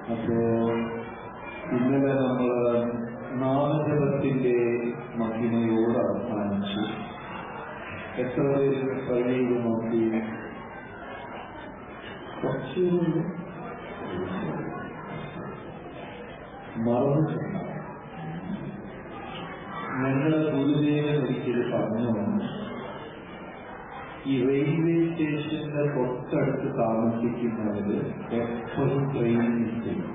അപ്പോ ഇന്നലെ നമ്മൾ നാമജപത്തിന്റെ മഹിമയോട് അവസാനിച്ചു എത്ര പേര് ട്രൈ ചെയ്ത് നോക്കി കുറച്ച് മറന്നിട്ടുണ്ട് ഞങ്ങളെ ഗുരുദേവൻ ഒരിക്കൽ പറഞ്ഞു ഈ റെയിൽവേ സ്റ്റേഷന്റെ തൊട്ടടുത്ത് താമസിക്കുന്നവര് എപ്പോഴും ട്രെയിനിൽ ചെയ്യും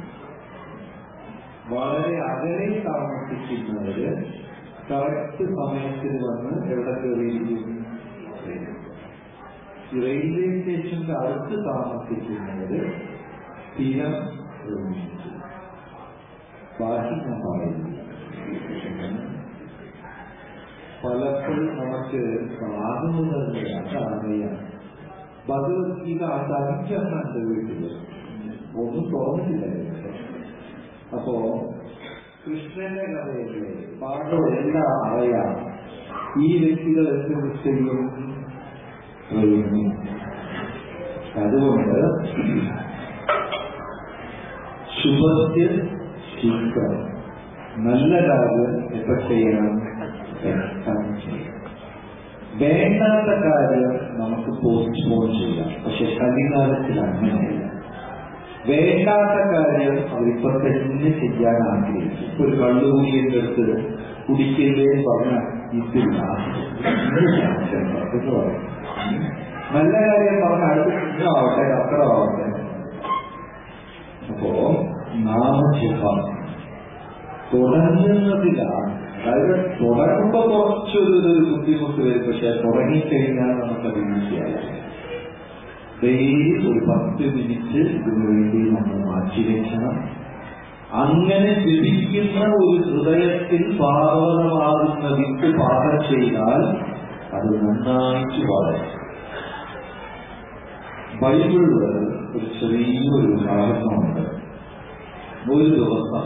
വളരെ അകലെ താമസിക്കുന്നവര് കറക്റ്റ് സമയത്തിൽ വന്ന് എവിടെ കയറിയിരിക്കും ഈ റെയിൽവേ സ്റ്റേഷന്റെ അടുത്ത് താമസിക്കുന്നവര് സ്ഥിരം ഒരുമിച്ച് ബാക്കി ഞാൻ പറയുന്നില്ല പലപ്പോഴും നമുക്ക് കാണുന്നതല്ലേ അതറിയാം ഭഗവത്ഗീത അത് അഞ്ചെണ്ണം ഉണ്ട് വീട്ടില് ഒന്നും തുറന്നില്ലായിരുന്നു അപ്പോ കൃഷ്ണന്റെ കഥയല്ലേ പാടോ എല്ലാം അറിയാം ഈ വ്യക്തികൾ എന്ത് ചെയ്യും പ്രയോഗിക്കും അതുകൊണ്ട് ശുഭത്തിൽ ശീക്രം നല്ല കാര്യം എപ്പോ ചെയ്യണം പെട്ടെന്ന് ചെയ്യണം വേണ്ടാത്ത കാര്യം നമുക്ക് പോസ്റ്റ്പോൺ ചെയ്യാം പക്ഷെ കലികാലത്തിൽ അങ്ങനെയല്ല വേണ്ടാത്ത കാര്യം അവരിപ്പോ തന്നെ ചെയ്യാൻ ആഗ്രഹിക്കും ഇപ്പൊ ഒരു കള്ളുകുടിയുടെ അടുത്ത് കുടിക്കല്ലേ പറഞ്ഞ ഇതില്ല നല്ല കാര്യം പറഞ്ഞ അടുത്ത് ഇന്നാവട്ടെ അത്രമാവട്ടെ അപ്പോ നാമജപം തുടങ്ങുന്നതിലാണ് അതായത് തുടങ്ങുമ്പോ കുറച്ചൊരു ഒരു ബുദ്ധിമുട്ട് വരും പക്ഷെ തുടങ്ങിക്കഴിഞ്ഞാൽ നമുക്കത് ഈസിയായി ഡെയിലി ഒരു പത്ത് മിനിറ്റ് ഇതിനു വേണ്ടി നമ്മൾ മാറ്റിവെക്കണം അങ്ങനെ ജപിക്കുന്ന ഒരു ഹൃദയത്തിൽ പാർവതമാകുന്ന വിത്ത് പാകം ചെയ്താൽ അത് നന്നായിട്ട് വളരും ബൈബിളില് ഒരു ചെറിയൊരു ഉദാഹരണമുണ്ട് ഒരു ദിവസം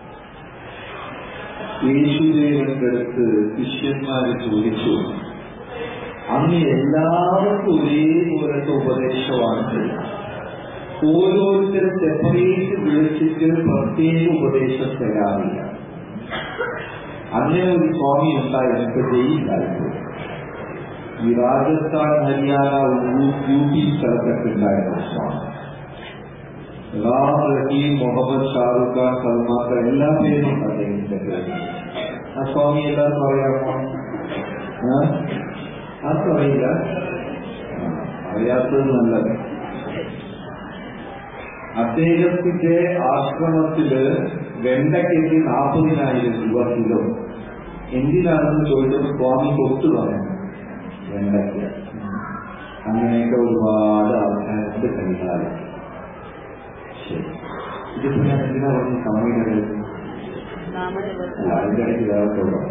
യേശുദേവന്റെ അടുത്ത് ശിഷ്യന്മാരെ ചോദിച്ചു അങ്ങ് എല്ലാവർക്കും ഒരേപോലത്തെ ഉപദേശമാണ് ഓരോരുത്തരും സെപ്പറേറ്റ് വിളിച്ചിട്ട് പ്രത്യേക ഉപദേശം തരാറില്ല അങ്ങനെ ഒരു സ്വാമി ഉണ്ടായിരുന്നു ജയിലായിരുന്നു ഈ രാജസ്ഥാൻ ഹരിയാന യു പി സ്ഥലത്തൊക്കെ ഉണ്ടായിരുന്നു സ്വാമി റാം റഹീം മുഹമ്മദ് ഷാറുഖ് ഖാൻ സൽമാൻ ഖാൻ എല്ലാ പേരും ഉണ്ട് അദ്ദേഹത്തിന്റെ പേര് ആ സ്വാമി എല്ലാവർക്കും അറിയാമോ ആർക്കും അറിയില്ല അറിയാത്തത് നല്ലത് അദ്ദേഹത്തിന്റെ ആശ്രമത്തില് വെണ്ടയ്ക്ക് നാൽപ്പതിനായിരം രൂപ കിലോ എന്തിനാണെന്ന് ചോദിച്ചപ്പോൾ സ്വാമി തൊട്ട് പറഞ്ഞു വെണ്ടയ്ക്ക് അങ്ങനെയൊക്കെ ഒരുപാട് ആൾക്കാരുടെ കൈകാലം ശരി ഇതിപ്പോ ഞാൻ എന്തിനാ പറഞ്ഞ സമയം അല്ല അതിന്റെ ഇടയ്ക്ക് വേറെ തുടങ്ങും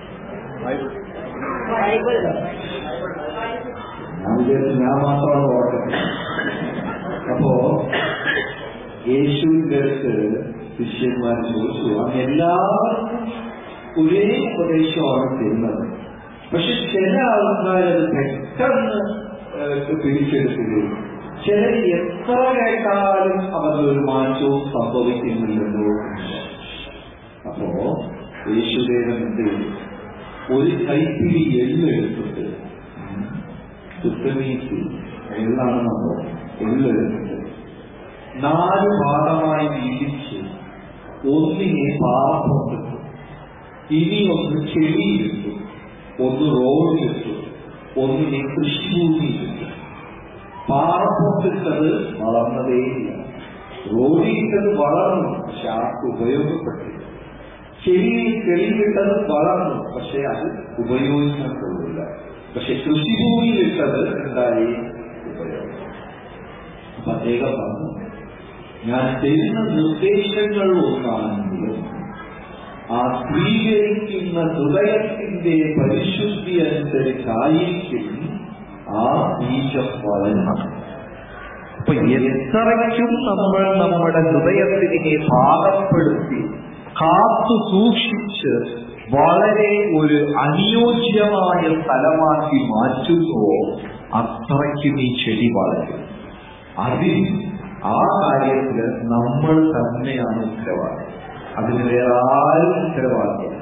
ഞാൻ വിചാരിച്ചു ഞാൻ മാത്രമാണ് ഓർക്കുന്നത് അപ്പോ യേശുവിന്റെ അടുത്ത് ശിഷ്യന്മാർ ചോദിച്ചു അങ്ങ് എല്ലാവർക്കും ഒരേ ഉപദേശമാണ് തരുന്നത് പക്ഷെ ചില ആൾക്കാരത് പെട്ടെന്ന് പിടിച്ചെടുക്കുകയും ചിലർ എത്ര കേട്ടാലും അവരൊരു മാറ്റവും സംഭവിക്കുന്നില്ലല്ലോ അപ്പോ യേശുദേവൻ എന്ത് ചെയ്തു ഒരു കൈപ്പിടി എള്ള് എടുത്തിട്ട് സുത്തമീക്ക് എള്ളാണ് നമ്മൾ എള്ള് എടുത്തിട്ട് നാല് ഭാഗമായി വീതിച്ച് ഒന്നിനെ പാറപ്പുറത്തിട്ടു ഇനി ഒന്ന് ചെടിയിലിട്ടു ഒന്ന് റോഡിലിട്ടു ഒന്നിനെ കൃഷിഭൂമിയിലിട്ടു പാറപ്പുറത്തിട്ടത് വളർന്നതേയില്ല റോഡിലിട്ടത് വളർന്നു പക്ഷെ ആർക്ക് ഉപയോഗപ്പെട്ടില്ല ചെടിയിൽ തെളിവിട്ടത് വളർന്നു പക്ഷെ അത് ഉപയോഗിക്കാൻ കൊള്ളില്ല പക്ഷെ കൃഷിഭൂമിയിലിട്ടത് എന്തായി ഉപയോഗം അപ്പൊ അദ്ദേഹം പറഞ്ഞു ഞാൻ തരുന്ന നിർദ്ദേശങ്ങൾ ഒന്നാണെങ്കിലും ആ സ്വീകരിക്കുന്ന ഹൃദയത്തിന്റെ പരിശുദ്ധി അനുസരിച്ചായിരിക്കും ആ ബീജം വളരണം അപ്പൊ എത്രയ്ക്കും നമ്മൾ നമ്മുടെ ഹൃദയത്തിനെ പാകപ്പെടുത്തി കാത്തു സൂക്ഷിച്ച് വളരെ ഒരു അനുയോജ്യമായ സ്ഥലമാക്കി മാറ്റുന്നുവോ അത്രയ്ക്കും ഈ ചെടി വളരും അതിൽ ആ കാര്യത്തില് നമ്മൾ തന്നെയാണ് ഉത്തരവാദി അതിന് വേറെ ആരും ഉത്തരവാദിയല്ല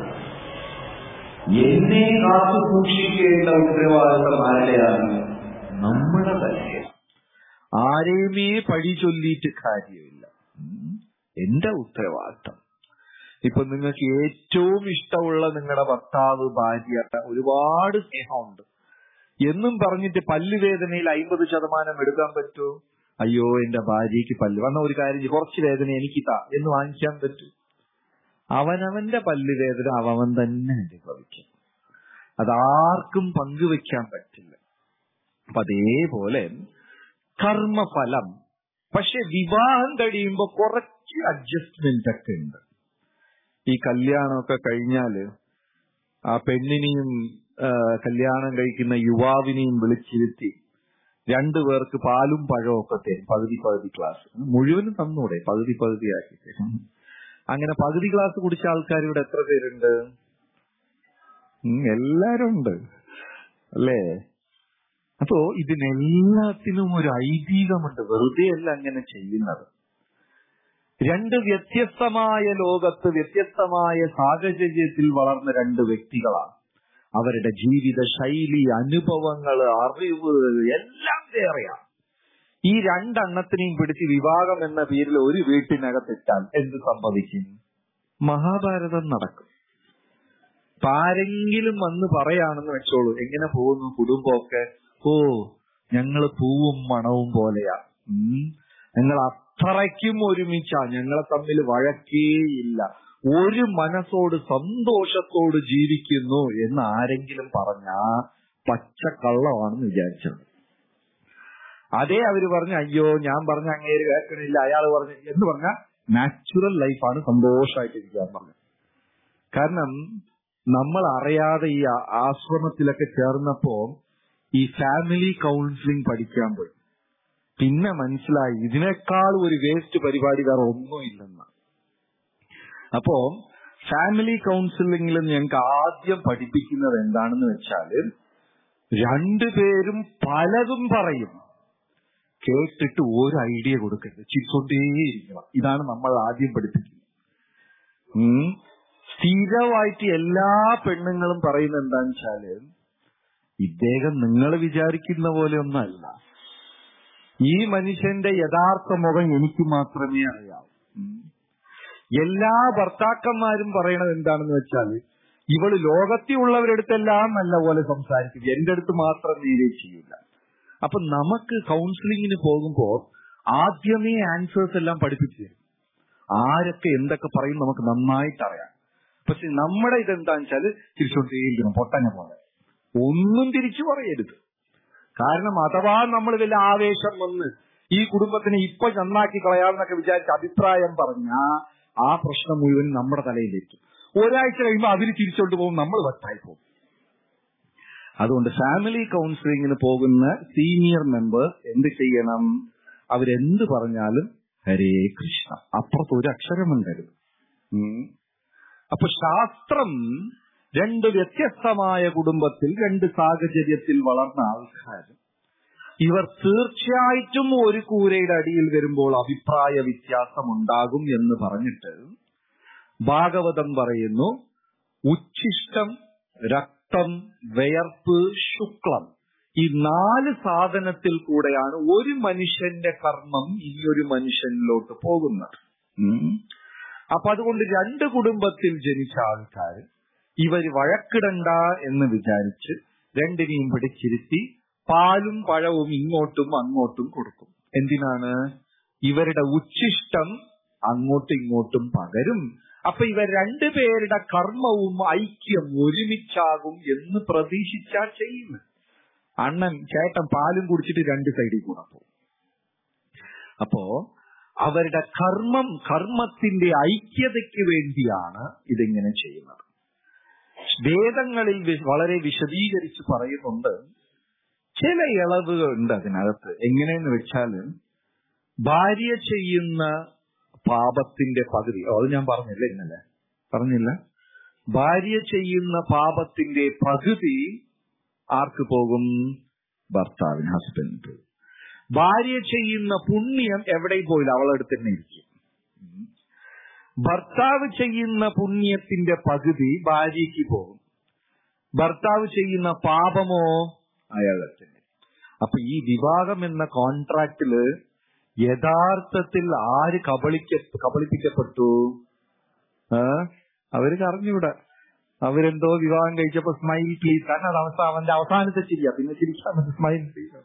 എന്നെ കാത്തു സൂക്ഷിക്കേണ്ട ഉത്തരവാദിത്തം ആരുടെയാണ് നമ്മുടെ തന്നെ ആരെയുമേ പഴി ചൊല്ലിയിട്ട് കാര്യമില്ല ഉം. എന്റെ ഉത്തരവാദിത്തം ഇപ്പൊ നിങ്ങൾക്ക് ഏറ്റവും ഇഷ്ടമുള്ള നിങ്ങളുടെ ഭർത്താവ് ഭാര്യ ഒരുപാട് സ്നേഹമുണ്ട് എന്നും പറഞ്ഞിട്ട് പല്ലുവേദനയിൽ അയിമ്പത് ശതമാനം എടുക്കാൻ പറ്റുമോ അയ്യോ എന്റെ ഭാര്യയ്ക്ക് പല്ല് വന്ന ഒരു കാര്യം ചെയ്യ്, കുറച്ച് വേദന എനിക്ക് താ എന്ന് വാങ്ങിക്കാൻ പറ്റൂ അവനവന്റെ പല്ലുവേദന അവൻ തന്നെ അനുഭവിക്കും അതാർക്കും പങ്കുവെക്കാൻ പറ്റില്ല അപ്പൊ അതേപോലെ കർമ്മഫലം പക്ഷെ വിവാഹം കഴിയുമ്പോ കുറച്ച് അഡ്ജസ്റ്റ്മെന്റ് ഒക്കെ ഉണ്ട് ഈ കല്യാണമൊക്കെ കഴിഞ്ഞാല് ആ പെണ്ണിനെയും ആ, കല്യാണം കഴിക്കുന്ന യുവാവിനെയും വിളിച്ചിരുത്തി രണ്ടുപേർക്ക് പാലും പഴവും ഒക്കെ തരും പകുതി പകുതി ക്ലാസ് മുഴുവനും തന്നൂടെ പകുതി പകുതി ആക്കി തരും അങ്ങനെ പകുതി ക്ലാസ് കുടിച്ച ആൾക്കാർ ഇവിടെ എത്ര പേരുണ്ട് ഉം, എല്ലാരും ഉണ്ട് അല്ലേ അപ്പോ ഇതിനെല്ലാത്തിനും ഒരു ഐതിഹ്യമുണ്ട് വെറുതെ അല്ല അങ്ങനെ ചെയ്യുന്നത് രണ്ട് വ്യത്യസ്തമായ ലോകത്ത് വ്യത്യസ്തമായ സാഹചര്യത്തിൽ വളർന്ന രണ്ട് വ്യക്തികളാണ് അവരുടെ ജീവിത ശൈലി അനുഭവങ്ങൾ അറിവ് എല്ലാം വേറെയാണ് ഈ രണ്ടെണ്ണത്തിനെയും പിടിച്ച് വിവാഹം എന്ന പേരിൽ ഒരു വീട്ടിനകത്തിട്ടാൽ എന്ത് സംഭവിക്കും മഹാഭാരതം നടക്കും ഇപ്പൊ ആരെങ്കിലും വന്ന് പറയാണെന്ന് വെച്ചോളൂ എങ്ങനെ പോകുന്നു കുടുംബമൊക്കെ ഓ ഞങ്ങള് പൂവും മണവും പോലെയാ ഉം. ഞങ്ങൾ അത്രയ്ക്കും ഒരുമിച്ചാ ഞങ്ങളെ തമ്മിൽ വഴക്കേയില്ല ഒരു മനസ്സോട് സന്തോഷത്തോട് ജീവിക്കുന്നു എന്ന് ആരെങ്കിലും പറഞ്ഞ പച്ചക്കള്ളമാണെന്ന് വിചാരിച്ചത് അതേ അവര് പറഞ്ഞു അയ്യോ ഞാൻ പറഞ്ഞ അങ്ങേര് കേൾക്കണില്ല അയാൾ പറഞ്ഞു എന്ന് പറഞ്ഞ നാച്ചുറൽ ലൈഫാണ് സന്തോഷമായിട്ടിരിക്കാൻ പറഞ്ഞു കാരണം നമ്മൾ അറിയാതെ ഈ ആ- ആശ്രമത്തിലൊക്കെ ചേർന്നപ്പോ ഈ ഫാമിലി കൗൺസിലിംഗ് പഠിക്കാൻ പോയി പിന്നെ മനസ്സിലായി ഇതിനേക്കാൾ ഒരു വേസ്റ്റ് പരിപാടി വേറെ ഒന്നുമില്ലെന്ന് അപ്പോ ഫാമിലി കൗൺസിലിംഗിൽ ഞങ്ങൾക്ക് ആദ്യം പഠിപ്പിക്കുന്നത് എന്താണെന്ന് വെച്ചാല് രണ്ടുപേരും പലതും പറയും കേട്ടിട്ട് ഒരു ഐഡിയ കൊടുക്കരുത് ചിരിച്ചോണ്ടേയിരിക്കണം ഇതാണ് നമ്മൾ ആദ്യം പഠിപ്പിക്കുന്നത് ഉം. സ്ഥിരമായിട്ട് എല്ലാ പെണ്ണുങ്ങളും പറയുന്നത് എന്താന്ന് വെച്ചാല് ഇദ്ദേഹം നിങ്ങൾ വിചാരിക്കുന്ന പോലെ ഒന്നല്ല ഈ മനുഷ്യന്റെ യഥാർത്ഥ മുഖം എനിക്ക് മാത്രമേ അറിയാവൂ ഉം. എല്ലാ ഭർത്താക്കന്മാരും പറയണത് എന്താണെന്ന് വെച്ചാൽ ഇവള് ലോകത്തിലുള്ളവരടുത്തെല്ലാം നല്ല പോലെ സംസാരിക്കും എന്റെ അടുത്ത് മാത്രം നേരെ ചെയ്യില്ല അപ്പൊ നമുക്ക് കൗൺസിലിങ്ങിന് പോകുമ്പോ ആദ്യമേ ആൻസേഴ്സ് എല്ലാം പഠിപ്പിച്ചു തരും ആരൊക്കെ എന്തൊക്കെ പറയും നമുക്ക് നന്നായിട്ട് അറിയാം പക്ഷെ നമ്മുടെ ഇതെന്താന്ന് വെച്ചാല് തിരിച്ചോണ്ടേയിരിക്കണം പൊട്ടനെ പോലെ ഒന്നും തിരിച്ചു പറയരുത് കാരണം അഥവാ നമ്മൾ വല്ല ആവേശം വന്ന് ഈ കുടുംബത്തിനെ ഇപ്പൊ നന്നാക്കി കളയാമെന്നൊക്കെ വിചാരിച്ച അഭിപ്രായം പറഞ്ഞ ആ പ്രശ്നം മുഴുവൻ നമ്മുടെ തലയിലേക്കും ഒരാഴ്ച കഴിയുമ്പോൾ അതിന് തിരിച്ചോണ്ട് പോകും നമ്മൾ വട്ടായി പോകും അതുകൊണ്ട് ഫാമിലി കൗൺസിലിങ്ങിന് പോകുന്ന സീനിയർ മെമ്പേഴ്സ് എന്ത് ചെയ്യണം അവരെന്ത് പറഞ്ഞാലും ഹരേ കൃഷ്ണ അപ്പുറത്ത് ഒരു അക്ഷരമുണ്ടരുത് ഉം. അപ്പൊ ശാസ്ത്രം രണ്ട് വ്യത്യസ്തമായ കുടുംബത്തിൽ രണ്ട് സാഹചര്യത്തിൽ വളർന്ന ആൾക്കാർ ഇവർ തീർച്ചയായിട്ടും ഒരു കൂരയുടെ അടിയിൽ വരുമ്പോൾ അഭിപ്രായ വ്യത്യാസം ഉണ്ടാകും എന്ന് പറഞ്ഞിട്ട് ഭാഗവതം പറയുന്നു ഉച്ഛിഷ്ടം രക്തം വിയർപ്പ് ശുക്ലം ഈ നാല് സാധനത്തിൽ കൂടെയാണ് ഒരു മനുഷ്യന്റെ കർമ്മം ഈ ഒരു മനുഷ്യനിലോട്ട് പോകുന്നത് ഉം. അപ്പൊ അതുകൊണ്ട് രണ്ട് കുടുംബത്തിൽ ജനിച്ച ആൾക്കാർ ഇവര് വഴക്കിടണ്ട എന്ന് വിചാരിച്ച് രണ്ടിനെയും പിടിച്ചിരുത്തി പാലും പഴവും ഇങ്ങോട്ടും അങ്ങോട്ടും കൊടുക്കും എന്തിനാണ് ഇവരുടെ ഉച്ഛിഷ്ടം അങ്ങോട്ടും ഇങ്ങോട്ടും പകരും അപ്പൊ ഇവർ രണ്ടുപേരുടെ കർമ്മവും ഐക്യം ഒരുമിച്ചാകും എന്ന് പ്രതീക്ഷിച്ചാ ചെയ്യുന്നത് അണ്ണൻ ചേട്ടൻ പാലും കുടിച്ചിട്ട് രണ്ട് സൈഡിൽ കൂടെ പോകും അപ്പോ അവരുടെ കർമ്മം കർമ്മത്തിന്റെ ഐക്യതയ്ക്ക് വേണ്ടിയാണ് ഇതിങ്ങനെ ചെയ്യുന്നത് വേദങ്ങളിൽ വി- വളരെ വിശദീകരിച്ച് പറയുന്നുണ്ട് ചില ഇളവുകൾ ഉണ്ട് അതിനകത്ത് എങ്ങനെയെന്ന് വെച്ചാല് ഭാര്യ ചെയ്യുന്ന പാപത്തിന്റെ പകുതി ഓ, അത് ഞാൻ പറഞ്ഞില്ല ഇന്നലെ പറഞ്ഞില്ല ഭാര്യ ചെയ്യുന്ന പാപത്തിന്റെ പകുതി ആർക്ക് പോകും ഭർത്താവിന് ഹസ്ബൻഡ് പോകും ഭാര്യ ചെയ്യുന്ന പുണ്യം എവിടെയും പോയില്ല അവളെടുത്ത് തന്നെ ഇരിക്കും ഉം. ഭർത്താവ് ചെയ്യുന്ന പുണ്യത്തിന്റെ പകുതി ഭാര്യയ്ക്ക് പോകും ഭർത്താവ് ചെയ്യുന്ന പാപമോ അയാളെ തന്നെ അപ്പൊ ഈ വിവാഹം എന്ന കോൺട്രാക്റ്റില് യഥാർത്ഥത്തിൽ ആര് കബളിക്ക കബളിപ്പിക്കപ്പെട്ടു ആ അവർക്ക് അറിഞ്ഞൂടാ അവരെന്തോ വിവാഹം കഴിച്ചപ്പോ സ്മൈൽ പ്ലീസ് കാരണം അത് അവസ്ഥ അവന്റെ അവസാനത്തെ ചിരിയാ പിന്നെ ചിരിക്കാൻ സ്മൈൽ പ്ലീസ്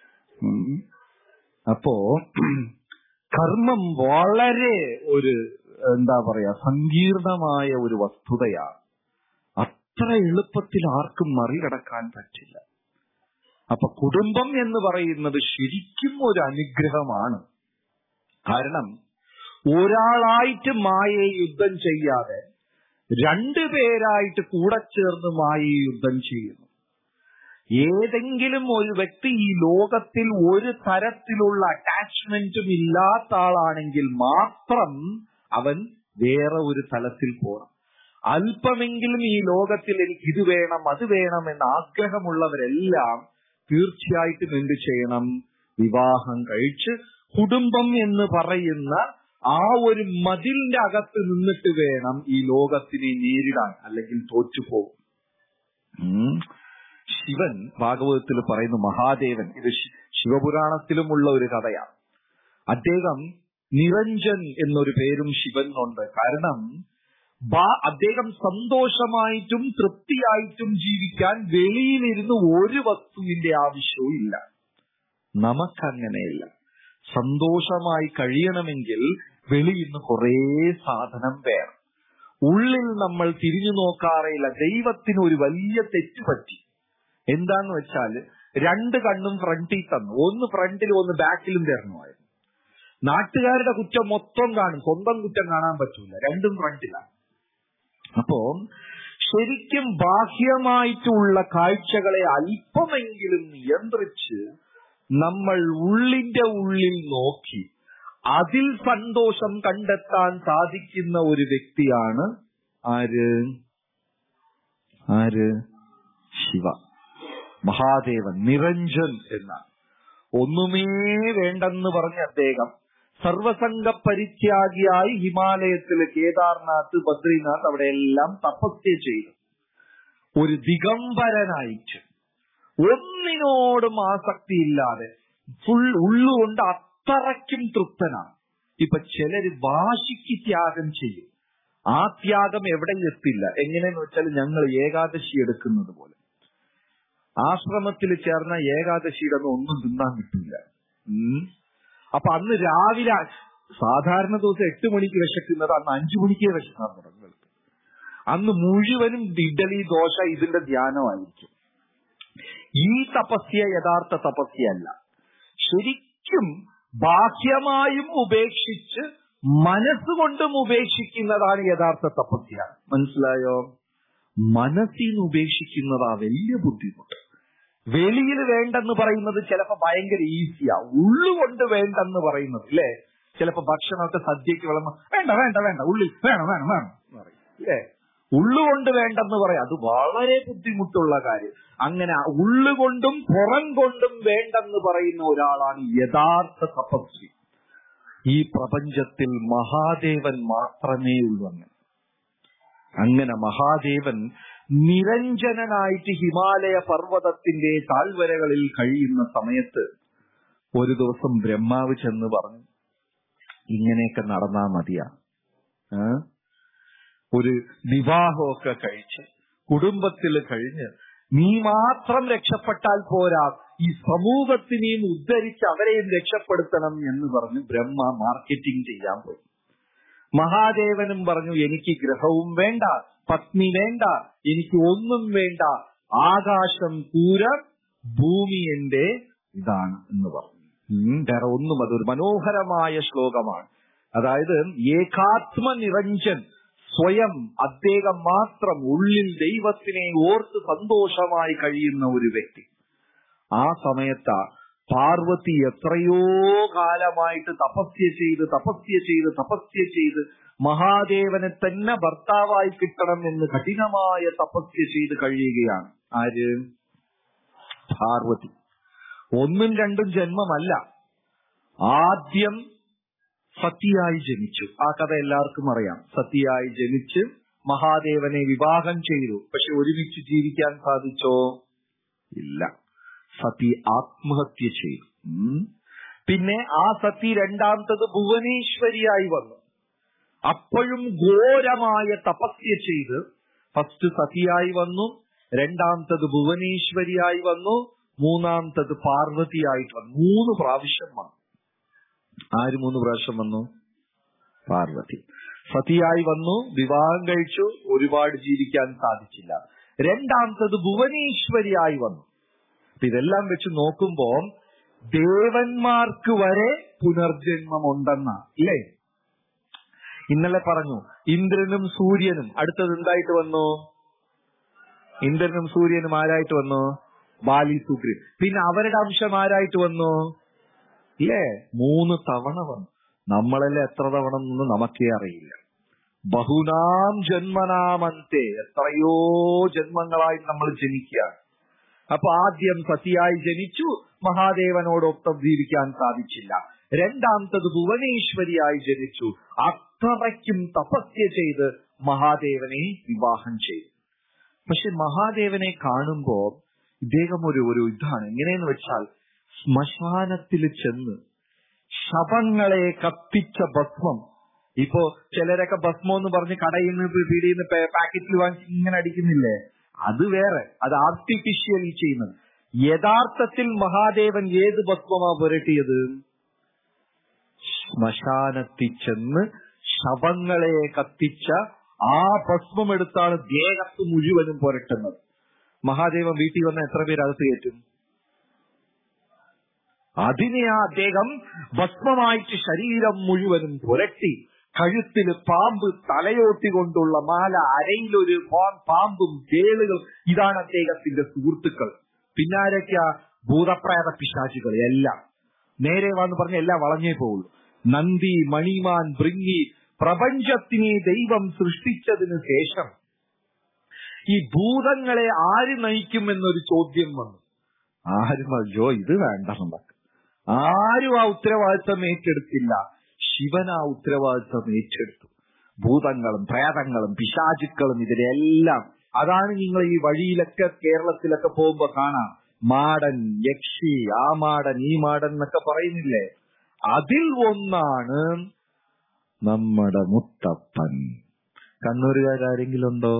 അപ്പോ കർമ്മം വളരെ ഒരു എന്താ പറയാ സങ്കീർണമായ ഒരു വസ്തുതയാണ് അത്ര എളുപ്പത്തിൽ ആർക്കും മറികടക്കാൻ പറ്റില്ല അപ്പൊ കുടുംബം എന്ന് പറയുന്നത് ശരിക്കും ഒരു അനുഗ്രഹമാണ് കാരണം ഒരാളായിട്ട് മായയെ യുദ്ധം ചെയ്യാതെ രണ്ടുപേരായിട്ട് കൂടെ ചേർന്ന് മായയെ യുദ്ധം ചെയ്യുന്നു ഏതെങ്കിലും ഒരു വ്യക്തി ഈ ലോകത്തിൽ ഒരു തരത്തിലുള്ള അറ്റാച്ച്മെന്റും ഇല്ലാത്ത ആളാണെങ്കിൽ മാത്രം അവൻ വേറെ ഒരു തലത്തിൽ പോകണം അല്പമെങ്കിലും ഈ ലോകത്തിൽ എനിക്ക് ഇത് വേണം അത് വേണം എന്ന ആഗ്രഹമുള്ളവരെല്ലാം തീർച്ചയായിട്ടും എന്ത് ചെയ്യണം വിവാഹം കഴിച്ച് കുടുംബം എന്ന് പറയുന്ന ആ ഒരു മതിലിന്റെ അകത്ത് നിന്നിട്ട് വേണം ഈ ലോകത്തിനെ നേരിടാൻ അല്ലെങ്കിൽ തോറ്റുപോകും ഉം. ശിവൻ ഭാഗവതത്തിൽ പറയുന്നു മഹാദേവൻ ഇത് ശി- ശിവപുരാണത്തിലുമുള്ള ഒരു കഥയാണ് അദ്ദേഹം നിരഞ്ജൻ എന്നൊരു പേരും ശിവനുണ്ട് കാരണം ബാ- അദ്ദേഹം സന്തോഷമായിട്ടും തൃപ്തിയായിട്ടും ജീവിക്കാൻ വെളിയിലിരുന്ന് ഒരു വസ്തുവിന്റെ ആവശ്യവും ഇല്ല നമുക്കങ്ങനെയില്ല സന്തോഷമായി കഴിയണമെങ്കിൽ വെളിയിൽ നിന്ന് കുറേ സാധനം വേണം ഉള്ളിൽ നമ്മൾ തിരിഞ്ഞു നോക്കാറേയില്ല ദൈവത്തിന് ഒരു വലിയ തെറ്റ് പറ്റി എന്താന്ന് വെച്ചാൽ രണ്ട് കണ്ണും ഫ്രണ്ടിൽ തന്നു ഒന്ന് ഫ്രണ്ടിലും ഒന്ന് ബാക്കിലും തരണമായിരുന്നു നാട്ടുകാരുടെ കുറ്റം മൊത്തം കാണും സ്വന്തം കുറ്റം കാണാൻ പറ്റൂല രണ്ടും ഫ്രണ്ടിലാണ് അപ്പോ ശരിക്കും ബാഹ്യമായിട്ടുള്ള കാഴ്ചകളെ അല്പമെങ്കിലും നിയന്ത്രിച്ച് നമ്മൾ ഉള്ളിന്റെ ഉള്ളിൽ നോക്കി അതിൽ സന്തോഷം കണ്ടെത്താൻ സാധിക്കുന്ന ഒരു വ്യക്തിയാണ് ആര് ആര് ശിവ മഹാദേവൻ നിരഞ്ജൻ എന്നാണ് ഒന്നുമേ വേണ്ടെന്ന് പറഞ്ഞ അദ്ദേഹം സർവസംഘ പരിത്യാഗിയായി ഹിമാലയത്തിലെ കേദാർനാഥ് ബദ്രിനാഥ് അവിടെയെല്ലാം തപസ്യ ചെയ്തു ഒരു ദിഗംബരനായിട്ട് ഒന്നിനോടും ആസക്തിയില്ലാതെ ഫുൾ ഉള്ളുകൊണ്ട് അത്രയ്ക്കും തൃപ്തനാണ് ഇപ്പൊ ചിലര് വാശിക്ക് ത്യാഗം ചെയ്യും ആ ത്യാഗം എവിടെ എത്തില്ല എങ്ങനെയെന്ന് വെച്ചാൽ ഞങ്ങൾ ഏകാദശി എടുക്കുന്നത് പോലെ ആശ്രമത്തിൽ ചേർന്ന ഏകാദശിയുടെ അന്ന് ഒന്നും തിന്നാൻ കിട്ടില്ല ഉം. അപ്പൊ അന്ന് രാവിലെ സാധാരണ ദിവസം എട്ട് മണിക്ക് വിശക്കുന്നത് അന്ന് അഞ്ചു മണിക്കേ വിശക്കാൻ തുടങ്ങുന്നത് അന്ന് മുഴുവനും ഇഡലി ദോശ ഇതിന്റെ ധ്യാനമായിരിക്കും ഈ തപസ്യ യഥാർത്ഥ തപസ്യല്ല ശരിക്കും ബാഹ്യമായും ഉപേക്ഷിച്ച് മനസ്സുകൊണ്ടും ഉപേക്ഷിക്കുന്നതാണ് യഥാർത്ഥ തപസ്യ മനസ്സിലായോ മനസ്സിൽ നിന്ന് ഉപേക്ഷിക്കുന്നതാ വലിയ ബുദ്ധിമുട്ട് വെളിയിൽ വേണ്ടെന്ന് പറയുന്നത് ചിലപ്പോ ഭയങ്കര ഈസിയാ ഉള്ളുകൊണ്ട് വേണ്ടെന്ന് പറയുന്നത് അല്ലേ ചിലപ്പോ ഭക്ഷണമൊക്കെ സദ്യക്ക് വിളമ്പ വേണ്ട വേണ്ട വേണ്ട ഉള്ളിൽ വേണം വേണം വേണം എന്ന് പറയും അല്ലേ ഉള്ളുകൊണ്ട് വേണ്ടെന്ന് പറയാം അത് വളരെ ബുദ്ധിമുട്ടുള്ള കാര്യം അങ്ങനെ ഉള്ളുകൊണ്ടും പുറം കൊണ്ടും വേണ്ടെന്ന് പറയുന്ന ഒരാളാണ് യഥാർത്ഥ തപസ്വി ഈ പ്രപഞ്ചത്തിൽ മഹാദേവൻ മാത്രമേ ഉള്ളൂ അങ്ങനെ അങ്ങനെ മഹാദേവൻ നിരഞ്ജനനായിട്ട് ഹിമാലയ പർവ്വതത്തിന്റെ താഴ്വരകളിൽ കഴിയുന്ന സമയത്ത് ഒരു ദിവസം ബ്രഹ്മാവ് ചെന്ന് പറഞ്ഞു ഇങ്ങനെയൊക്കെ നടന്നാ മതിയാ ഏ? ഒരു വിവാഹമൊക്കെ കഴിച്ച് കുടുംബത്തിൽ കഴിഞ്ഞ് നീ മാത്രം രക്ഷപ്പെട്ടാൽ പോരാ ഈ സമൂഹത്തിനെയും ഉദ്ധരിച്ച് അവരെയും രക്ഷപ്പെടുത്തണം എന്ന് പറഞ്ഞ് ബ്രഹ്മ മാർക്കറ്റിംഗ് ചെയ്യാൻ പോയി മഹാദേവനും പറഞ്ഞു എനിക്ക് ഗ്രഹവും വേണ്ട പത്നി വേണ്ട എനിക്ക് ഒന്നും വേണ്ട ആകാശം കൂര ഭൂമി എന്റെ ഇതാണ് എന്ന് പറഞ്ഞു ഉം, വേറെ ഒന്നും അതൊരു മനോഹരമായ ശ്ലോകമാണ് അതായത് ഏകാത്മ നിരഞ്ജൻ സ്വയം അദ്ദേഹം മാത്രം ഉള്ളിൽ ദൈവത്തിനെ ഓർത്ത് സന്തോഷമായി കഴിയുന്ന ഒരു വ്യക്തി ആ സമയത്താ പാർവതി എത്രയോ കാലമായിട്ട് തപസ്യ ചെയ്ത് തപസ്യ ചെയ്ത് തപസ്യ ചെയ്ത് മഹാദേവനെ തന്നെ ഭർത്താവായി കിട്ടണം എന്ന് കഠിനമായ തപസ്യ ചെയ്ത് കഴിയുകയാണ് ആര് പാർവതി ഒന്നും രണ്ടും ജന്മമല്ല ആദ്യം സതിയായി ജനിച്ചു ആ കഥ എല്ലാവർക്കും അറിയാം സതിയായി ജനിച്ച് മഹാദേവനെ വിവാഹം ചെയ്തു പക്ഷെ ഒരുമിച്ച് ജീവിക്കാൻ സാധിച്ചോ ഇല്ല സതി ആത്മഹത്യ ചെയ്തു ഉം. പിന്നെ ആ സതി രണ്ടാമത്തത് ഭുവനേശ്വരിയായി വന്നു അപ്പോഴും ഘോരമായ തപസ്യ ചെയ്ത് ഫസ്റ്റ് സതിയായി വന്നു രണ്ടാമത്തത് ഭുവനേശ്വരിയായി വന്നു മൂന്നാമത്തത് പാർവതിയായിട്ട് വന്നു മൂന്ന് പ്രാവശ്യം വന്നു ആര് മൂന്ന് പ്രാവശ്യം വന്നു പാർവതി സതിയായി വന്നു വിവാഹം കഴിച്ചു ഒരുപാട് ജീവിക്കാൻ സാധിച്ചില്ല രണ്ടാമത്തത് ഭുവനേശ്വരിയായി വന്നു അപ്പൊ ഇതെല്ലാം വെച്ച് നോക്കുമ്പോ ദേവന്മാർക്ക് വരെ പുനർജന്മമുണ്ടെന്ന ഇല്ലേ ഇന്നലെ പറഞ്ഞു ഇന്ദ്രനും സൂര്യനും അടുത്തത് എന്തായിട്ട് വന്നു ഇന്ദ്രനും സൂര്യനും ആരായിട്ട് വന്നു ബാലി സുഗ്രി പിന്നെ അവരുടെ അംശം ആരായിട്ട് വന്നു ഇല്ലേ മൂന്ന് തവണ വന്നു നമ്മളെല്ലാം എത്ര തവണ എന്ന് നമുക്കേ അറിയില്ല ബഹുനാം ജന്മനാമന്തെ എത്രയോ ജന്മങ്ങളായി നമ്മൾ ജനിക്കുകയാണ് അപ്പൊ ആദ്യം സതിയായി ജനിച്ചു മഹാദേവനോടൊപ്പം ജീവിക്കാൻ സാധിച്ചില്ല രണ്ടാമത്തത് ഭുവനേശ്വരിയായി ജനിച്ചു അത്രയ്ക്കും തപസ്യ ചെയ്ത് മഹാദേവനെ വിവാഹം ചെയ്തു പക്ഷെ മഹാദേവനെ കാണുമ്പോ ഇദ്ദേഹം ഒരു ഒരു ഇതാണ് എങ്ങനെയെന്ന് വെച്ചാൽ ശ്മശാനത്തിൽ ചെന്ന് ശവങ്ങളെ കത്തിച്ച ഭസ്മം ഇപ്പോ ചിലരൊക്കെ ഭസ്മം എന്ന് പറഞ്ഞ് കടയിൽ നിന്ന് പീടിയിൽ നിന്ന് പാക്കറ്റിൽ വാങ്ങിച്ച് ഇങ്ങനെ അടിക്കുന്നില്ലേ അത് വേറെ അത് ആർട്ടിഫിഷ്യലി ചെയ്യുന്നത് യഥാർത്ഥത്തിൽ മഹാദേവൻ ഏത് ഭസ്മമാ പുരട്ടിയത് ശ്മശാനത്തിൽ ചെന്ന് ശവങ്ങളെ കത്തിച്ച ആ ഭസ്മം എടുത്താണ് ദേഹത്ത് മുഴുവനും പുരട്ടുന്നത് മഹാദേവൻ വീട്ടിൽ വന്ന എത്ര പേര് അകത്ത് കയറ്റും അതിനെ ആ അദ്ദേഹം ഭസ്മമായിട്ട് ശരീരം മുഴുവനും പുരട്ടി കഴുത്തിൽ പാമ്പ് തലയോട്ടി കൊണ്ടുള്ള മാല അരയിലൊരു പാ- പാമ്പും തേളുകൾ ഇതാണ് അദ്ദേഹത്തിന്റെ സുഹൃത്തുക്കൾ പിന്നാരൊക്കെയാ ഭൂതപ്രേത പിശാചുകൾ എല്ലാം നേരെ വന്ന് പറഞ്ഞ എല്ലാം വളഞ്ഞേ പോവുള്ളൂ നന്ദി മണിമാൻ ഭൃങ്ങി പ്രപഞ്ചത്തിനെ ദൈവം സൃഷ്ടിച്ചതിന് ശേഷം ഈ ഭൂതങ്ങളെ ആര് നയിക്കും എന്നൊരു ചോദ്യം വന്നു ആരും അയ്യോ ഇത് വേണ്ട നമുക്ക് ആരും ആ ഉത്തരവാദിത്തം ഏറ്റെടുത്തില്ല ശിവൻ ആ ഉത്തരവാദിത്തം ഏറ്റെടുത്തു ഭൂതങ്ങളും പ്രേതങ്ങളും പിശാചുക്കളും ഇതിലെല്ലാം അതാണ് നിങ്ങൾ ഈ വഴിയിലൊക്കെ കേരളത്തിലൊക്കെ പോകുമ്പോ കാണാം മാടൻ യക്ഷി ആ മാടൻ ഈ മാടൻ എന്നൊക്കെ പറയുന്നില്ലേ അതിൽ ഒന്നാണ് നമ്മുടെ മുത്തപ്പൻ കണ്ണൂരുകാരെങ്കിലും ഉണ്ടോ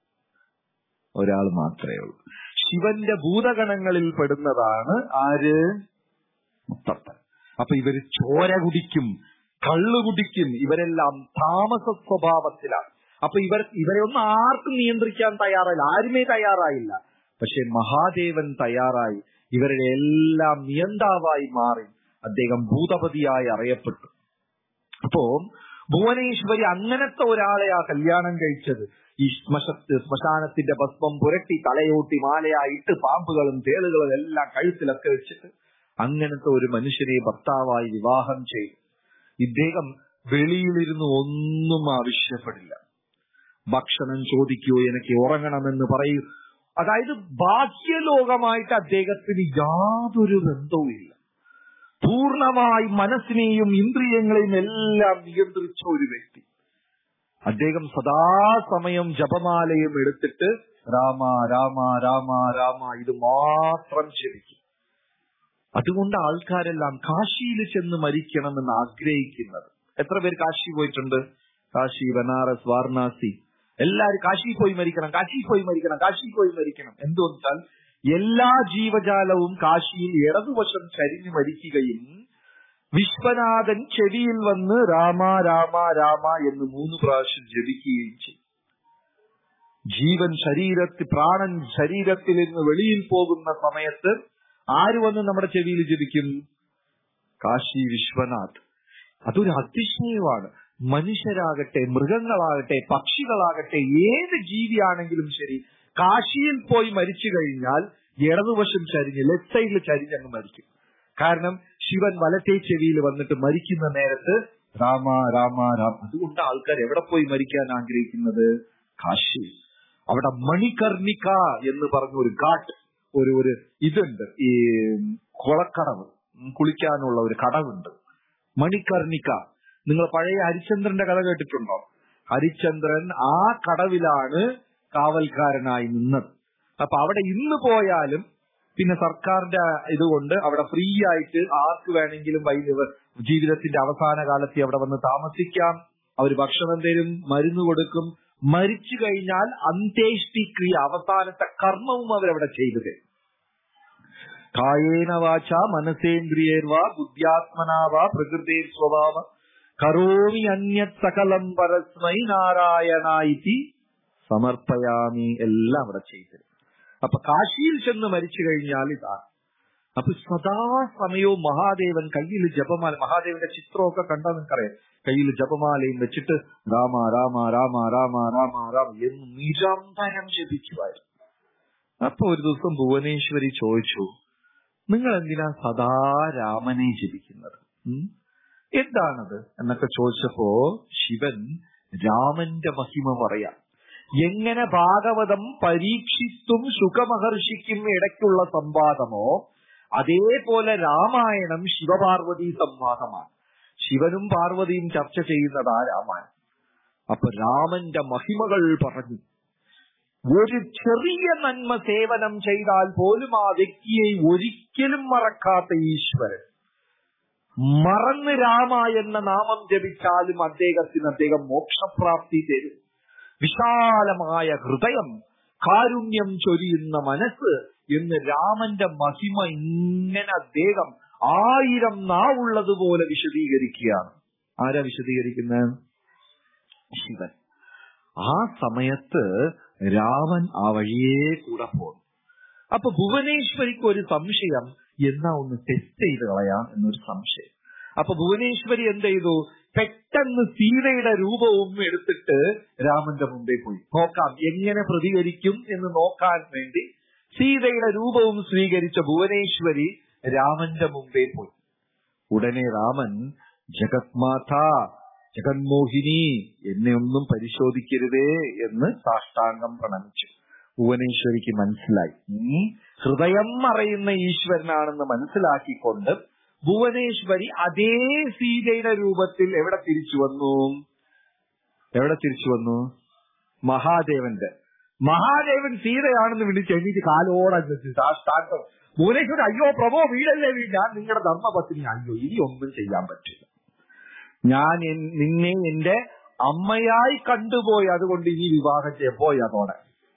ഒരാൾ മാത്രമേ ഉള്ളൂ ശിവന്റെ ഭൂതഗണങ്ങളിൽ പെടുന്നതാണ് ആര് മുത്തപ്പൻ അപ്പൊ ഇവര് ചോര കുടിക്കും കള്ളു കുടിക്കും ഇവരെല്ലാം താമസ സ്വഭാവത്തിലാണ് അപ്പൊ ഇവർ ഇവരെ ഒന്നും ആർക്കും നിയന്ത്രിക്കാൻ തയ്യാറായില്ല ആരുമേ തയ്യാറായില്ല പക്ഷെ മഹാദേവൻ തയ്യാറായി ഇവരുടെ എല്ലാം നിയന്താവായി മാറി അദ്ദേഹം ഭൂതപതിയായി അറിയപ്പെട്ടു അപ്പോ ഭുവനേശ്വരി അങ്ങനത്തെ ഒരാളെയാ കല്യാണം കഴിച്ചത് ഈ ശ്മശത്ത് ശ്മശാനത്തിന്റെ ഭസ്മം പുരട്ടി തലയോട്ടി മാലയായിട്ട് പാമ്പുകളും തേളുകളും എല്ലാം കഴുത്തിലൊക്കെ വെച്ചിട്ട് അങ്ങനത്തെ ഒരു മനുഷ്യനെ ഭർത്താവായി വിവാഹം ചെയ്തു ഇദ്ദേഹം വെളിയിലിരുന്ന് ഒന്നും ആവശ്യപ്പെടില്ല ഭക്ഷണം ചോദിക്കൂ എനിക്ക് ഉറങ്ങണമെന്ന് പറയൂ അതായത് ബാഹ്യലോകമായിട്ട് അദ്ദേഹത്തിന് യാതൊരു ബന്ധവുമില്ല പൂർണ്ണമായി മനസ്സിനെയും ഇന്ദ്രിയങ്ങളെയും എല്ലാം നിയന്ത്രിച്ച ഒരു വ്യക്തി അദ്ദേഹം സദാസമയം ജപമാലയും എടുത്തിട്ട് രാമ രാമ രാമ രാമ ഇത് മാത്രം ജപിക്കും അതുകൊണ്ട് ആൾക്കാരെല്ലാം കാശിയിൽ ചെന്ന് മരിക്കണമെന്ന് ആഗ്രഹിക്കുന്നത് എത്ര പേര് കാശി പോയിട്ടുണ്ട് കാശി ബനാറസ് വാരണാസി എല്ലാരും കാശി പോയി മരിക്കണം കാശി പോയി മരിക്കണം കാശി പോയി മരിക്കണം എന്തുവെച്ചാൽ എല്ലാ ജീവജാലവും കാശിയിൽ ഇടതുവശം ചരിഞ്ഞു മരിക്കുകയും വിശ്വനാഥൻ ചെവിയിൽ വന്ന് രാമ രാമ രാമ എന്ന് മൂന്ന് പ്രാവശ്യം ജപിക്കുകയും ചെയ്യും ജീവൻ ശരീരത്തിൽ പ്രാണൻ ശരീരത്തിൽ നിന്ന് വെളിയിൽ പോകുന്ന സമയത്ത് ആര് വന്ന് നമ്മുടെ ചെവിയിൽ ജപിക്കും കാശി വിശ്വനാഥ് അതൊരു അതിശയമാണ് മനുഷ്യരാകട്ടെ മൃഗങ്ങളാകട്ടെ പക്ഷികളാകട്ടെ ഏത് ജീവിയാണെങ്കിലും ശരി കാശിയിൽ പോയി മരിച്ചു കഴിഞ്ഞാൽ ഇടതുവശം ചരിഞ്ഞ് ലെഫ്റ്റ് സൈഡിൽ ചരിഞ്ഞങ്ങ് മരിക്കും കാരണം ശിവൻ വലത്തെ ചെവിയിൽ വന്നിട്ട് മരിക്കുന്ന നേരത്ത് രാമ രാമ രാമ അതുകൊണ്ട് ആൾക്കാർ എവിടെ പോയി മരിക്കാൻ ആഗ്രഹിക്കുന്നത് കാശി അവിടെ മണികർണിക എന്ന് പറഞ്ഞ ഒരു ഘാട്ട് ഒരു ഒരു ഇതുണ്ട് ഈ കുളക്കടവ് ഉം, കുളിക്കാനുള്ള ഒരു കടവുണ്ട് മണിക്കർണിക്ക നിങ്ങൾ പഴയ ഹരിചന്ദ്രന്റെ കഥ കേട്ടിട്ടുണ്ടോ ഹരിചന്ദ്രൻ ആ കടവിലാണ് കാവൽക്കാരനായി നിന്നത് അപ്പൊ അവിടെ ഇന്ന് പോയാലും പിന്നെ സർക്കാരിന്റെ ഇതുകൊണ്ട് അവിടെ ഫ്രീ ആയിട്ട് ആർക്ക് വേണമെങ്കിലും വൈദ്യ ജീവിതത്തിന്റെ അവസാന കാലത്ത് അവിടെ വന്ന് താമസിക്കാം അവർ ഭക്ഷണം തരും മരുന്ന് കൊടുക്കും മരിച്ചു കഴിഞ്ഞാൽ അന്ത്യേഷ്ടിക്രിയ അവസാനത്തെ കർമ്മവും അവരവിടെ ചെയ്തു തരും കായേന വാച മനസേന്ദ്രിയേർവാ ബുദ്ധ്യാത്മനാവാ പ്രകൃതേർ സ്വഭാവ കരോമി അന്യത് സകലം പരസ്മൈ നാരായണ ഇതി സമർപ്പയാമി എല്ലാം അവിടെ ചെയ്തു അപ്പൊ കാശിയിൽ ചെന്ന് മരിച്ചു കഴിഞ്ഞാൽ ഇതാണ് അപ്പൊ സദാസമയവും മഹാദേവൻ കയ്യിൽ ജപമാല മഹാദേവന്റെ ചിത്രമൊക്കെ കണ്ടാൽ നിങ്ങൾക്കറിയാം കയ്യിൽ ജപമാലയും വെച്ചിട്ട് രാമ രാമ രാമ രാമ രാമ രാമ എന്ന് നിരന്തരം ജപിക്കുമായിരുന്നു അപ്പൊ ഒരു ദിവസം ഭുവനേശ്വരി ചോദിച്ചു നിങ്ങൾ എന്തിനാ സദാ രാമനെ ജപിക്കുന്നത് ഉം? എന്താണത് എന്നൊക്കെ ചോദിച്ചപ്പോ ശിവൻ രാമന്റെ മഹിമ പറയാം എങ്ങനെ ഭാഗവതം പരീക്ഷിത്തും സുഖമഹർഷിക്കും ഇടയ്ക്കുള്ള സംവാദമോ അതേപോലെ രാമായണം ശിവപാർവതി സംവാദമാണ് ശിവനും പാർവതിയും ചർച്ച ചെയ്യുന്നതാ രാമായണം അപ്പൊ രാമന്റെ മഹിമകൾ പറഞ്ഞു ഒരു ചെറിയ നന്മ സേവനം ചെയ്താൽ പോലും ആ വ്യക്തിയെ ഒരിക്കലും മറക്കാത്ത ഈശ്വരൻ മറന്ന് രാമ എന്ന നാമം ജപിച്ചാലും അദ്ദേഹത്തിന് അദ്ദേഹം മോക്ഷപ്രാപ്തി തരും വിശാലമായ ഹൃദയം കാരുണ്യം ചൊരിയുന്ന മനസ്സ് എന്ന് രാമന്റെ മഹിമ ഇങ്ങനെ അദ്ദേഹം ആയിരം നാവുള്ളതുപോലെ വിശദീകരിക്കുകയാണ് ആരാ വിശദീകരിക്കുന്നത് ശിവൻ ആ സമയത്ത് രാമൻ ആ വഴിയേ കൂടെ പോകുന്നു അപ്പൊ ഭുവനേശ്വരിക്ക് ഒരു സംശയം എന്നാ ഒന്ന് ടെസ്റ്റ് ചെയ്ത് കളയാം എന്നൊരു സംശയം അപ്പൊ ഭുവനേശ്വരി എന്ത് ചെയ്തു പെട്ടെന്ന് സീതയുടെ രൂപവും എടുത്തിട്ട് രാമന്റെ മുമ്പേ പോയി നോക്കാം എങ്ങനെ പ്രതികരിക്കും എന്ന് നോക്കാൻ വേണ്ടി സീതയുടെ രൂപവും സ്വീകരിച്ച ഭുവനേശ്വരി രാമന്റെ മുമ്പേ പോയി ഉടനെ രാമൻ ജഗത്മാത ജഗന്മോഹിനി എന്നെ ഒന്നും പരിശോധിക്കരുതേ എന്ന് സാഷ്ടാംഗം പ്രണമിച്ചു ഭുവനേശ്വരിക്ക് മനസ്സിലായി നീ ഹൃദയം മറയുന്ന ഈശ്വരനാണെന്ന് മനസ്സിലാക്കിക്കൊണ്ട് ഭുവനേശ്വരി അതേ സീതയുടെ രൂപത്തിൽ എവിടെ തിരിച്ചു വന്നു എവിടെ തിരിച്ചു വന്നു മഹാദേവന്റെ മഹാദേവൻ സീതയാണെന്ന് വിളിച്ച് എണീറ്റ് കാലോടെ സാഷ്ടാംഗം ഭുവനേശ്വരി അയ്യോ പ്രഭോ വീടല്ലേ വീട് ഞാൻ നിങ്ങളുടെ ധർമ്മപത്നി അയ്യോ ഇനി ഒന്നും ചെയ്യാൻ പറ്റില്ല ഞാൻ എൻ- നിന്നെ എന്റെ അമ്മയായി കണ്ടുപോയി അതുകൊണ്ട് ഇനി വിവാഹം ചെയ്യാൻ പോയി അതോടെ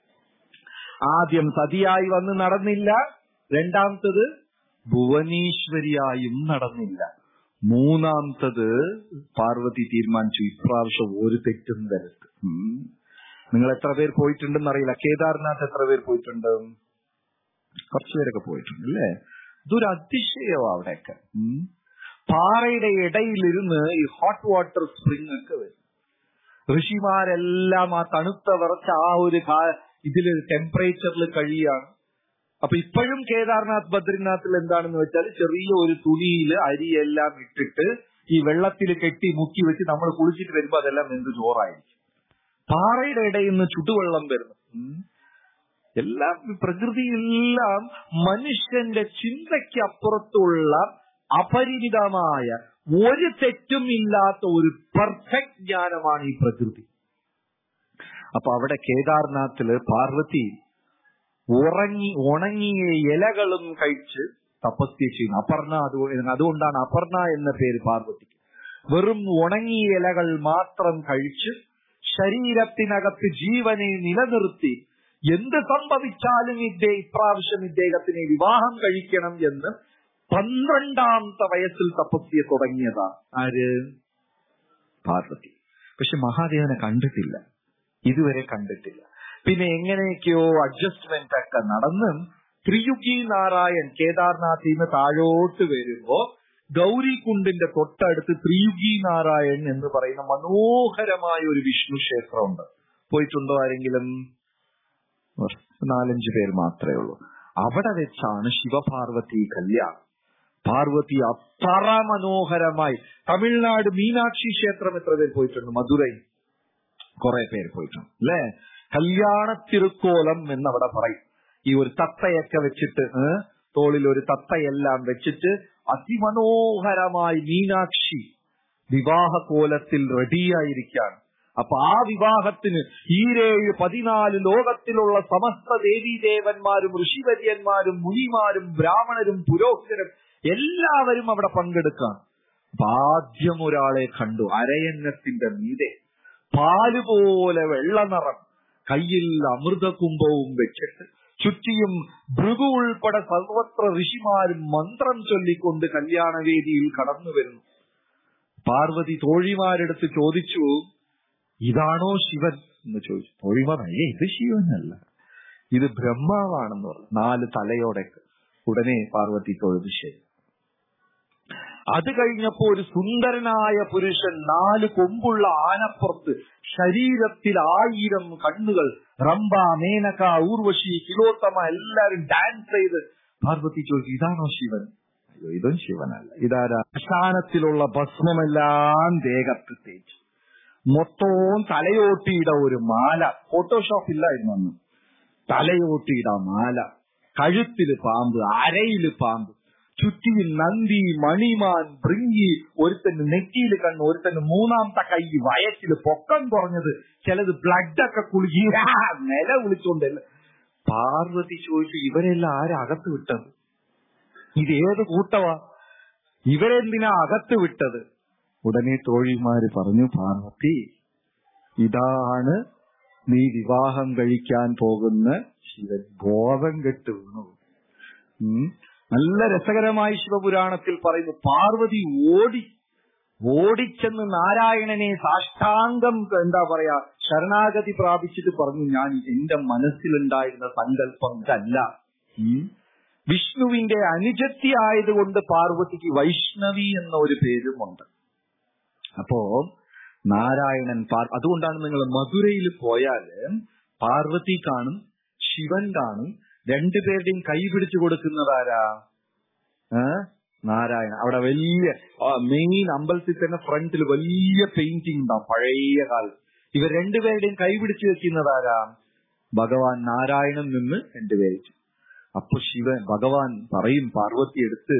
ആദ്യം സതിയായി വന്ന് നടന്നില്ല രണ്ടാമത്തത് ഭുവനേശ്വരിയായും നടന്നില്ല മൂന്നാമത്തത് പാർവതി തീരുമാനിച്ചു ഇപ്രാവശ്യം ഒരു തെറ്റും തരത്ത് ഉം. നിങ്ങൾ എത്ര പേർ പോയിട്ടുണ്ടെന്ന് അറിയില്ല കേദാർനാഥ് എത്ര പേർ പോയിട്ടുണ്ട് കുറച്ചുപേരൊക്കെ പോയിട്ടുണ്ട് അല്ലേ ഇതൊരു അതിശയമാണ് അവിടെയൊക്കെ ഉം. പാറയുടെ ഇടയിലിരുന്ന് ഈ ഹോട്ട് വാട്ടർ സ്പ്രിംഗ് ഒക്കെ വരും ഋഷിമാരെല്ലാം ആ തണുത്ത വിറച്ച ആ ഒരു കാ- ഇതില് ടെമ്പറേച്ചറിൽ കഴിയാണ് അപ്പൊ ഇപ്പോഴും കേദാർനാഥ് ബദ്രിനാഥിൽ എന്താണെന്ന് വെച്ചാൽ ചെറിയ ഒരു തുണിയിൽ അരിയെല്ലാം ഇട്ടിട്ട് ഈ വെള്ളത്തിൽ കെട്ടി മുക്കി വെച്ച് നമ്മൾ കുളിച്ചിട്ട് വരുമ്പോ അതെല്ലാം എന്ത് ചോറായിരിക്കും പാറയുടെ ഇടയിൽ നിന്ന് ചുടുവെള്ളം വരുന്നു ഉം. എല്ലാം പ്രകൃതിയെല്ലാം മനുഷ്യന്റെ ചിന്തയ്ക്ക് അപ്പുറത്തുള്ള അപരിമിതമായ ഒരു തെറ്റും ഇല്ലാത്ത ഒരു പെർഫെക്റ്റ് ജ്ഞാനമാണ് ഈ പ്രകൃതി അപ്പൊ അവിടെ കേദാർനാഥില് പാർവതി ഉറങ്ങി ഉണങ്ങിയ ഇലകളും കഴിച്ച് തപസ്യ ചെയ്യുന്നു അപർണ അത് അതുകൊണ്ടാണ് അപർണ എന്ന പേര് പാർവതിക്ക് വെറും ഉണങ്ങിയ ഇലകൾ മാത്രം കഴിച്ച് ശരീരത്തിനകത്ത് ജീവനെ നിലനിർത്തി എന്ത് സംഭവിച്ചാലും ഇദ്ദേ ഇപ്രാവശ്യം ഇദ്ദേഹത്തിനെ വിവാഹം കഴിക്കണം എന്ന് പന്ത്രണ്ടാമത്തെ വയസ്സിൽ തപസ്യ തുടങ്ങിയതാണ് ആര് പാർവതി പക്ഷെ മഹാദേവനെ കണ്ടിട്ടില്ല ഇതുവരെ കണ്ടിട്ടില്ല പിന്നെ എങ്ങനെയൊക്കെയോ അഡ്ജസ്റ്റ്മെന്റ് ഒക്കെ നടന്ന് ത്രിയുഗി നാരായൺ കേദാർനാഥിൽ നിന്ന് താഴോട്ട് വരുമ്പോ ഗൗരികുണ്ടിന്റെ തൊട്ടടുത്ത് ത്രിയുഗി നാരായൺ എന്ന് പറയുന്ന മനോഹരമായ ഒരു വിഷ്ണു ക്ഷേത്രമുണ്ട് പോയിട്ടുണ്ടോ ആരെങ്കിലും നാലഞ്ച് പേര് മാത്രമേ ഉള്ളൂ അവിടെ വെച്ചാണ് ശിവപാർവതി കല്യാണം പാർവതി അത്ര മനോഹരമായി തമിഴ്നാട് മീനാക്ഷി ക്ഷേത്രം എത്ര പേര് പോയിട്ടുണ്ട് മധുരൈ കുറെ പേര് പോയിട്ടുണ്ട് അല്ലേ കല്യാണ തിരുക്കോലം എന്നവിടെ പറയും ഈ ഒരു തത്തയൊക്കെ വെച്ചിട്ട് ഏ, തോളിൽ ഒരു തത്തയെല്ലാം വെച്ചിട്ട് അതിമനോഹരമായി മീനാക്ഷി വിവാഹ കോലത്തിൽ റെഡിയായിരിക്കാണ് അപ്പൊ ആ വിവാഹത്തിന് ഈരേഴ് പതിനാല് ലോകത്തിലുള്ള സമസ്ത ദേവീദേവന്മാരും ഋഷിവര്യന്മാരും മുനിമാരും ബ്രാഹ്മണരും പുരോഹിതരും എല്ലാവരും അവിടെ പങ്കെടുക്കാം അപ്പൊ ആദ്യം ഒരാളെ കണ്ടു അരയന്നത്തിന്റെ മീതെ പാല് പോലെ വെള്ള നിറം കയ്യിൽ അമൃതകുംഭവും വെച്ചിട്ട് ചുറ്റിയും ഭൃഗു ഉൾപ്പെടെ സർവത്ര ഋഷിമാരും മന്ത്രം ചൊല്ലിക്കൊണ്ട് കല്യാണവേദിയിൽ കടന്നു വരുന്നു പാർവതി തോഴിമാരെടുത്ത് ചോദിച്ചു ഇതാണോ ശിവൻ എന്ന് ചോദിച്ചു തോഴിമാർ ഏ ഇത് ശിവനല്ല ഇത് ബ്രഹ്മാവാണെന്ന് പറഞ്ഞു നാല് തലയോടെ ഉടനെ പാർവതി തൊഴുതു ശരി അത് കഴിഞ്ഞപ്പോ ഒരു സുന്ദരനായ പുരുഷൻ നാല് കൊമ്പുള്ള ആനപ്പുറത്ത് ശരീരത്തിൽ ആയിരം കണ്ണുകൾ റംബ മേനക ഊർവശി കിലോത്തമ എല്ലാരും ഡാൻസ് ചെയ്ത് പാർവതി ചോദിച്ചു ഇതാണോ ശിവൻ അയ്യോ ഇതും ശിവനല്ല ഇതാരാ ശ്മശാനത്തിലുള്ള ഭസ്മമെല്ലാം ദേഹത്ത് തേച്ചു മൊത്തവും തലയോട്ടിയുടെ ഒരു മാല ഫോട്ടോഷോപ്പ് ഇല്ലായിരുന്നു അന്ന് തലയോട്ടിയുടെ മാല കഴുത്തില് പാമ്പ് അരയില് പാമ്പ് ചുറ്റിയിൽ നന്ദി മണിമാൻ ഭൃങ്കി ഒരുത്തന് നെറ്റിയിൽ കണ്ണ് ഒരുത്തന് മൂന്നാമത്തെ കൈ വയറ്റില് പൊക്കം കുറഞ്ഞത് ചിലത് ബ്ലഡ് ഒക്കെ കുളുകി നില വിളിച്ചോണ്ടല്ല പാർവതി ചോദിച്ചു ഇവരെല്ലാം ആരാ അകത്ത് വിട്ടത് ഇത് ഏത് കൂട്ടവാ ഇവരെന്തിനാ അകത്ത് വിട്ടത് ഉടനെ തോഴിമാര് പറഞ്ഞു പാർവതി ഇതാണ് നീ വിവാഹം കഴിക്കാൻ പോകുന്ന ശിവൻ ബോധം കെട്ട് വീണു ഉം. നല്ല രസകരമായി ശിവപുരാണത്തിൽ പറയുന്നു പാർവതി ഓടി ഓടിച്ചെന്ന് നാരായണനെ സാഷ്ടാംഗം എന്താ പറയാ ശരണാഗതി പ്രാപിച്ചിട്ട് പറഞ്ഞു ഞാൻ എന്റെ മനസ്സിലുണ്ടായിരുന്ന സങ്കല്പം ഇതല്ല ഉം. വിഷ്ണുവിന്റെ അനുജത്തി ആയതുകൊണ്ട് പാർവതിക്ക് വൈഷ്ണവി എന്ന ഒരു പേരുമുണ്ട് അപ്പോ നാരായണൻ പാർ അതുകൊണ്ടാണ് നിങ്ങൾ മധുരയിൽ പോയാല് പാർവതി കാണും ശിവൻ കാണും രണ്ടുപേരുടെയും കൈ പിടിച്ചു കൊടുക്കുന്നതാരാ ഏ നാരായണ അവിടെ വലിയ മെയിൻ അമ്പലത്തിൽ തന്നെ ഫ്രണ്ടിൽ വലിയ പെയിന്റിംഗ് ഉണ്ടാവും പഴയ കാലത്ത് ഇവർ രണ്ടുപേരുടെയും കൈ പിടിച്ചു വെക്കുന്നതാരാ ഭഗവാൻ നാരായണൻ നിന്ന് രണ്ടുപേരെ അപ്പൊ ശിവൻ ഭഗവാൻ പറയും പാർവതി എടുത്ത്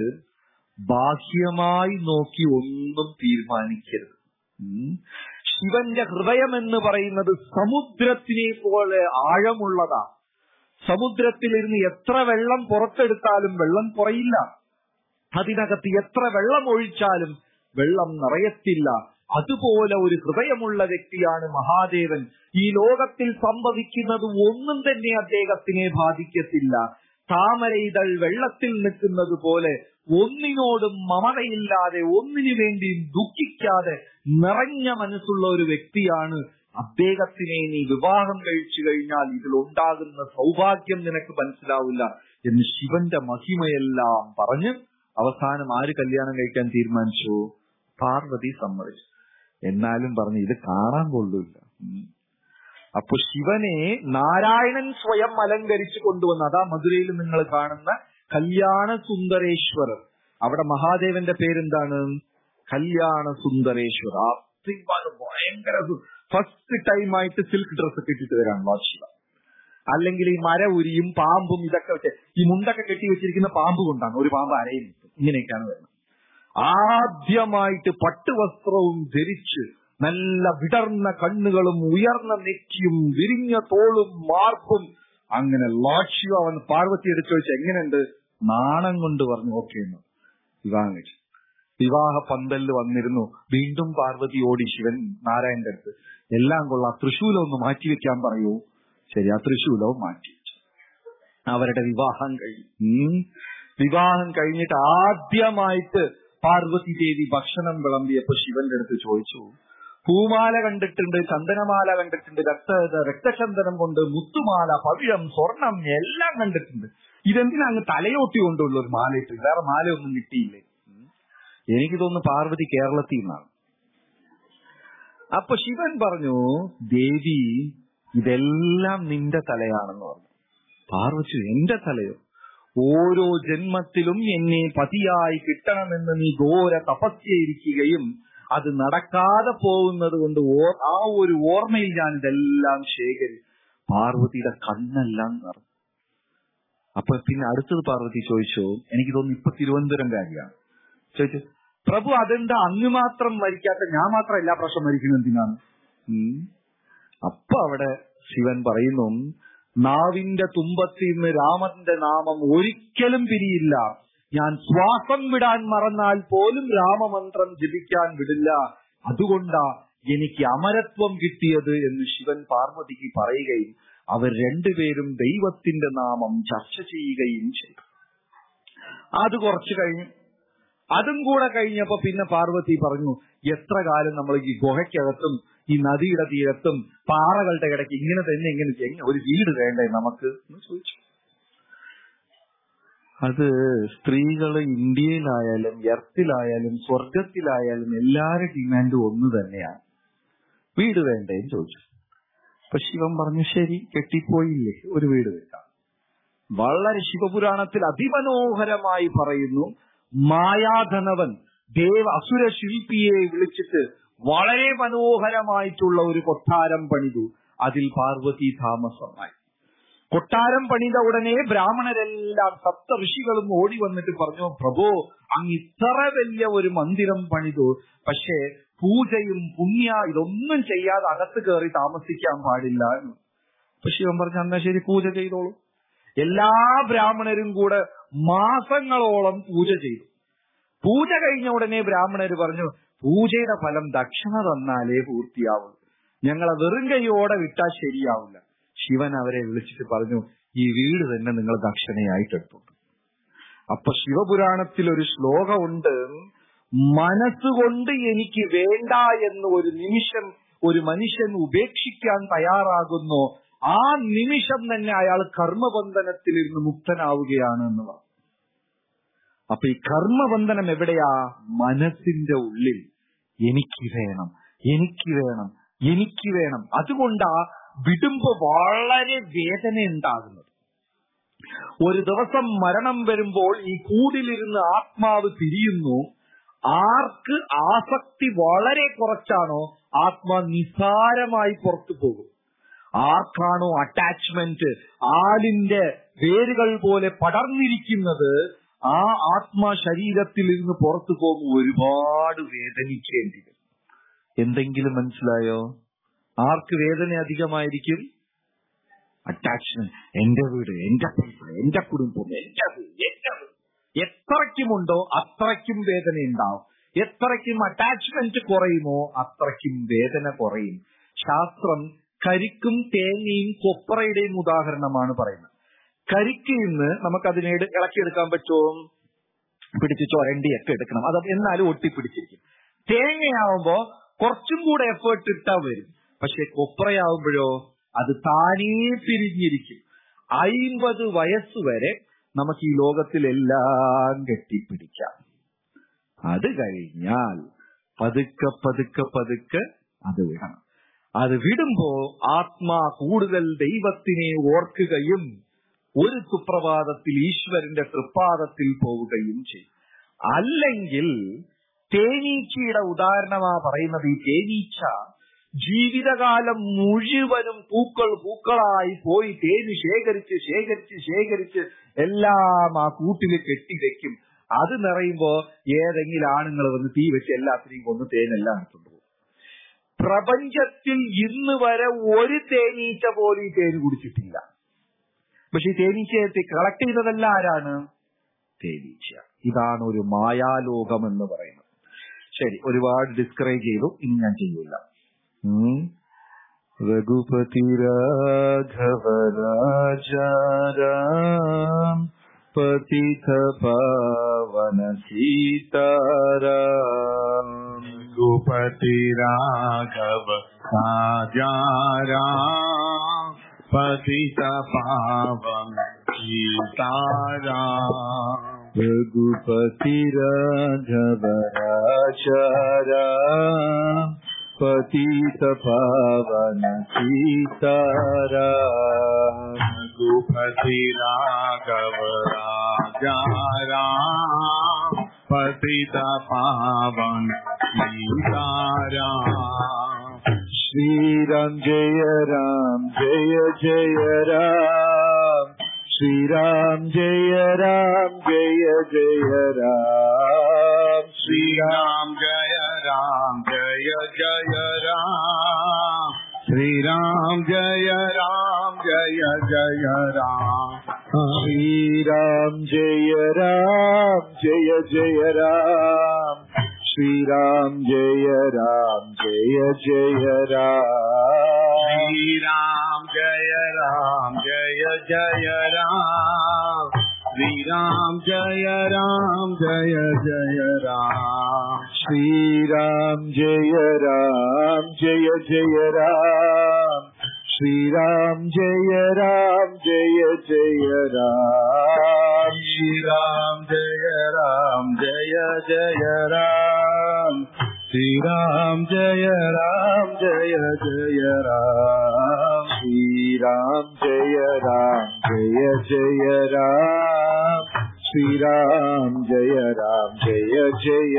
ബാഹ്യമായി നോക്കി ഒന്നും തീരുമാനിക്കരുത് ഉം. ശിവന്റെ ഹൃദയം എന്ന് പറയുന്നത് സമുദ്രത്തിനെ പോലെ ആഴമുള്ളതാ സമുദ്രത്തിലിരുന്ന് എത്ര വെള്ളം പുറത്തെടുത്താലും വെള്ളം കുറയില്ല അതിനകത്ത് എത്ര വെള്ളം ഒഴിച്ചാലും വെള്ളം നിറയത്തില്ല അതുപോലെ ഒരു ഹൃദയമുള്ള വ്യക്തിയാണ് മഹാദേവൻ ഈ ലോകത്തിൽ സംഭവിക്കുന്നത് ഒന്നും തന്നെ അദ്ദേഹത്തിനെ ബാധിക്കത്തില്ല താമരയിതൾ വെള്ളത്തിൽ നിൽക്കുന്നത് പോലെ ഒന്നിനോടും മമതയില്ലാതെ ഒന്നിനു വേണ്ടിയും ദുഃഖിക്കാതെ നിറഞ്ഞ മനസ്സുള്ള ഒരു വ്യക്തിയാണ് അദ്ദേഹത്തിനെ നീ വിവാഹം കഴിച്ചു കഴിഞ്ഞാൽ ഇതിലുണ്ടാകുന്ന സൗഭാഗ്യം നിനക്ക് മനസ്സിലാവില്ല എന്ന് ശിവന്റെ മഹിമയെല്ലാം പറഞ്ഞ് അവസാനം ആര് കല്യാണം കഴിക്കാൻ തീരുമാനിച്ചു പാർവതി സമ്മതിച്ചു എന്നാലും പറഞ്ഞു ഇത് കാണാൻ കൊള്ളൂല്ല ഉം. അപ്പൊ ശിവനെ നാരായണൻ സ്വയം അലങ്കരിച്ചു കൊണ്ടുവന്ന് അതാ മധുരയിൽ നിങ്ങൾ കാണുന്ന കല്യാണ സുന്ദരേശ്വരർ അവിടെ മഹാദേവന്റെ പേരെന്താണ് കല്യാണ സുന്ദരേശ്വർ അത്രയും ഭയങ്കര ഫസ്റ്റ് ടൈം ആയിട്ട് സിൽക്ക് ഡ്രസ് ഒക്കെ ഇട്ടിട്ട് വരാണ് ശിവ അല്ലെങ്കിൽ ഈ മര ഉരിയും പാമ്പും ഇതൊക്കെ വെച്ച് ഈ മുണ്ടൊക്കെ കെട്ടി വെച്ചിരിക്കുന്ന പാമ്പ് കൊണ്ടാണ് ഒരു പാമ്പ് അരയിൽ നിൽക്കും ഇങ്ങനെയൊക്കെയാണ് വരുന്നത് ആദ്യമായിട്ട് പട്ടുവസ്ത്രവും ധരിച്ച് നല്ല വിടർന്ന കണ്ണുകളും ഉയർന്ന നെറ്റിയും വിരിഞ്ഞ തോളും മാർപ്പും അങ്ങനെ ലോഡ് അവൻ പാർവതി എടുത്തു വെച്ച് എങ്ങനെയുണ്ട് നാണം കൊണ്ട് പറഞ്ഞു ഓക്കെ എന്ന് വിവാഹം കഴിച്ചു വിവാഹ പന്തലിൽ വന്നിരുന്നു വീണ്ടും പാർവതി ഓടി ശിവൻ നാരായണന്റെ അടുത്ത് എല്ലാം കൊള്ളാം തൃശൂലം ഒന്ന് മാറ്റി വെക്കാൻ പറയൂ ശരി ആ തൃശൂലവും മാറ്റി വെച്ചു അവരുടെ വിവാഹം കഴിഞ്ഞു ഉം. വിവാഹം കഴിഞ്ഞിട്ട് ആദ്യമായിട്ട് പാർവതി ദേവി ഭക്ഷണം വിളമ്പിയപ്പോ ശിവന്റെ അടുത്ത് ചോദിച്ചു പൂമാല കണ്ടിട്ടുണ്ട് ചന്ദനമാല കണ്ടിട്ടുണ്ട് രക്ത രക്തചന്ദനം കൊണ്ട് മുത്തുമാല പവിഴം സ്വർണം എല്ലാം കണ്ടിട്ടുണ്ട് ഇതെന്തിനാ അങ്ങ് തലയോട്ടി കൊണ്ടുള്ള ഒരു മാല ഇട്ട് വേറെ മാലയൊന്നും കിട്ടിയില്ലേ ഉം. എനിക്ക് തോന്നുന്നു പാർവതി കേരളത്തിൽ നിന്നാണ് അപ്പൊ ശിവൻ പറഞ്ഞു ദേവി ഇതെല്ലാം നിന്റെ തലയാണെന്ന് പറഞ്ഞു പാർവതി എന്റെ തലയോ ഓരോ ജന്മത്തിലും എന്നെ പതിയായി കിട്ടണമെന്ന് നീ ഘോര തപസ്യയിരിക്കുകയും അത് നടക്കാതെ പോകുന്നത് കൊണ്ട് ഓ- ആ ഒരു ഓർമ്മയിൽ ഞാൻ ഇതെല്ലാം ശേഖരി പാർവതിയുടെ കണ്ണെല്ലാം നിറഞ്ഞു അപ്പൊ പിന്നെ അടുത്തത് പാർവതി ചോദിച്ചു എനിക്ക് തോന്നുന്നു ഇപ്പൊ തിരുവനന്തപുരം കാര്യമാണ് ചോദിച്ചു പ്രഭു അതെന്താ അങ്ങ് മാത്രം മരിക്കാത്ത ഞാൻ മാത്രം എല്ലാ പ്രാവശ്യം മരിക്കുന്നത് എന്തിനാണ് ഉം. അപ്പൊ അവിടെ ശിവൻ പറയുന്നു നാവിന്റെ തുമ്പത്തിൽ നിന്ന് രാമന്റെ നാമം ഒരിക്കലും പിരിയില്ല ഞാൻ ശ്വാസം വിടാൻ മറന്നാൽ പോലും രാമമന്ത്രം ജപിക്കാൻ വിടില്ല അതുകൊണ്ടാ എനിക്ക് അമരത്വം കിട്ടിയത് എന്ന് ശിവൻ പാർവതിക്ക് പറയുകയും അവർ രണ്ടുപേരും ദൈവത്തിന്റെ നാമം ചർച്ച ചെയ്യുകയും ചെയ്തു അത് കുറച്ചു കഴിഞ്ഞു അതും കൂടെ കഴിഞ്ഞപ്പോ പിന്നെ പാർവതി പറഞ്ഞു എത്ര കാലം നമ്മൾ ഈ ഗുഹയ്ക്കകത്തും ഈ നദിയുടെ തീരത്തും പാറകളുടെ ഇടയ്ക്ക് ഇങ്ങനെ തന്നെ ഇങ്ങനെ എങ്ങനെ ഒരു വീട് വേണ്ടേ നമുക്ക് എന്ന് ചോദിച്ചു അത് സ്ത്രീകള് ഇന്ത്യയിലായാലും എർത്തിലായാലും സ്വർഗത്തിലായാലും എല്ലാവരുടെ ഡിമാൻഡും ഒന്ന് തന്നെയാണ് വീട് വേണ്ടേന്ന് ചോദിച്ചു അപ്പൊ ശിവൻ പറഞ്ഞു ശരി കെട്ടിപ്പോയില്ലേ ഒരു വീട് വെക്കാം വളരെ ശിവപുരാണത്തിൽ അതിമനോഹരമായി പറയുന്നു മായാധനവൻ ദേവ അസുര ശില്പിയെ വിളിച്ചിട്ട് വളരെ മനോഹരമായിട്ടുള്ള ഒരു കൊട്ടാരം പണിതു അതിൽ പാർവതി താമസമായി കൊട്ടാരം പണിത ഉടനെ ബ്രാഹ്മണരെല്ലാം സപ്ത ഋഷികളും ഓടി വന്നിട്ട് പറഞ്ഞു പ്രഭു അങ്ങ് ഇത്ര വലിയ ഒരു മന്ദിരം പണിതു പക്ഷേ പൂജയും പുണ്യ ഇതൊന്നും ചെയ്യാതെ അകത്ത് കയറി താമസിക്കാൻ പാടില്ല എന്ന് അപ്പൊ ശിവൻ പറഞ്ഞു എന്നാ ശരി പൂജ ചെയ്തോളൂ എല്ലാ ബ്രാഹ്മണരും കൂടെ മാസങ്ങളോളം പൂജ ചെയ്തു പൂജ കഴിഞ്ഞ ഉടനെ ബ്രാഹ്മണര് പറഞ്ഞു പൂജയുടെ ഫലം ദക്ഷിണ തന്നാലേ പൂർത്തിയാവൂ ഞങ്ങളെ വെറും കൈയോടെ വിട്ടാൽ ശരിയാവില്ല ശിവൻ അവരെ വിളിച്ചിട്ട് പറഞ്ഞു ഈ വീട് തന്നെ നിങ്ങൾ ദക്ഷിണയായിട്ട് എടുത്തോളൂ അപ്പൊ ശിവപുരാണത്തിൽ ഒരു ശ്ലോകമുണ്ട് മനസ്സുകൊണ്ട് എനിക്ക് വേണ്ട എന്ന് ഒരു നിമിഷം ഒരു മനുഷ്യൻ ഉപേക്ഷിക്കാൻ തയ്യാറാകുന്നു ആ നിമിഷം തന്നെ അയാൾ കർമ്മബന്ധനത്തിൽ ഇരുന്ന് മുക്തനാവുകയാണ് എന്നുള്ളത് അപ്പൊ ഈ കർമ്മബന്ധനം എവിടെയാ മനസ്സിന്റെ ഉള്ളിൽ എനിക്ക് വേണം എനിക്ക് വേണം എനിക്ക് വേണം അതുകൊണ്ടാ വിടുമ്പോ വളരെ വേദന ഉണ്ടാകുന്നത് ഒരു ദിവസം മരണം വരുമ്പോൾ ഈ കൂടിലിരുന്ന് ആത്മാവ് തിരിയുന്നു ആർക്ക് ആസക്തി വളരെ കുറച്ചാണോ ആത്മാ നിസാരമായി പുറത്തു പോകും ആർക്കാണോ അറ്റാച്ച്മെന്റ് ആലിന്റെ വേരുകൾ പോലെ പടർന്നിരിക്കുന്നത് ആ ആത്മാ ശരീരത്തിൽ നിന്ന് പുറത്തു പോകും ഒരുപാട് വേദനിക്കേണ്ടി വരും എന്തെങ്കിലും മനസ്സിലായോ ആർക്ക് വേദന അധികമായിരിക്കും അറ്റാച്ച്മെന്റ് എന്റെ വീട് എന്റെ പൈസ എന്റെ കുടുംബം എന്റെ വീട് എന്റെ വീട് എത്രയ്ക്കുമുണ്ടോ അത്രയ്ക്കും വേദന ഉണ്ടാവും എത്രയ്ക്കും അറ്റാച്ച്മെന്റ് കുറയുമോ അത്രയ്ക്കും വേദന കുറയും ശാസ്ത്രം കരിക്കും തേങ്ങയും കൊപ്രയുടെയും ഉദാഹരണമാണ് പറയുന്നത് കരിക്ക് ഇന്ന് നമുക്ക് അതിനെ ഇളക്കിയെടുക്കാൻ പറ്റുമോ പിടിച്ച് ചൊരണ്ടിയൊക്കെ എടുക്കണം അത് എന്നാലും ഒട്ടിപ്പിടിച്ചിരിക്കും തേങ്ങയാവുമ്പോ കുറച്ചും കൂടെ എഫേർട്ട് ഇട്ടാ വരും പക്ഷെ കൊപ്രയാവുമ്പോഴോ അത് താനേ പിരിഞ്ഞിരിക്കും അയിമ്പത് വയസ്സ് വരെ നമുക്ക് ഈ ലോകത്തിലെല്ലാം കെട്ടിപ്പിടിക്കാം അത് കഴിഞ്ഞാൽ പതുക്കെ പതുക്കെ പതുക്കെ അത് വിടണം അത് വിടുമ്പോ ആത്മാ കൂടുതൽ ദൈവത്തിനെ ഓർക്കുകയും ഒരു സുപ്രഭാതത്തിൽ ഈശ്വരന്റെ തൃപ്പാദത്തിൽ പോവുകയും ചെയ്യും അല്ലെങ്കിൽ തേനീച്ചയുടെ ഉദാഹരണമാ പറയുന്നത് ഈ തേനീച്ച ജീവിതകാലം മുഴുവനും പൂക്കൾ പൂക്കളായി പോയി തേന് ശേഖരിച്ച് ശേഖരിച്ച് ശേഖരിച്ച് എല്ലാം ആ കൂട്ടിൽ കെട്ടിവെക്കും അത് നിറയുമ്പോ ഏതെങ്കിലും ആണുങ്ങൾ വന്ന് തീ വെച്ച് എല്ലാത്തിനെയും കൊന്ന് തേനെല്ലാം എടുത്തുകൊണ്ട് പോകും പ്രപഞ്ചത്തിൽ ഇന്ന് വരെ ഒരു തേനീച്ച പോലും ഈ തേന് കുടിച്ചിട്ടില്ല പക്ഷെ ഈ തേനീച്ചയെ കളക്ട് ചെയ്തതെല്ലാം ആരാണ് തേനീച്ച ഇതാണ് ഒരു മായാലോകം എന്ന് പറയുന്നത് ശരി ഒരുപാട് ഡിസ്ക്രൈബ് ചെയ്തു ഇനി ഞാൻ ചെയ്യൂല രഘുപതി രാഘവ രാജാരാം പതിത പാവന സീതാരാം रघुपति राघव राजाराम पतित पावन सीताराम रघुपति राघव राजाराम पतित पावन सीताराम रघुपति राघव राजाराम पतित पावन सीताराम श्री राम जय राम जय जय राम ശ്രീരാം ജയ രാം ജയ ജയ രാം श्रीराम जय राम जय जय राम श्रीराम जय राम जय जय राम ശ്രീരാം ജയ രാം ജയ ജയ രാം ശ്രീരാം ജയ രാം ജയ ജയ രാം श्रीराम जय राम जय जय राम श्रीराम जय राम जय जय राम ശ്രീരാം ജയ രാം ജയ ജയ രാം ശ്രീരാം ജയ രാം ജയ ജയ രാം श्रीराम जय राम जय जय राम श्रीराम जय राम जय जय राम ശ്രീരാം ജയ രാം ജയ ജയ രാം ശ്രീരാം ജയ രാം ജയ ജയ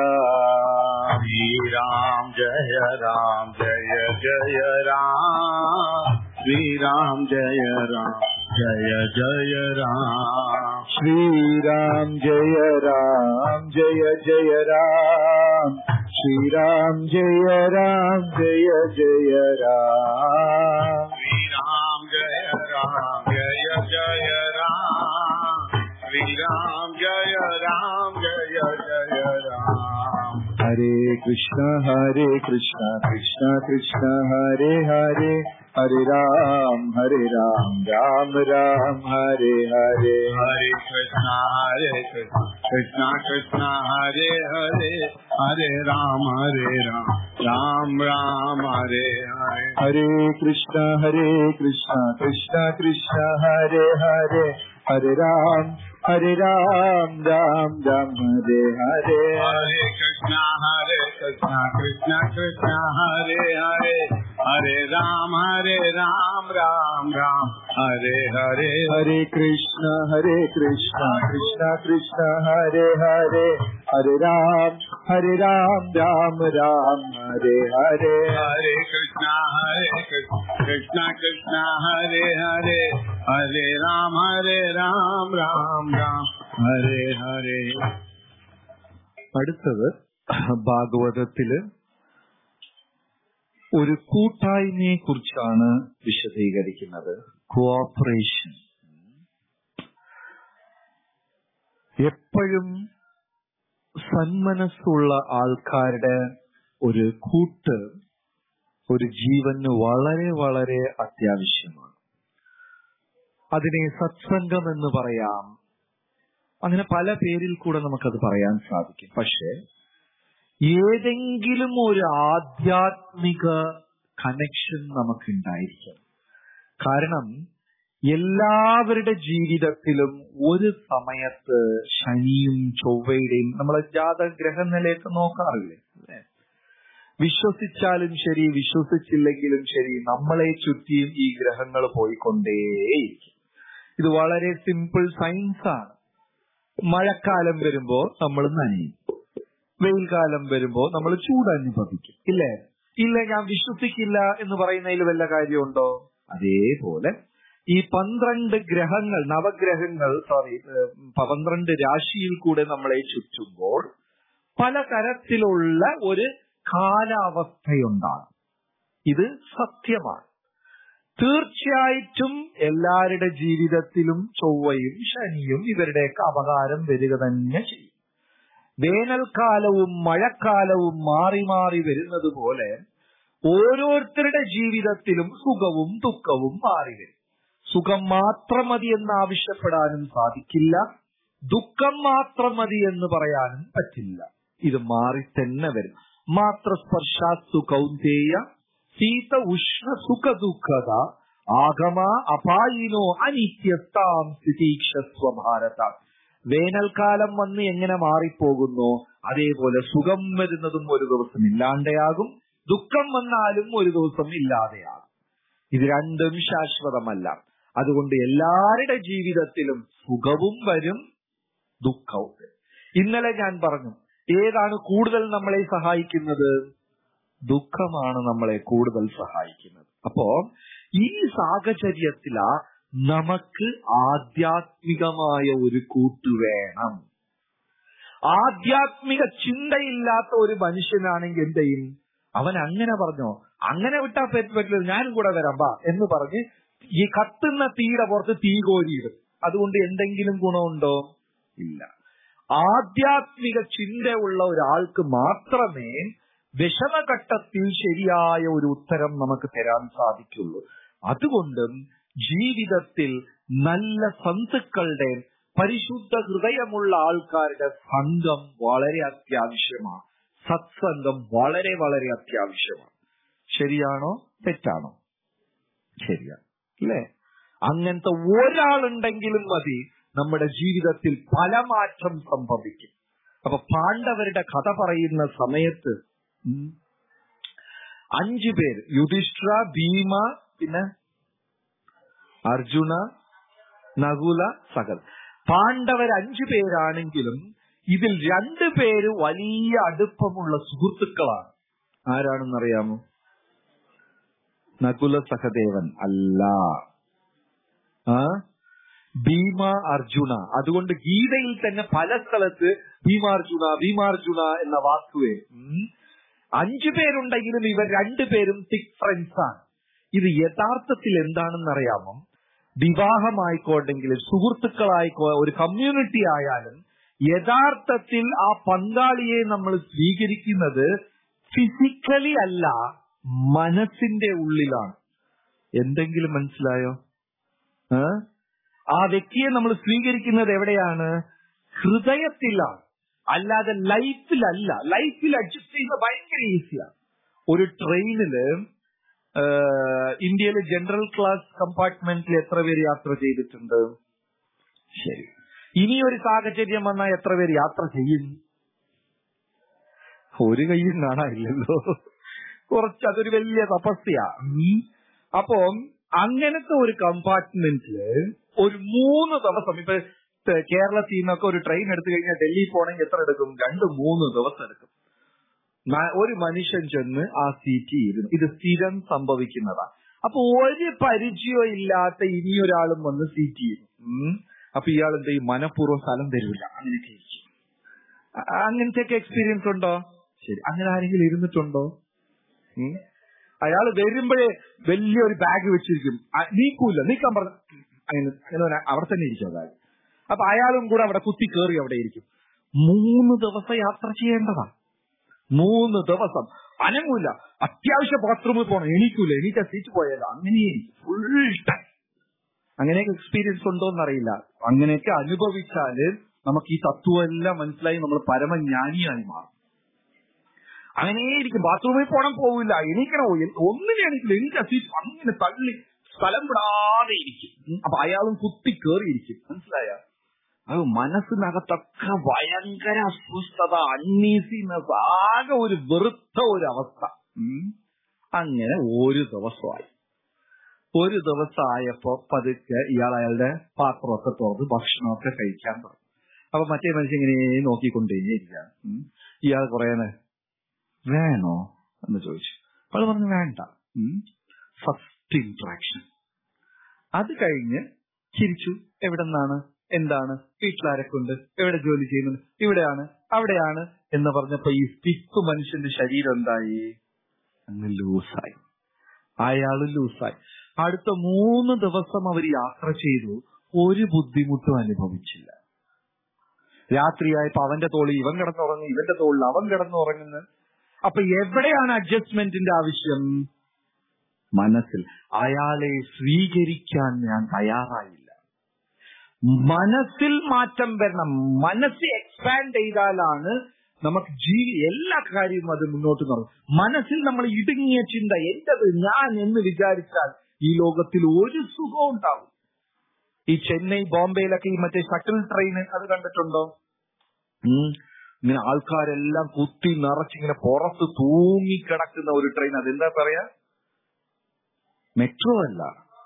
രാം श्रीराम जय राम जय जय राम श्रीराम जय राम जय जय राम ശ്രീരാം ജയ രാം ജയ ജയ രാം ശ്രീരാം ജയ രാം ജയ ജയ രാം श्रीराम जय राम जय जय राम श्रीराम जय राम जय जय राम ഹരേ കൃഷ്ണ ഹരേ കൃഷ്ണ കൃഷ്ണ കൃഷ്ണ ഹരേ ഹരേ ഹരേ രാം ഹരേ രാം രാം രാം ഹരേ ഹരേ हरे कृष्णा हरे कृष्णा कृष्णा कृष्णा हरे हरे हरे राम हरे राम राम राम हरे हरे ഹരേ കൃഷ്ണ ഹരേ കൃഷ്ണ കൃഷ്ണ കൃഷ്ണ ഹരേ ഹരേ ഹരേ രാം ഹരേ രാം രാം രാം ഹരേ ഹരേ हरे कृष्णा हरे कृष्णा कृष्णा कृष्णा हरे हरे हरे राम हरे राम राम राम हरे हरे ഹരേ കൃഷ്ണ ഹരേ കൃഷ്ണ കൃഷ്ണ കൃഷ്ണ ഹരേ ഹരേ ഹരേ രാം ഹരേ രാം രാം രാം ഹരേ ഹരേ हरे कृष्णा हरे कृष्णा कृष्णा कृष्णा हरे हरे हरे राम हरे राम राम राम हरे हरे അടുത്തത് ഭാഗവതത്തില് ഒരു കൂട്ടായ്മയെ കുറിച്ചാണ് വിശദീകരിക്കുന്നത് കോഓപ്പറേഷൻ എപ്പോഴും സന്മനസ്സുള്ള ആൾക്കാരുടെ ഒരു കൂട്ട് ഒരു ജീവന് വളരെ വളരെ അത്യാവശ്യമാണ് അതിനെ സത്സംഗം എന്ന് പറയാം അങ്ങനെ പല പേരിൽ കൂടെ നമുക്കത് പറയാൻ സാധിക്കും പക്ഷെ ഏതെങ്കിലും ഒരു ആധ്യാത്മിക കണക്ഷൻ നമുക്കുണ്ടായിരിക്കും കാരണം എല്ലാവരുടെ ജീവിതത്തിലും ഒരു സമയത്ത് ശനിയും ചൊവ്വയുടെയും നമ്മളെ ജാതക ഗ്രഹനിലയൊക്കെ നോക്കാറില്ലേ അല്ലേ? വിശ്വസിച്ചാലും ശരി വിശ്വസിച്ചില്ലെങ്കിലും ശരി നമ്മളെ ചുറ്റിയും ഈ ഗ്രഹങ്ങൾ പോയിക്കൊണ്ടേയിരിക്കും ഇത് വളരെ സിമ്പിൾ സയൻസ് ആണ് മഴക്കാലം വരുമ്പോ നമ്മൾ നനയും വെയിൽക്കാലം വരുമ്പോ നമ്മൾ ചൂട് അനുഭവിക്കും ഇല്ലേ ഇല്ല ഞാൻ വിശ്വസിക്കില്ല എന്ന് പറയുന്നതിൽ വല്ല കാര്യമുണ്ടോ അതേപോലെ ഈ പന്ത്രണ്ട് ഗ്രഹങ്ങൾ നവഗ്രഹങ്ങൾ സോറി പന്ത്രണ്ട് രാശിയിൽ കൂടെ നമ്മളെ ചുറ്റുമ്പോൾ പല തരത്തിലുള്ള ഒരു കാലാവസ്ഥയുണ്ടാകും ഇത് സത്യമാണ് തീർച്ചയായിട്ടും എല്ലാവരുടെ ജീവിതത്തിലും ചൊവ്വയും ശനിയും ഇവരുടെയൊക്കെ അപകാരം വരിക തന്നെ ചെയ്യും വേനൽക്കാലവും മഴക്കാലവും മാറി മാറി വരുന്നത് പോലെ ഓരോരുത്തരുടെ ജീവിതത്തിലും സുഖവും ദുഃഖവും മാറി വരും സുഖം മാത്രം മതി എന്ന് ആവശ്യപ്പെടാനും സാധിക്കില്ല ദുഃഖം മാത്രം മതി എന്ന് പറയാനും പറ്റില്ല ഇത് മാറി തന്നെ വരും മാത്രസ്പർശാസ്തു കൗന്ദേയ ശീത ഉഷ്ണ സുഖ ദുഃഖത ആഗമ അപായിനോ അനിത്യസ്താം സ്ഥിതീക്ഷസ്വ ഭാരത വേനൽക്കാലം വന്ന് എങ്ങനെ മാറിപ്പോകുന്നോ അതേപോലെ സുഖം വരുന്നതും ഒരു ദിവസം ഇല്ലാണ്ടെയാകും ദുഃഖം വന്നാലും ഒരു ദിവസം ഇല്ലാതെയാകും ഇത് രണ്ടും ശാശ്വതമല്ല അതുകൊണ്ട് എല്ലാവരുടെ ജീവിതത്തിലും സുഖവും വരും ദുഃഖവും വരും ഇന്നലെ ഞാൻ പറഞ്ഞു ഏതാണ് കൂടുതൽ നമ്മളെ സഹായിക്കുന്നത് ദുഃഖമാണ് നമ്മളെ കൂടുതൽ സഹായിക്കുന്നത് അപ്പോ ഈ സാഹചര്യത്തിലാ നമുക്ക് ആധ്യാത്മികമായ ഒരു കൂട്ട് വേണം ആധ്യാത്മിക ചിന്തയില്ലാത്ത ഒരു മനുഷ്യനാണെങ്കിൽ എന്ത് ചെയ്യും അവൻ അങ്ങനെ പറഞ്ഞോ അങ്ങനെ വിട്ടാ പറ്റില്ല ഞാനും കൂടെ വരാം വാ എന്ന് പറഞ്ഞ് ഈ കത്തുന്ന തീയുടെ പുറത്ത് തീ കോരിയിടും അതുകൊണ്ട് എന്തെങ്കിലും ഗുണമുണ്ടോ ഇല്ല ആധ്യാത്മിക ചിന്തയുള്ള ഒരാൾക്ക് മാത്രമേ വിഷമഘട്ടത്തിൽ ശരിയായ ഒരു ഉത്തരം നമുക്ക് തരാൻ സാധിക്കുള്ളൂ അതുകൊണ്ടും ജീവിതത്തിൽ നല്ല സന്തുക്കളുടെ പരിശുദ്ധ ഹൃദയമുള്ള ആൾക്കാരുടെ സംഘം വളരെ അത്യാവശ്യമാണ് സത്സംഗം വളരെ വളരെ അത്യാവശ്യമാണ് ശരിയാണോ തെറ്റാണോ ശരിയാണ് അല്ലേ അങ്ങനത്തെ ഒരാളുണ്ടെങ്കിലും മതി നമ്മുടെ ജീവിതത്തിൽ പല മാറ്റം സംഭവിക്കും അപ്പൊ പാണ്ഡവരുടെ കഥ പറയുന്ന സമയത്ത് ഉം, അഞ്ചു പേര് യുധിഷ്ഠിര ഭീമ പിന്നെ അർജുന നകുല സകൽ പാണ്ഡവർ അഞ്ചു പേരാണെങ്കിലും ഇതിൽ രണ്ടു പേര് വലിയ അടുപ്പമുള്ള സുഹൃത്തുക്കളാണ് ആരാണെന്നറിയാമോ നകുല സഹദേവൻ അല്ല ആ ഭീമ അർജുന അതുകൊണ്ട് ഗീതയിൽ തന്നെ പല സ്ഥലത്ത് ഭീമാർജുന ഭീമാർജുന എന്ന വാക്ക് വരും ഉം. അഞ്ചു പേരുണ്ടെങ്കിലും ഇവർ രണ്ടുപേരും തിക് ഫ്രണ്ട്സ് ആണ് ഇത് യഥാർത്ഥത്തിൽ എന്താണെന്ന് അറിയാമോ വിവാഹമായിക്കോട്ടെങ്കിലും സുഹൃത്തുക്കളായിക്കോ ഒരു കമ്മ്യൂണിറ്റി ആയാലും യഥാർത്ഥത്തിൽ ആ പങ്കാളിയെ നമ്മൾ സ്വീകരിക്കുന്നത് ഫിസിക്കലി അല്ല മനസ്സിന്റെ ഉള്ളിലാണ് എന്തെങ്കിലും മനസ്സിലായോ ഏ? ആ വ്യക്തിയെ നമ്മൾ സ്വീകരിക്കുന്നത് എവിടെയാണ് ഹൃദയത്തിലാണ് അല്ലാതെ ലൈഫിലല്ല ലൈഫിൽ അഡ്ജസ്റ്റ് ചെയ്യുന്നത് ഭയങ്കര ഈസിയാണ് ഒരു ട്രെയിനില് ഇന്ത്യയിലെ ജനറൽ ക്ലാസ് കമ്പാർട്ട്മെന്റിൽ എത്ര പേര് യാത്ര ചെയ്തിട്ടുണ്ട് ശരി ഇനി ഒരു സാഹചര്യം വന്നാൽ എത്ര പേര് യാത്ര ചെയ്യും ഒരു കയ്യും കാണാനില്ലല്ലോ കുറച്ച് അതൊരു വലിയ തപസ്യ ഉം. അപ്പം അങ്ങനത്തെ ഒരു കമ്പാർട്ട്മെന്റില് ഒരു മൂന്ന് ദിവസം ഇപ്പൊ ത- കേരളത്തിൽ നിന്നൊക്കെ ഒരു ട്രെയിൻ എടുത്തു കഴിഞ്ഞാൽ ഡൽഹി പോകണമെങ്കിൽ എത്ര എടുക്കും രണ്ട് മൂന്ന് ദിവസം എടുക്കും ന- ഒരു മനുഷ്യൻ ചെന്ന് ആ സീറ്റിൽ ഇരുന്നു ഇത് സ്ഥിരം സംഭവിക്കുന്നതാ അപ്പൊ ഒരു പരിചയം ഇല്ലാത്ത ഇനിയൊരാളും വന്ന് സീറ്റ് ചെയ്യുന്നു ഉം. അപ്പൊ ഇയാൾ എന്ത് ചെയ്യും മനഃപൂർവ്വം സ്ഥലം തരൂല അങ്ങനെയൊക്കെ ഇരിക്കും അ- അങ്ങനത്തെയൊക്കെ എക്സ്പീരിയൻസ് ഉണ്ടോ ശരി അങ്ങനെ ആരെങ്കിലും ഇരുന്നിട്ടുണ്ടോ ഉം. അയാൾ വരുമ്പോഴേ വലിയൊരു ബാഗ് വെച്ചിരിക്കും അ- നീക്കൂല നീക്കാൻ പറഞ്ഞ അങ്ങനെ അങ്ങനെ ഒരു അവിടെ തന്നെ ഇരിക്കും ബാഗ് അപ്പൊ അയാളും കൂടെ അവിടെ കുത്തി കയറി അവിടെ ഇരിക്കും മൂന്ന് ദിവസം യാത്ര ചെയ്യേണ്ടതാ മൂന്ന് ദിവസം അനങ്ങൂല അത്യാവശ്യം ബാത്റൂമിൽ പോകണം എണീക്കൂല എണീറ്റ സീറ്റ് പോയാലോ അങ്ങനെ ഫുൾ ടൈം അങ്ങനെയൊക്കെ എക്സ്പീരിയൻസ് ഉണ്ടോ എന്നറിയില്ല അങ്ങനെയൊക്കെ അനുഭവിച്ചാല് നമുക്ക് ഈ തത്വം എല്ലാം മനസ്സിലായി നമ്മൾ പരമജ്ഞാനിയായി മാറും അങ്ങനെ ഇരിക്കും ബാത്റൂമിൽ പോണം പോവില്ല എണീക്കണം എ- ഒന്നിനും എണീക്കില്ല എണീറ്റ സീറ്റ് അങ്ങനെ തള്ളി സ്ഥലം വിടാതെ ഇരിക്കും ഉം. അപ്പൊ അയാളും കുത്തി കയറിയിരിക്കും മനസ്സിലായ അത് മനസ്സിനകത്തൊക്കെ ഭയങ്കര അസ്വസ്ഥത അൺഈസിനെസ് ആകെ ഒരു വെറുത്ത ഒരു അവസ്ഥ ഉം. അങ്ങനെ ഒരു ദിവസമായി ഒരു ദിവസമായപ്പോ പതുക്കെ ഇയാൾ അയാളുടെ പാത്രമൊക്കെ തുറന്ന് ഭക്ഷണമൊക്കെ കഴിക്കാൻ തുടങ്ങി അപ്പൊ മറ്റേ മനുഷ്യൻ ഇങ്ങനെ നോക്കിക്കൊണ്ടേയിരിക്കുകയാണ് ഉം. ഇയാൾ കുറേ നേ- വേണോ എന്ന് ചോദിച്ചു അവൾ പറഞ്ഞു വേണ്ട ഫസ്റ്റ് ഇന്ററാക്ഷൻ അത് കഴിഞ്ഞ് ചിരിച്ചു എവിടെ നിന്നാണ് എന്താണ് വീട്ടിലാരൊക്കെ ഉണ്ട് എവിടെ ജോലി ചെയ്യുന്നുണ്ട് ഇവിടെയാണ് അവിടെയാണ് എന്ന് പറഞ്ഞപ്പോ ഈ സ്റ്റിപ്പ് മനുഷ്യന്റെ ശരീരം എന്തായി അങ്ങ് ലൂസായി അയാള് ലൂസായി അടുത്ത മൂന്ന് ദിവസം അവർ യാത്ര ചെയ്തു ഒരു ബുദ്ധിമുട്ടും അനുഭവിച്ചില്ല രാത്രിയായപ്പോ അവന്റെ തോളിൽ ഇവൻ കിടന്നുറങ്ങി ഇവന്റെ തോളിൽ അവൻ കിടന്നുറങ്ങുന്നു അപ്പൊ എവിടെയാണ് അഡ്ജസ്റ്റ്മെന്റിന്റെ ആവശ്യം മനസ്സിൽ അയാളെ സ്വീകരിക്കാൻ ഞാൻ തയ്യാറായില്ല മനസ്സിൽ മാറ്റം വരണം മനസ്സ് എക്സ്പാൻഡ് ചെയ്താലാണ് നമുക്ക് ജീവി എല്ലാ കാര്യവും അത് മുന്നോട്ട് നടക്കും മനസ്സിൽ നമ്മൾ ഇടുങ്ങിയ ചിന്ത എന്റത് ഞാൻ എന്ന് വിചാരിച്ചാൽ ഈ ലോകത്തിൽ ഒരു സുഖവും ഉണ്ടാവും ഈ ചെന്നൈ ബോംബെയിലൊക്കെ ഈ മറ്റേ ഷട്ടിൽ ട്രെയിൻ അത് കണ്ടിട്ടുണ്ടോ ഉം. ഇങ്ങനെ ആൾക്കാരെല്ലാം കുത്തി നിറച്ചിങ്ങനെ പുറത്ത് തൂങ്ങിക്കിടക്കുന്ന ഒരു ട്രെയിൻ അതെന്താ പറയാ മെട്രോ അല്ല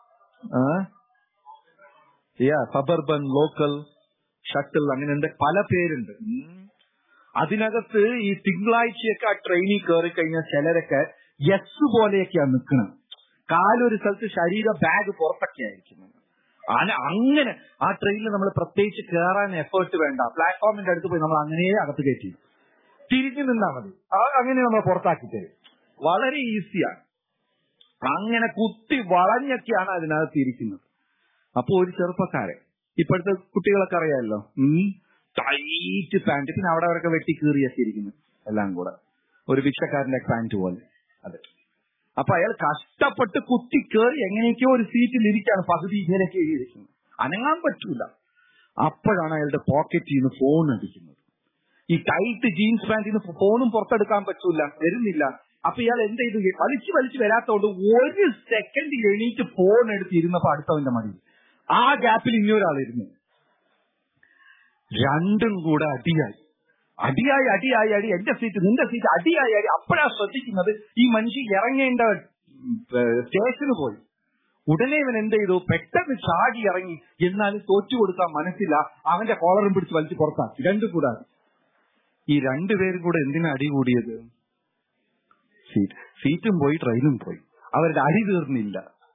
യാ സബർബൻ ലോക്കൽ ഷട്ടിൽ അങ്ങനെ ഉണ്ട് പല പേരുണ്ട് ഉം. അതിനകത്ത് ഈ തിങ്കളാഴ്ചയൊക്കെ ആ ട്രെയിനിൽ കയറി കഴിഞ്ഞാൽ ചിലരൊക്കെ യെസ് പോലെയൊക്കെയാണ് നിൽക്കുന്നത് കാലൊരു സ്ഥലത്ത് ശരീര ബാഗ് പുറത്തൊക്കെ ആയിരിക്കുന്നത് ആന അങ്ങനെ ആ ട്രെയിനിൽ നമ്മൾ പ്രത്യേകിച്ച് കയറാൻ എഫേർട്ട് വേണ്ട പ്ലാറ്റ്ഫോമിന്റെ അടുത്ത് പോയി നമ്മൾ അങ്ങനെ അകത്ത് കയറ്റി തിരിഞ്ഞു നിന്നാ മതി ആ അങ്ങനെ നമ്മൾ പുറത്താക്കി തരും വളരെ ഈസിയാണ് അങ്ങനെ കുത്തി വളഞ്ഞൊക്കെയാണ് അതിനകത്ത് ഇരിക്കുന്നത് അപ്പൊ ഒരു ചെറുപ്പക്കാരൻ ഇപ്പോഴത്തെ കുട്ടികളൊക്കെ അറിയാമല്ലോ ടൈറ്റ് പാന്റ് പിന്നെ അവിടെ അവരൊക്കെ വെട്ടി കീറിയൊക്കെ ഇരിക്കുന്നു എല്ലാം കൂടെ ഒരു ഭിക്ഷക്കാരന്റെ പാന്റ് പോലെ അതെ അപ്പൊ അയാൾ കഷ്ടപ്പെട്ട് കുത്തി കയറി എങ്ങനെയൊക്കെയോ ഒരു സീറ്റിൽ ഇരിക്കാണ് പകുതി ഇങ്ങനെയൊക്കെ ഇരിക്കുന്നത് അനങ്ങാൻ പറ്റൂല അപ്പോഴാണ് അയാളുടെ പോക്കറ്റിൽ നിന്ന് ഫോൺ അടിക്കുന്നത് ഈ ടൈറ്റ് ജീൻസ് പാന്റിന് ഫോണും പുറത്തെടുക്കാൻ പറ്റൂല വരുന്നില്ല അപ്പൊ ഇയാൾ എന്ത് ചെയ്തു വലിച്ചു വലിച്ചു വരാത്തോണ്ട് ഒരു സെക്കൻഡ് എണീറ്റ് ഫോൺ എടുത്ത് ഇരുന്നപ്പോ അടുത്തവന്റെ മടിയിൽ ആ ഗ്യാപ്പിൽ ഇനിയൊരാൾ ഇരുന്നു രണ്ടും കൂടെ അടിയായി അടിയായി അടിയായി അടി എന്റെ സീറ്റ് നിന്റെ സീറ്റ് അടിയായി അടി അപ്പോഴാ ശ്രദ്ധിക്കുന്നത് ഈ മനുഷ്യൻ ഇറങ്ങേണ്ട സ്റ്റേഷന് പോയി ഉടനെ ഇവൻ എന്ത് ചെയ്തു പെട്ടെന്ന് ചാടി ഇറങ്ങി എന്നാലും തോറ്റു കൊടുക്കാൻ മനസ്സില്ല അവന്റെ കോളറും പിടിച്ച് വലിച്ചു പുറത്താക്കി രണ്ടും കൂടെ ഈ രണ്ടുപേരും കൂടെ എന്തിനാ അടി കൂടിയത് സീറ്റ് സീറ്റും പോയി ട്രെയിനും പോയി അവരുടെ അടി തീർന്നില്ല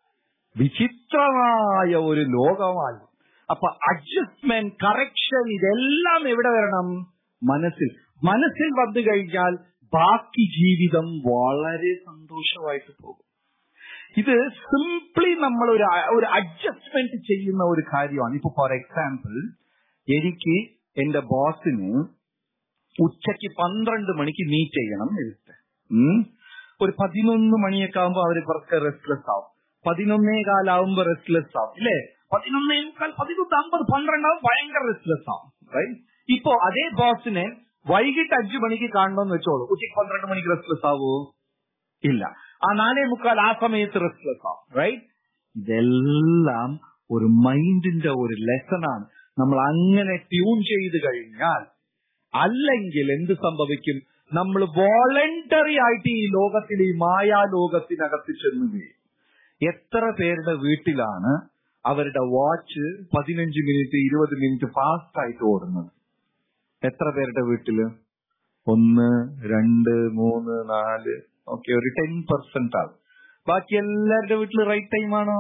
വിചിത്രമായ ഒരു ലോകമായി അപ്പൊ അഡ്ജസ്റ്റ്മെന്റ് കറക്ഷൻ ഇതെല്ലാം എവിടെ വരണം മനസ്സിൽ മനസ്സിൽ വന്നു കഴിഞ്ഞാൽ ബാക്കി ജീവിതം വളരെ സന്തോഷമായിട്ട് പോകും ഇത് സിംപ്ലി നമ്മൾ ഒരു ഒരു അഡ്ജസ്റ്റ്മെന്റ് ചെയ്യുന്ന ഒരു കാര്യമാണ് ഇപ്പൊ ഫോർ എക്സാമ്പിൾ എനിക്ക് എന്റെ ബോസിന് ഉച്ചയ്ക്ക് പന്ത്രണ്ട് മണിക്ക് മീറ്റ് ചെയ്യണം എഴുത്ത് ഒരു പതിനൊന്ന് മണിയൊക്കെ ആകുമ്പോ അവർ കുറച്ച് റെസ്റ്റ്ലെസ് ആവും പതിനൊന്നേ കാലാവുമ്പോ റെസ്റ്റ്ലെസ് ആവും ഇല്ലേ പതിനൊന്നേ മുക്കാൽ പതിനൊന്ന് അമ്പത് പന്ത്രണ്ടാവും ഭയങ്കര റെസ്റ്റ്ലെസ് ആവും റൈറ്റ് ഇപ്പോ അതേ ബോസിനെ വൈകിട്ട് അഞ്ചു മണിക്ക് കാണണമെന്ന് വെച്ചോളൂ ഉച്ചയ്ക്ക് പന്ത്രണ്ട് മണിക്ക് റെസ്റ്റ്ലെസ് ആവോ ഇല്ല ആ നാലേ മുക്കാൽ ആ സമയത്ത് റെസ്റ്റ്ലെസ് ആവും റൈറ്റ് ഇതെല്ലാം ഒരു മൈൻഡിന്റെ ഒരു ലെസണാണ് നമ്മൾ അങ്ങനെ ട്യൂൺ ചെയ്ത് കഴിഞ്ഞാൽ അല്ലെങ്കിൽ എന്ത് സംഭവിക്കും നമ്മൾ വോളണ്ടറി ആയിട്ട് ഈ ലോകത്തിൽ ഈ മായാലോകത്തിനകത്ത് ചെന്നുകയും എത്ര പേരുടെ വീട്ടിലാണ് അവരുടെ വാച്ച് പതിനഞ്ച് മിനിറ്റ് ഇരുപത് മിനിറ്റ് ഫാസ്റ്റ് ആയിട്ട് ഓടുന്നത് എത്ര പേരുടെ വീട്ടില് ഒന്ന് രണ്ട് മൂന്ന് നാല് ഓക്കെ ഒരു ടെൻ പെർസെന്റ് ആകും ബാക്കി എല്ലാവരുടെ വീട്ടിൽ റൈറ്റ് ടൈം ആണോ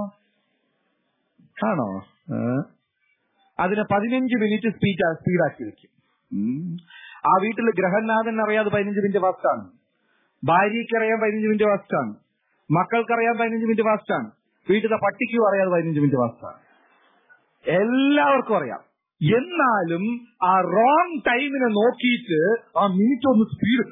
ആണോ അതിനെ പതിനഞ്ച് മിനിറ്റ് സ്പീഡ് സ്പീഡാക്കി വെക്കും ആ വീട്ടിൽ ഗ്രഹനാഥൻ അറിയാതെ പതിനഞ്ച് മിനിറ്റ് ഫാസ്റ്റാണ് ഭാര്യയ്ക്ക് അറിയാൻ പതിനഞ്ച് മിനിറ്റ് ഫാസ്റ്റാണ് മക്കൾക്കറിയാൻ പതിനഞ്ച് മിനിറ്റ് ഫാസ്റ്റാണ് വീട്ടിലെ പട്ടിക്കും അറിയാതെ പതിനഞ്ച് മിനിറ്റ് ഫാസ്റ്റാണ് എല്ലാവർക്കും അറിയാം എന്നാലും ആ റോങ് ടൈമിനെ നോക്കിയിട്ട് ആ മിനിറ്റ് ഒന്ന് സ്പീഡ്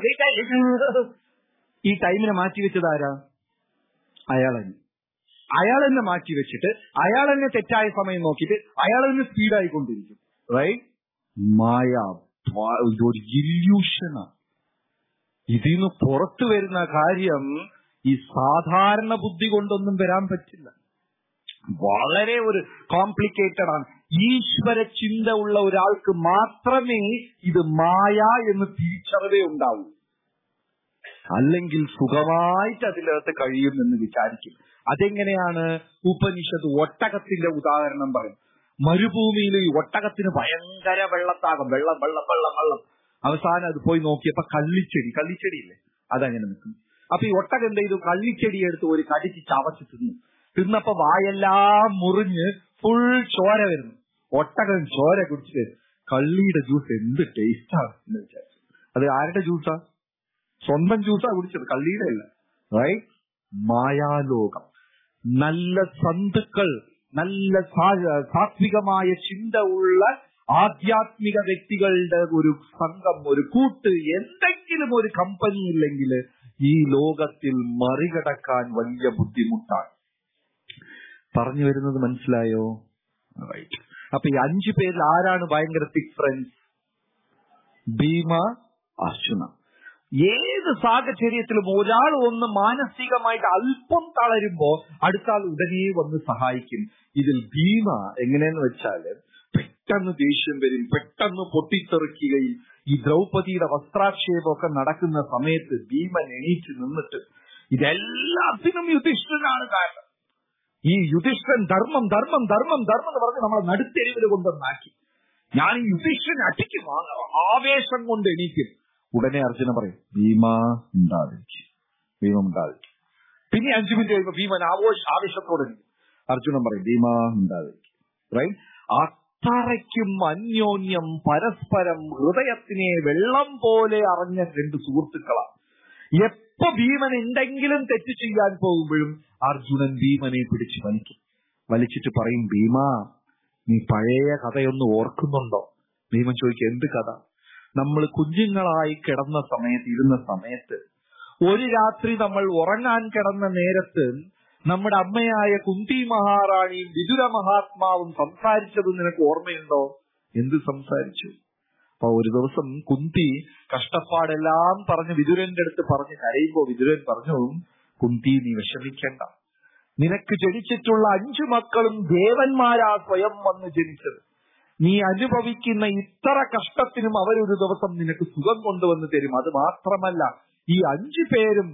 ഈ ടൈമിനെ മാറ്റി വെച്ചത് ആരാ അയാൾ തന്നെ അയാൾ തന്നെ മാറ്റി വെച്ചിട്ട് അയാൾ തന്നെ തെറ്റായ സമയം നോക്കിയിട്ട് അയാൾ തന്നെ സ്പീഡായിക്കൊണ്ടിരിക്കും റൈറ്റ് മായ ഇതൊരു ഇല്യൂഷനാണ് ഇതിൽ നിന്ന് പുറത്തു വരുന്ന കാര്യം ഈ സാധാരണ ബുദ്ധി കൊണ്ടൊന്നും വരാൻ പറ്റില്ല വളരെ ഒരു കോംപ്ലിക്കേറ്റഡ് ആണ് ഈശ്വര ചിന്ത ഉള്ള ഒരാൾക്ക് മാത്രമേ ഇത് മായ എന്ന് തിരിച്ചറിവേ ഉണ്ടാവൂ അല്ലെങ്കിൽ സുഖമായിട്ട് അതിനകത്ത് കഴിയുമെന്ന് വിചാരിക്കും അതെങ്ങനെയാണ് ഉപനിഷത്ത് ഒട്ടകത്തിന്റെ ഉദാഹരണം പറയും മരുഭൂമിയിൽ ഈ ഒട്ടകത്തിന് ഭയങ്കര വെള്ളത്താകം വെള്ളം വെള്ളം വെള്ളം വെള്ളം അവസാനം അത് പോയി നോക്കിയപ്പോ കള്ളിച്ചെടി കള്ളിച്ചെടി ഇല്ലേ അതങ്ങനെ നിൽക്കും അപ്പൊ ഈ ഒട്ടകം എന്ത് ചെയ്തു കള്ളിച്ചെടി എടുത്ത് ഒരു കടിച്ച് ചവച്ച് തിന്നു തിന്നപ്പോ വായെല്ലാം മുറിഞ്ഞ് ഫുൾ ചോര വരുന്നു ഒട്ടകം ചോര കുടിച്ചിട്ട് കള്ളിയുടെ ജ്യൂസ് എന്ത് ടേസ്റ്റാണ് എന്ന് വിചാരിച്ചു അത് ആരുടെ ജ്യൂസാ സ്വന്തം ജ്യൂസാ കുടിച്ചത് കള്ളിയുടെ അല്ല റൈറ്റ് മായാലോകം നല്ല സന്തുക്കൾ നല്ല സാത്വികമായ ചിന്ത ഉള്ള ആധ്യാത്മിക വ്യക്തികളുടെ ഒരു സംഘം ഒരു കൂട്ട് എന്തെങ്കിലും ഒരു കമ്പനി ഇല്ലെങ്കിൽ ഈ ലോകത്തിൽ മറികടക്കാൻ വലിയ ബുദ്ധിമുട്ടാണ് പറഞ്ഞു വരുന്നത് മനസ്സിലായോ റൈറ്റ് അപ്പൊ ഈ അഞ്ചു പേരിൽ ആരാണ് ഭയങ്കര തിക് ഫ്രണ്ട്സ് ഭീമ അർജുന ഏത് സാഹചര്യത്തിലും ഒരാൾ ഒന്ന് മാനസികമായിട്ട് അല്പം തളരുമ്പോ അടുത്ത ആൾ ഉടനെ വന്ന് സഹായിക്കും ഇതിൽ ഭീമ എങ്ങനെയെന്ന് വെച്ചാല് പെട്ടെന്ന് ദേഷ്യം വരും പെട്ടെന്ന് പൊട്ടിത്തെറിക്കുകയും ഈ ദ്രൗപതിയുടെ വസ്ത്രാക്ഷേപമൊക്കെ നടക്കുന്ന സമയത്ത് ഭീമൻ എണീറ്റ് നിന്നിട്ട് ഇതെല്ലാത്തിനും യുധിഷ്ഠനാണ് കാരണം ഈ യുധിഷ്ഠൻ ധർമ്മം ധർമ്മം ധർമ്മം ധർമ്മം എന്ന് പറഞ്ഞ് നമ്മളെ നടുത്തെരുവിൽ കൊണ്ടുവന്നാക്കി ഞാൻ ഈ യുധിഷ്ഠൻ അടിക്കും ആവേശം കൊണ്ട് എണീക്കും ഉടനെ അർജുന പറയും ഭീമ ഉണ്ടാതിരിക്കും ഭീമം ഉണ്ടാതിരിക്കും പിന്നെ അഞ്ചു മിനിറ്റ് കഴിയുമ്പോൾ ഭീമൻ ആവോഷ ആവേശത്തോടെ അർജുനൻ പറയും ഭീമാ ഉണ്ടാകും റൈറ്റ് അത്രയ്ക്കും അന്യോന്യം പരസ്പരം ഹൃദയത്തിനെ വെള്ളം പോലെ അറിഞ്ഞ രണ്ട് സുഹൃത്തുക്കളാണ് എപ്പോ ഭീമൻ എന്തെങ്കിലും തെറ്റ് ചെയ്യാൻ പോകുമ്പോഴും അർജുനൻ ഭീമനെ പിടിച്ച് വലിക്കും വലിച്ചിട്ട് പറയും ഭീമ നീ പഴയ കഥയൊന്ന് ഓർക്കുന്നുണ്ടോ ഭീമൻ ചോദിക്കും എന്ത് കഥ നമ്മൾ കുഞ്ഞുങ്ങളായി കിടന്ന സമയത്ത് ഇരുന്ന സമയത്ത് ഒരു രാത്രി നമ്മൾ ഉറങ്ങാൻ കിടന്ന നേരത്ത് നമ്മുടെ അമ്മയായ കുന്തി മഹാറാണിയും വിദുര മഹാത്മാവും സംസാരിച്ചത് നിനക്ക് ഓർമ്മയുണ്ടോ എന്ത് സംസാരിച്ചു അപ്പൊ ഒരു ദിവസം കുന്തി കഷ്ടപ്പാടെല്ലാം പറഞ്ഞ് വിദുരന്റെ അടുത്ത് പറഞ്ഞ് കരയുമ്പോ വിദുരൻ പറഞ്ഞു കുന്തി നീ വിഷമിക്കണ്ട നിനക്ക് ജനിച്ചിട്ടുള്ള അഞ്ചു മക്കളും ദേവന്മാരാ സ്വയം വന്ന് ജനിച്ചത് നീ അനുഭവിക്കുന്ന ഇത്ര കഷ്ടത്തിനും അവരൊരു ദിവസം നിനക്ക് സുഖം കൊണ്ടുവന്ന് തരും അത് മാത്രമല്ല ഈ അഞ്ചു പേരും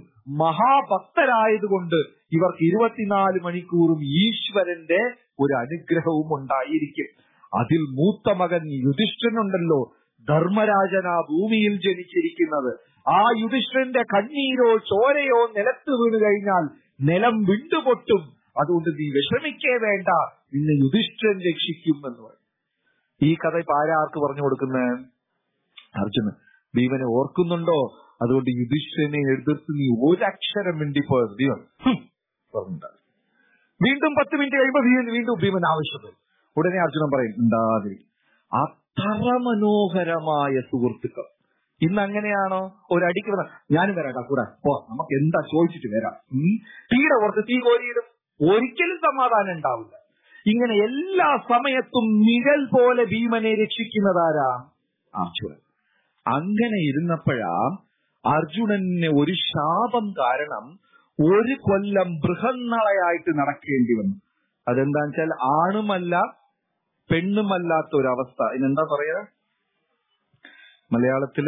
മഹാഭക്തരായതുകൊണ്ട് ഇവർക്ക് ഇരുപത്തിനാല് മണിക്കൂറും ഈശ്വരന്റെ ഒരു അനുഗ്രഹവും ഉണ്ടായിരിക്കും അതിൽ മൂത്ത മകൻ യുധിഷ്ഠനുണ്ടല്ലോ ധർമ്മരാജനാ ഭൂമിയിൽ ജനിച്ചിരിക്കുന്നത് ആ യുധിഷ്ഠന്റെ കണ്ണീരോ ചോരയോ നിലത്ത് വീണു കഴിഞ്ഞാൽ നിലം വിണ്ടുപൊട്ടും അതുകൊണ്ട് നീ വിഷമിക്കേ വേണ്ട നിന്നെ യുധിഷ്ഠൻ രക്ഷിക്കും എന്ന് പറയും ഈ കഥ ഇപ്പൊ ആരാ ആർക്ക് പറഞ്ഞു കൊടുക്കുന്നത് അർജുനൻ ഭീമനെ ഓർക്കുന്നുണ്ടോ അതുകൊണ്ട് യുധിഷ്ഠനെ എതിർത്ത് നീ ഒരക്ഷരം മിണ്ടിപ്പോയത് ഭീമൻ ഹും, പറഞ്ഞിട്ടുണ്ടാവും. വീണ്ടും പത്ത് മിനിറ്റ് കഴിയുമ്പോൾ ഭീമൻ വീണ്ടും ഭീമൻ ആവശ്യപ്പെടും ഉടനെ അർജുനൻ പറയും ഉണ്ടാതിരിക്കും അത്ര മനോഹരമായ സുഹൃത്തുക്കൾ ഇന്ന് അങ്ങനെയാണോ ഒരടിക്ക് വന്ന ഞാനും വരാം കൂടെ ഓ നമുക്ക് എന്താ ചോദിച്ചിട്ട് വരാം ഉം. തീയുടെ പുറത്ത് തീ കോരിയിടും ഒരിക്കലും സമാധാനം ഉണ്ടാവില്ല ഇങ്ങനെ എല്ലാ സമയത്തും നിഴൽ പോലെ ഭീമനെ രക്ഷിക്കുന്നതാരാ അർജുനൻ അങ്ങനെ ഇരുന്നപ്പോഴാ അർജുനന് ഒരു ശാപം കാരണം ഒരു കൊല്ലം ബൃഹന്നളയായിട്ട് നടക്കേണ്ടി വന്നു അതെന്താന്ന് വെച്ചാൽ ആണുമല്ല പെണ്ണുമല്ലാത്ത ഒരവസ്ഥ ഇതിനെന്താ പറയാ മലയാളത്തില്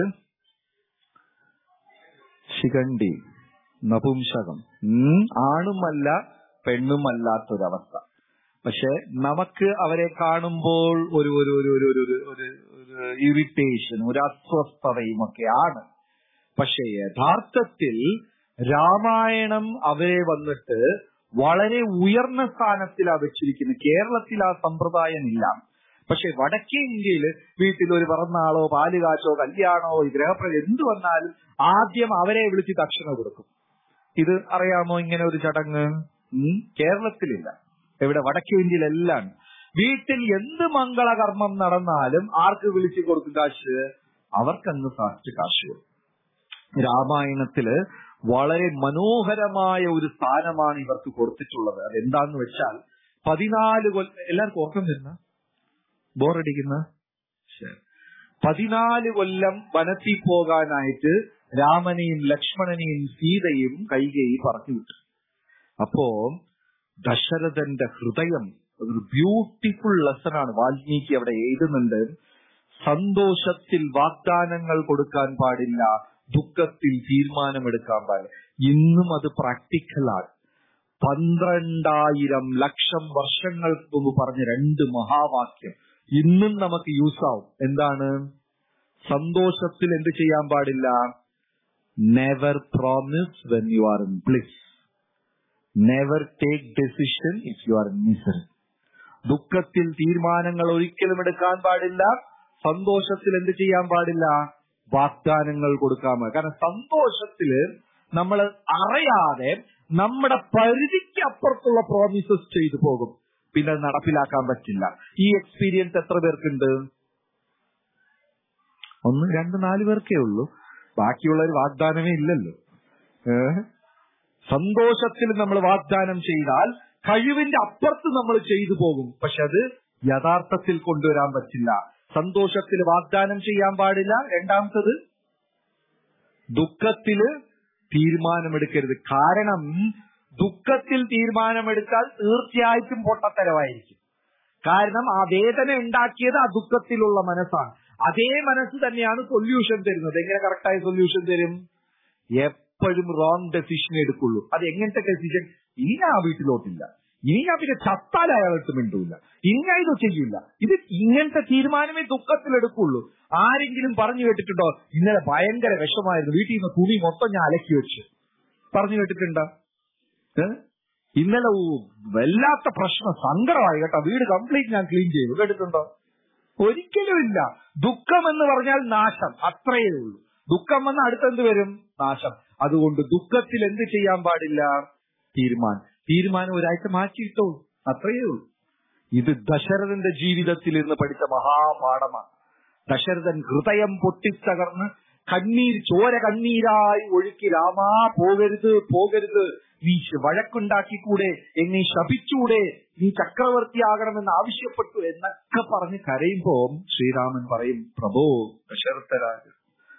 ശിഖണ്ഡി നപുംസകം ഉം, ആണുമല്ല പെണ്ണുമല്ലാത്തൊരവസ്ഥ പക്ഷെ നമുക്ക് അവരെ കാണുമ്പോൾ ഒരു ഒരു ഒരു ഒരു ഒരു ഒരു ഒരു ഒരു ഇറിറ്റേഷൻ ഒരു അസ്വസ്ഥതയും ഒക്കെയാണ് പക്ഷെ യഥാർത്ഥത്തിൽ രാമായണം അവരെ വന്നിട്ട് വളരെ ഉയർന്ന സ്ഥാനത്തിലാണ് വെച്ചിരിക്കുന്നത് കേരളത്തിൽ ആ സമ്പ്രദായം ഇല്ല പക്ഷെ വടക്കേ ഇന്ത്യയിൽ വീട്ടിൽ ഒരു പിറന്നാളോ പാലുകാച്ചോ കല്യാണോ ഗ്രഹപ്രവേശം എന്ത് വന്നാലും ആദ്യം അവരെ വിളിച്ച് ദക്ഷിണ കൊടുക്കും ഇത് അറിയാമോ ഇങ്ങനെ ഒരു ചടങ്ങ് ഉം, കേരളത്തിലില്ല ഇവിടെ വടക്കേ ഇന്ത്യയിലെല്ലാം ഉണ്ട്. വീട്ടിൽ എന്ത് മംഗളകർമ്മം നടന്നാലും ആർക്ക് വിളിച്ചു കൊടുക്കും കാശ് അവർക്കങ്ങ് ഫാസ്റ്റ് കാശ് കൊടുക്കും രാമായണത്തില് വളരെ മനോഹരമായ ഒരു സ്ഥാനമാണ് ഇവർക്ക് കൊടുത്തിട്ടുള്ളത് അതെന്താന്ന് വെച്ചാൽ പതിനാല് കൊല്ലം എല്ലാവർക്കും ഓർക്കം വരുന്ന ബോറടിക്കുന്ന ശരി. പതിനാല് കൊല്ലം വനത്തിൽ പോകാനായിട്ട് രാമനെയും ലക്ഷ്മണനെയും സീതയും കൈകേയി പറഞ്ഞു വിട്ടു അപ്പോ ദശരഥന്റെ ഹൃദയം ഒരു ബ്യൂട്ടിഫുൾ ലെസണാണ് വാൽമീകി അവിടെ എഴുതുന്നുണ്ട് സന്തോഷത്തിൽ വാഗ്ദാനങ്ങൾ കൊടുക്കാൻ പാടില്ല ദുഃഖത്തിൽ തീരുമാനമെടുക്കാൻ പാടില്ല ഇന്നും അത് പ്രാക്ടിക്കലാണ് പന്ത്രണ്ടായിരം ലക്ഷം വർഷങ്ങൾക്ക് മുമ്പ് പറഞ്ഞ രണ്ട് മഹാവാക്യം ഇന്നും നമുക്ക് യൂസ് ആവും എന്താണ് സന്തോഷത്തിൽ എന്ത് ചെയ്യാൻ പാടില്ല never promise when you are in bliss never take decision if you are in misery ദുഃഖത്തിൽ തീരുമാനങ്ങൾ ഒരിക്കലും എടുക്കാൻ പാടില്ല സന്തോഷത്തിൽ എന്ത് ചെയ്യാൻ പാടില്ല വാഗ്ദാനങ്ങൾ കൊടുക്കാൻ പാടില്ല കാരണം സന്തോഷത്തില് നമ്മൾ അറിയാതെ നമ്മുടെ പരിധിക്ക് അപ്പുറത്തുള്ള പ്രോമിസസ് ചെയ്തു പോകും പിന്നെ അത് നടപ്പിലാക്കാൻ പറ്റില്ല ഈ എക്സ്പീരിയൻസ് എത്ര പേർക്കുണ്ട് ഒന്ന് രണ്ട് നാല് പേർക്കേ ഉള്ളൂ ബാക്കിയുള്ളവർ വാഗ്ദാനമേ ഇല്ലല്ലോ ഏഹ് സന്തോഷത്തിൽ നമ്മൾ വാഗ്ദാനം ചെയ്താൽ കഴിവിന്റെ അപ്പുറത്ത് നമ്മൾ ചെയ്തു പോകും പക്ഷെ അത് യഥാർത്ഥത്തിൽ കൊണ്ടുവരാൻ പറ്റില്ല സന്തോഷത്തിൽ വാഗ്ദാനം ചെയ്യാൻ പാടില്ല രണ്ടാമത്തത് ദുഃഖത്തില് തീരുമാനമെടുക്കരുത് കാരണം ദുഃഖത്തിൽ തീരുമാനമെടുത്താൽ തീർച്ചയായിട്ടും പൊട്ടത്തരമായിരിക്കും കാരണം ആ വേദന ഉണ്ടാക്കിയത് ആ ദുഃഖത്തിലുള്ള മനസ്സാണ് അതേ മനസ്സ് തന്നെയാണ് സൊല്യൂഷൻ തരുന്നത് എങ്ങനെ കറക്റ്റായ സൊല്യൂഷൻ തരും എപ്പോഴും റോങ് ഡെസിഷൻ എടുക്കുള്ളൂ അത് എങ്ങനത്തെ ഡെസിഷൻ ഇനി ഞാൻ ആ വീട്ടിലോട്ടില്ല ഇനി ഞാൻ പിന്നെ ചത്താൽ അയാളെടുത്ത് മിണ്ടൂല ഇനി ഞാൻ ഇത് ചെയ്യില്ല ഇത് ഇങ്ങനത്തെ തീരുമാനമേ ദുഃഖത്തിൽ എടുക്കുള്ളൂ ആരെങ്കിലും പറഞ്ഞു കേട്ടിട്ടുണ്ടോ ഇന്നലെ ഭയങ്കര വിഷമായിരുന്നു വീട്ടിൽ നിന്ന് തുണി മൊത്തം ഞാൻ അലക്കി വെച്ചു പറഞ്ഞു കേട്ടിട്ടുണ്ടോ ഏ? ഇന്നലെ ഊ- വല്ലാത്ത പ്രശ്നം സങ്കടമായി കേട്ടോ വീട് കംപ്ലീറ്റ് ഞാൻ ക്ലീൻ ചെയ്തു കേട്ടിട്ടുണ്ടോ ഒരിക്കലും ഇല്ല ദുഃഖം എന്ന് പറഞ്ഞാൽ നാശം അത്രയേ ഉള്ളൂ ദുഃഖം വന്ന അടുത്തെന്ത് വരും നാശം അതുകൊണ്ട് ദുഃഖത്തിൽ എന്ത് ചെയ്യാൻ പാടില്ല തീരുമാനം തീരുമാനം ഒരാഴ്ച മാറ്റിയിട്ടോ അത്രയേ ഉള്ളൂ ഇത് ദശരഥന്റെ ജീവിതത്തിൽ ഇരുന്ന് പഠിച്ച മഹാപാഠമാണ് ദശരഥൻ ഹൃദയം പൊട്ടിത്തകർന്ന് കണ്ണീർ ചോര കണ്ണീരായി ഒഴുക്കി രാമാ പോകരുത് പോകരുത് നീ ശ- വഴക്കുണ്ടാക്കിക്കൂടെ എന്നെ ശപിച്ചൂടെ നീ ചക്രവർത്തിയാകണമെന്ന് ആവശ്യപ്പെട്ടു എന്നൊക്കെ പറഞ്ഞ് കരയുമ്പോ ശ്രീരാമൻ പറയും പ്രഭോ ദശരഥരാജ്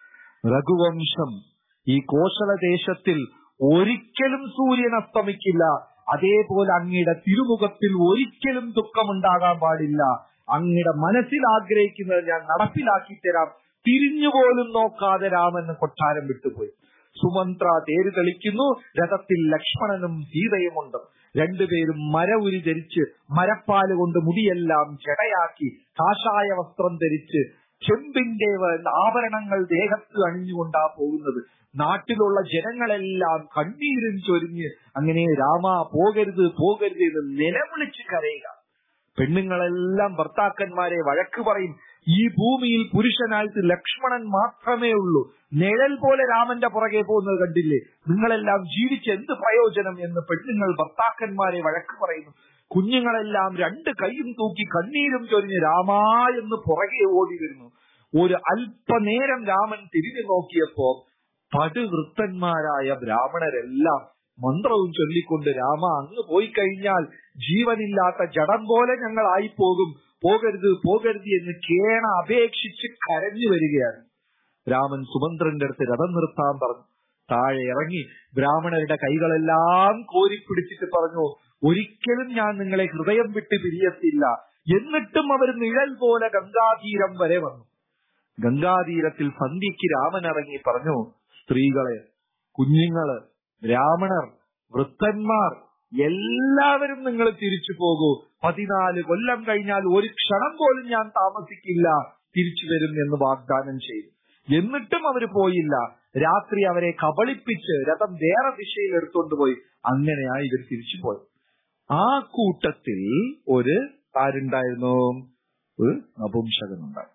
രഘുവംശം ഈ കോശലദേശത്തിൽ ഒരിക്കലും സൂര്യൻ അസ്തമിക്കില്ല അതേപോലെ അങ്ങയുടെ തിരുമുഖത്തിൽ ഒരിക്കലും ദുഃഖമുണ്ടാകാൻ പാടില്ല അങ്ങയുടെ മനസ്സിൽ ആഗ്രഹിക്കുന്നത് ഞാൻ നടപ്പിലാക്കി തരാം തിരിഞ്ഞുപോലും നോക്കാതെ രാമൻ കൊട്ടാരം വിട്ടുപോയി സുമന്ത്ര തേര് തെളിക്കുന്നു രഥത്തിൽ ലക്ഷ്മണനും സീതയുമുണ്ട് രണ്ടുപേരും മര ഉരി ധരിച്ച് മരപ്പാല് കൊണ്ട് മുടിയെല്ലാം ജടയാക്കി കാഷായ വസ്ത്രം ധരിച്ച് ചെമ്പിന്റെ വ- ആഭരണങ്ങൾ ദേഹത്ത് അണിഞ്ഞുകൊണ്ടാ പോകുന്നത് നാട്ടിലുള്ള ജനങ്ങളെല്ലാം കണ്ണീരും ചൊരിഞ്ഞ് അങ്ങനെ രാമ പോകരുത് പോകരുത് എന്ന് നിലവിളിച്ച് കരയുക പെണ്ണുങ്ങളെല്ലാം ഭർത്താക്കന്മാരെ വഴക്ക് പറയും ഈ ഭൂമിയിൽ പുരുഷനായിട്ട് ലക്ഷ്മണൻ മാത്രമേ ഉള്ളൂ നിഴൽ പോലെ രാമന്റെ പുറകെ പോകുന്നത് കണ്ടില്ലേ നിങ്ങളെല്ലാം ജീവിച്ച് എന്ത് പ്രയോജനം എന്ന് പെണ്ണുങ്ങൾ ഭർത്താക്കന്മാരെ വഴക്ക് പറയുന്നു കുഞ്ഞുങ്ങളെല്ലാം രണ്ട് കൈയും തൂക്കി കണ്ണീരും ചൊരിഞ്ഞ് രാമാ എന്ന് പുറകെ ഓടി വരുന്നു ഒരു അല്പനേരം രാമൻ തിരിഞ്ഞു നോക്കിയപ്പോ പടുവൃത്തന്മാരായ ബ്രാഹ്മണരെല്ലാം മന്ത്രവും ചൊല്ലിക്കൊണ്ട് രാമ അങ്ങ് പോയി കഴിഞ്ഞാൽ ജീവനില്ലാത്ത ജഡം പോലെ ഞങ്ങൾ ആയിപ്പോകും പോകരുത് പോകരുത് എന്ന് കേണ അപേക്ഷിച്ച് കരഞ്ഞു വരികയാണ് രാമൻ സുമന്ത്രന്റെ അടുത്ത് രഥം നിർത്താൻ പറഞ്ഞു താഴെ ഇറങ്ങി ബ്രാഹ്മണരുടെ കൈകളെല്ലാം കോരിപ്പിടിച്ചിട്ട് പറഞ്ഞു ഒരിക്കലും ഞാൻ നിങ്ങളെ ഹൃദയം വിട്ട് പിരിയത്തില്ല എന്നിട്ടും അവർ നിഴൽ പോലെ ഗംഗാതീരം വരെ വന്നു ഗംഗാതീരത്തിൽ സന്ധ്യയ്ക്ക് രാമൻ ഇറങ്ങി പറഞ്ഞു സ്ത്രീകളെ കുഞ്ഞുങ്ങള് ബ്രാഹ്മണർ വൃത്തന്മാർ എല്ലാവരും നിങ്ങൾ തിരിച്ചു പോകൂ പതിനാല് കൊല്ലം കഴിഞ്ഞാൽ ഒരു ക്ഷണം പോലും ഞാൻ താമസിക്കില്ല തിരിച്ചു വരും എന്ന് വാഗ്ദാനം ചെയ്തു എന്നിട്ടും അവർ പോയില്ല രാത്രി അവരെ കബളിപ്പിച്ച് രഥം വേറെ ദിശയിൽ എടുത്തുകൊണ്ടുപോയി അങ്ങനെയാ ഇവർ തിരിച്ചു പോയത് ആ കൂട്ടത്തിൽ ഒരു ആരുണ്ടായിരുന്നു ഒരു നപുംസകനുണ്ടായിരുന്നു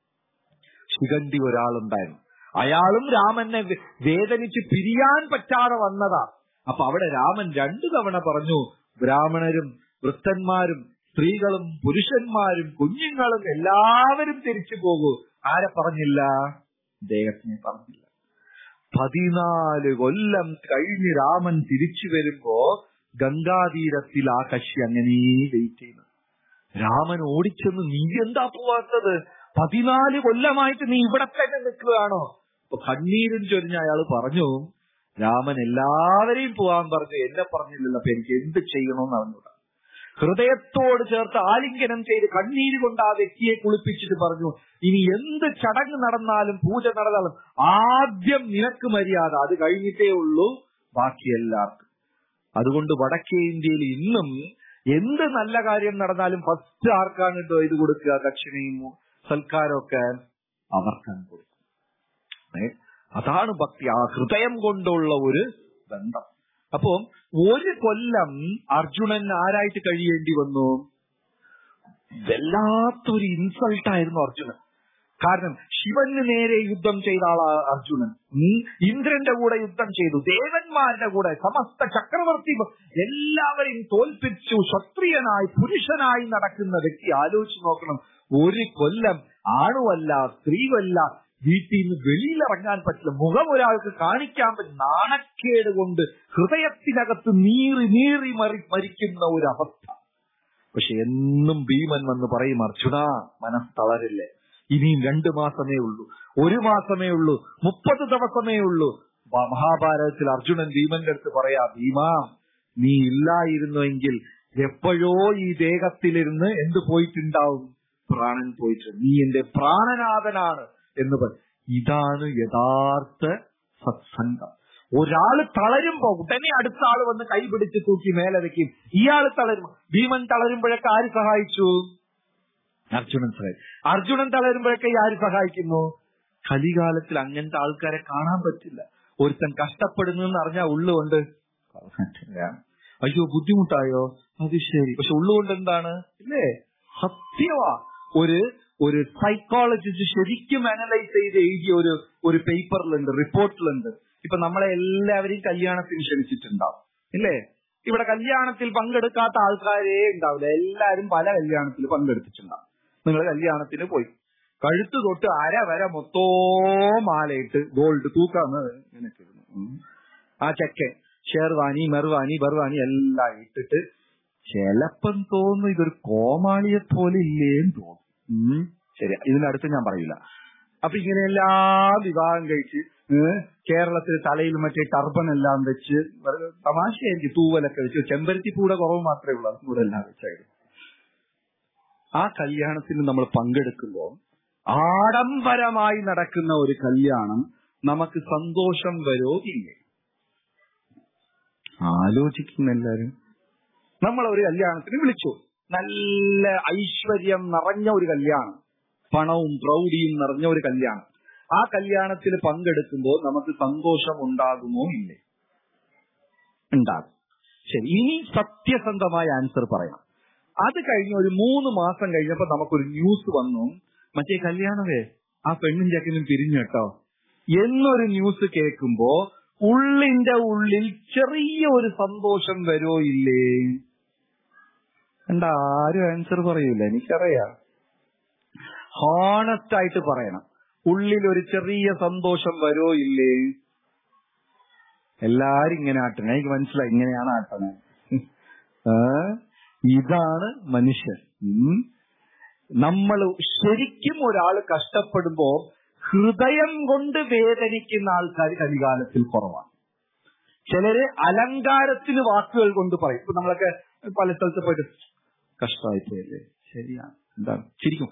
ശിഖണ്ഡി ഒരാളുണ്ടായിരുന്നു അയാളും രാമനെ വേ- വേദനിച്ച് പിരിയാൻ പറ്റാതെ വന്നതാ അപ്പൊ അവിടെ രാമൻ രണ്ടു തവണ പറഞ്ഞു ബ്രാഹ്മണരും വൃത്തന്മാരും സ്ത്രീകളും പുരുഷന്മാരും കുഞ്ഞുങ്ങളും എല്ലാവരും തിരിച്ചു പോകൂ ആരെ പറഞ്ഞില്ല ദേഹത്തിനെ പറഞ്ഞില്ല പതിനാല് കൊല്ലം കഴിഞ്ഞ് രാമൻ തിരിച്ചു വരുമ്പോ ഗംഗാതീരത്തിൽ ആ കക്ഷി അങ്ങനെ വെയിറ്റ് ചെയ്യുന്നു രാമൻ ഓടിച്ചെന്ന് നീ എന്താ പോവാത്തത് പതിനാല് കൊല്ലമായിട്ട് നീ ഇവിടെ തന്നെ നിൽക്കുകയാണോ അപ്പൊ കണ്ണീരും ചൊരിഞ്ഞ അയാൾ പറഞ്ഞു രാമൻ എല്ലാവരെയും പോവാൻ പറഞ്ഞു എന്നെ പറഞ്ഞില്ലല്ലോ അപ്പൊ എനിക്ക് എന്ത് ചെയ്യണമെന്ന് അറിഞ്ഞൂടാ ഹൃദയത്തോട് ചേർത്ത് ആലിംഗനം ചെയ്ത് കണ്ണീര് കൊണ്ട് ആ വ്യക്തിയെ കുളിപ്പിച്ചിട്ട് പറഞ്ഞു ഇനി എന്ത് ചടങ്ങ് നടന്നാലും പൂജ നടന്നാലും ആദ്യം നിനക്ക് മര്യാദ അത് കഴിഞ്ഞിട്ടേ ഉള്ളൂ ബാക്കി എല്ലാവർക്കും അതുകൊണ്ട് വടക്കേ ഇന്ത്യയിൽ ഇന്നും എന്ത് നല്ല കാര്യം നടന്നാലും ഫസ്റ്റ് ആർക്കാണ് കേട്ടോ ഇത് കൊടുക്കുക ദക്ഷിണയും സൽക്കാരമൊക്കെ അവർക്കാണ് കൊടുക്കുക ഏ? അതാണ് ഭക്തി ആ ഹൃദയം കൊണ്ടുള്ള ഒരു ബന്ധം അപ്പോ ഒരു കൊല്ലം അർജുനൻ ആരായിട്ട് കഴിയേണ്ടി വന്നു വല്ലാത്തൊരു ഇൻസൾട്ടായിരുന്നു അർജുനൻ കാരണം ശിവന് നേരെ യുദ്ധം ചെയ്ത ആളാ അർജുനൻ ഉം. ഇന്ദ്രന്റെ കൂടെ യുദ്ധം ചെയ്തു ദേവന്മാരുടെ കൂടെ സമസ്ത ചക്രവർത്തി എല്ലാവരെയും തോൽപ്പിച്ചു ക്ഷത്രിയനായി പുരുഷനായി നടക്കുന്ന വ്യക്തി ആലോചിച്ച് നോക്കണം ഒരു കൊല്ലം ആണുമല്ല സ്ത്രീയല്ല വീട്ടിൽ നിന്ന് വെളിയിലിറങ്ങാൻ പറ്റില്ല മുഖം ഒരാൾക്ക് കാണിക്കാൻ പറ്റും നാണക്കേട് കൊണ്ട് ഹൃദയത്തിനകത്ത് നീറി നീറി മറി മരിക്കുന്ന ഒരു അവസ്ഥ പക്ഷെ എന്നും ഭീമൻ വന്ന് പറയും അർജുന മനസ്സ് തളരില്ലേ ഇനിയും രണ്ടു മാസമേ ഉള്ളൂ ഒരു മാസമേ ഉള്ളൂ മുപ്പത് ദിവസമേ ഉള്ളൂ മ- മഹാഭാരതത്തിൽ അർജുനൻ ഭീമന്റെ അടുത്ത് പറയാ ഭീമാ നീ ഇല്ലായിരുന്നുവെങ്കിൽ എപ്പോഴോ ഈ ദേഹത്തിലിരുന്ന് എന്ത് പോയിട്ടുണ്ടാവും പ്രാണൻ പോയിട്ടുണ്ട് നീ എന്റെ പ്രാണനാഥനാണ് എന്ന് പറയും ഇതാണ് യഥാർത്ഥ സത്സംഗം ഒരാള് തളരുമ്പോ ഉടനെ അടുത്ത ആള് വന്ന് കൈ പിടിച്ച് തൂക്കി മേലെ വെക്കും ഇയാൾ തളരും ഭീമൻ തളരുമ്പോഴൊക്കെ ആര് സഹായിച്ചു അർജുനൻ സഹായിച്ചു അർജുനൻ തളരുമ്പോഴൊക്കെ ഈ ആര് സഹായിക്കുന്നു കലികാലത്തിൽ അങ്ങനത്തെ ആൾക്കാരെ കാണാൻ പറ്റില്ല ഒരുത്തൻ കഷ്ടപ്പെടുന്നു എന്ന് അറിഞ്ഞാൽ ഉള്ളുകൊണ്ട് അയ്യോ ബുദ്ധിമുട്ടായോ അത് ശരി പക്ഷെ ഉള്ളുകൊണ്ട് എന്താണ് ഇല്ലേ സത്യമാ ഒരു ഒരു സൈക്കോളജിസ്റ്റ് ശരിക്കും അനലൈസ് ചെയ്ത് എഴുതിയ ഒരു ഒരു പേപ്പറിലുണ്ട് റിപ്പോർട്ടിലുണ്ട് ഇപ്പൊ നമ്മളെ എല്ലാവരെയും കല്യാണത്തിന് ക്ഷണിച്ചിട്ടുണ്ടാവും ഇല്ലേ ഇവിടെ കല്യാണത്തിൽ പങ്കെടുക്കാത്ത ആൾക്കാരേ ഉണ്ടാവില്ല എല്ലാവരും പല കല്യാണത്തിൽ പങ്കെടുത്തിട്ടുണ്ടാവും നിങ്ങൾ കല്യാണത്തിന് പോയി കഴുത്ത് തൊട്ട് അര വരെ മൊത്തോ മാലയിട്ട് ഗോൾഡ് തൂക്കാന്ന് ഇങ്ങനെ ഇട്ടിരുന്നു. ഉം. ആ ചെക്കൻ ഷേർവാനി മെർവാനി ബർവാനി എല്ലാം ഇട്ടിട്ട് ചിലപ്പം തോന്നുന്നു ഇതൊരു കോമാളിയെ പോലെ ഇല്ലേന്ന് തോന്നും ഉം. ശരി ഇതിനടുത്ത് ഞാൻ പറയില്ല അപ്പൊ ഇങ്ങനെ എല്ലാ വിവാഹം കഴിച്ച് ഏ, കേരളത്തിൽ തലയിൽ മറ്റേ ടർബൻ എല്ലാം വെച്ച് വെറുതെ തമാശയായിരിക്കും തൂവലൊക്കെ വെച്ച് ചെമ്പരത്തി കൂടെ കുറവ് മാത്രമേ ഉള്ളൂ അത് കൂടെ എല്ലാം വെച്ചായിരുന്നു ആ കല്യാണത്തിന് നമ്മൾ പങ്കെടുക്കുമ്പോൾ ആഡംബരമായി നടക്കുന്ന ഒരു കല്യാണം നമുക്ക് സന്തോഷം വരോ ഇല്ലേ ആലോചിക്കുന്ന എല്ലാരും നമ്മൾ ഒരു കല്യാണത്തിന് വിളിച്ചു നല്ല ഐശ്വര്യം നിറഞ്ഞ ഒരു കല്യാണം പണവും പ്രൗഢിയും നിറഞ്ഞ ഒരു കല്യാണം ആ കല്യാണത്തിൽ പങ്കെടുക്കുമ്പോൾ നമുക്ക് സന്തോഷം ഉണ്ടാകുമോ ഇല്ലേ ഉണ്ടാകും ശരി ഇനി സത്യസന്ധമായ ആൻസർ പറയാം അത് കഴിഞ്ഞ് ഒരു മൂന്ന് മാസം കഴിഞ്ഞപ്പോ നമുക്കൊരു ന്യൂസ് വന്നു മറ്റേ കല്യാണമേ ആ പെണ്ണും ചെക്കനും പിരിഞ്ഞു കേട്ടോ എന്നൊരു ന്യൂസ് കേൾക്കുമ്പോ ഉള്ളിന്റെ ഉള്ളിൽ ചെറിയ ഒരു സന്തോഷം വരോ ഇല്ലേ എന്താ ആരും ആൻസർ പറയൂല എനിക്കറിയാം ഹോണസ്റ്റ് ആയിട്ട് പറയണം ഉള്ളിൽ ഒരു ചെറിയ സന്തോഷം വരോ ഇല്ലേ എല്ലാരും ഇങ്ങനെ ആട്ടണേ എനിക്ക് മനസ്സിലായി ഇങ്ങനെയാണ് ആട്ടണേ ഏ? ഇതാണ് മനുഷ്യൻ ഉം. നമ്മൾ ശരിക്കും ഒരാൾ കഷ്ടപ്പെടുമ്പോ ഹൃദയം കൊണ്ട് വേദനിക്കുന്ന ആൾക്കാർ കലികാലത്തിൽ കുറവാണ് ചിലര് അലങ്കാരത്തിന് വാക്കുകൾ കൊണ്ട് പറയും ഇപ്പൊ നമ്മളൊക്കെ പല സ്ഥലത്ത് പോയിട്ട് കഷ്ടമായി പോയല്ലേ ശരിയാണ് എന്താണ് ശരിക്കും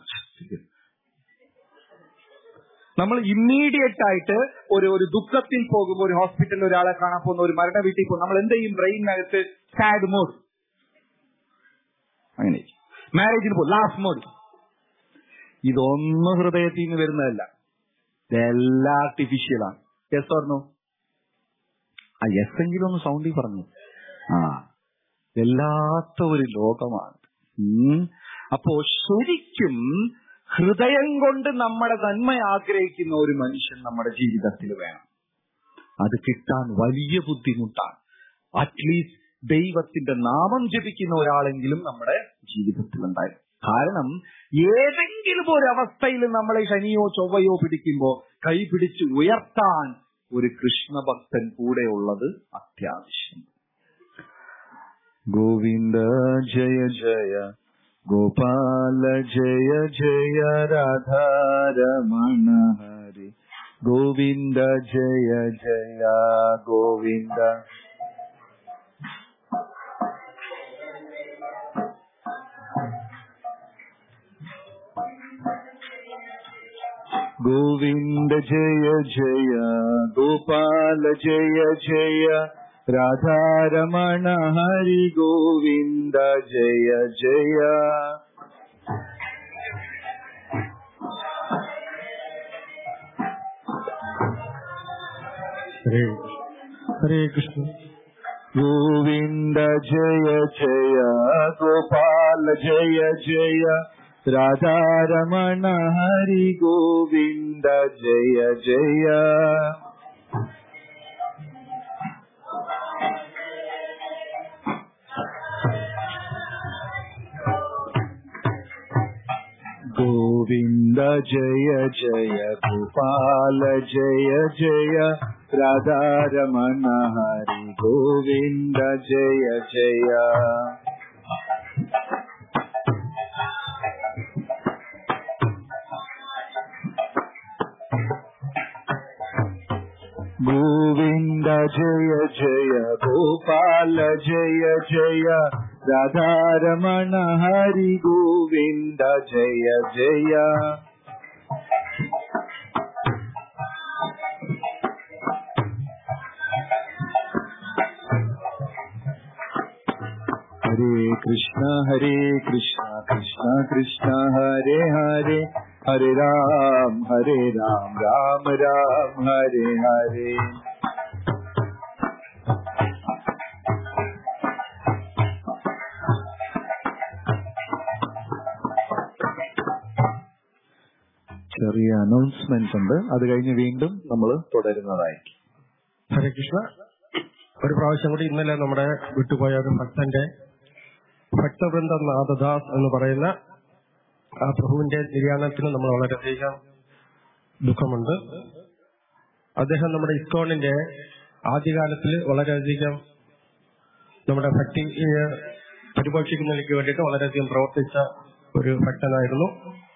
നമ്മൾ ഇമ്മീഡിയറ്റ് ആയിട്ട് ഒരു ഒരു ദുഃഖത്തിൽ പോകുമ്പോൾ ഒരു ഹോസ്പിറ്റലിൽ ഒരാളെ കാണാൻ പോകുന്ന ഒരു മരണ വീട്ടിൽ പോകും നമ്മൾ എന്ത് ചെയ്യും ബ്രെയിനകത്ത് സാഡ് മോഡ് അങ്ങനെ മാരേജിന് പോകും ലാസ്റ്റ് മോഡ് ഇതൊന്നും ഹൃദയത്തിൽ നിന്ന് വരുന്നതല്ല ഇതെല്ലാം ആർട്ടിഫിഷ്യലാണ് യെസ് ഓർണോ ആ യെസ് എങ്കിലും ഒന്ന് സൗണ്ടിൽ പറഞ്ഞു ആ വല്ലാത്ത ഒരു ലോകമാണ് ഉം. അപ്പോ ശരിക്കും ഹൃദയം കൊണ്ട് നമ്മുടെ നന്മ ആഗ്രഹിക്കുന്ന ഒരു മനുഷ്യൻ നമ്മുടെ ജീവിതത്തിൽ വേണം അത് കിട്ടാൻ വലിയ ബുദ്ധിമുട്ടാണ് അറ്റ്ലീസ്റ്റ് ദൈവത്തിന്റെ നാമം ജപിക്കുന്ന ഒരാളെങ്കിലും നമ്മുടെ ജീവിതത്തിൽ ഉണ്ടായി കാരണം ഏതെങ്കിലും ഒരു അവസ്ഥയിൽ നമ്മളെ ശനിയോ ചൊവ്വയോ പിടിക്കുമ്പോ കൈ പിടിച്ച് ഉയർത്താൻ ഒരു കൃഷ്ണഭക്തൻ കൂടെ ഉള്ളത് അത്യാവശ്യം ഗോവിന്ദ ജയ ജയ ഗോപാല ജയ ജയ രാധാരമണ ഹരി ഗോവിന്ദ ജയ ജയ ഗോവിന്ദ ഗോവിന്ദ ജയ ജയ ഗോപാല ജയ ജയ രാധാരമണ ഹരി ഗോവിന്ദ ജയ ജയ ഹരേ ഹരേ കൃഷ്ണ ഗോവിന്ദ ജയ ജയ ഗോപാല ജയ ജയ രാധാരമണ ഹരി ഗോവിന്ദ ജയ ജയ ഗോവിന്ദ ജയ ജയ ഗോപാല ജയ ജയ രാധാരമണ ഹരി ഗോവിന്ദ ജയ ജയ ഗോവിന്ദ ജയ ജയ ഗോപാല ജയ ജയ രാധാരമണ ഹരി ഗോവിന്ദ ജയ ജയ ഹരേ കൃഷ്ണ ഹരേ കൃഷ്ണ കൃഷ്ണ കൃഷ്ണ ഹരേ ഹരേ ഹരേ രാം ഹരേ രാം രാം രാം ഹരേ ഹരേ ചെറിയ അനൗൺസ്മെന്റ് ഉണ്ട് അത് കഴിഞ്ഞ് വീണ്ടും നമ്മൾ തുടരുന്നതായിരിക്കും ഹരേ കൃഷ്ണ ഒരു പ്രാവശ്യം കൂടി ഇന്നലെ നമ്മുടെ വിട്ടുപോയ ഒരു ഭക്തന്റെ ഭക്തവൃന്ദ നാഥദാസ് എന്ന് പറയുന്ന ആ പ്രഭുവിന്റെ നിര്യാണത്തിന് നമ്മൾ വളരെയധികം ദുഃഖമുണ്ട് അദ്ദേഹം നമ്മുടെ ഇസ്കോണിന്റെ ആദ്യകാലത്തിൽ വളരെയധികം നമ്മുടെ ഭക്തി പരിപോഷിക്കുന്നതിലേക്ക് വേണ്ടിയിട്ട് വളരെയധികം പ്രവർത്തിച്ച ഒരു ഭക്തനായിരുന്നു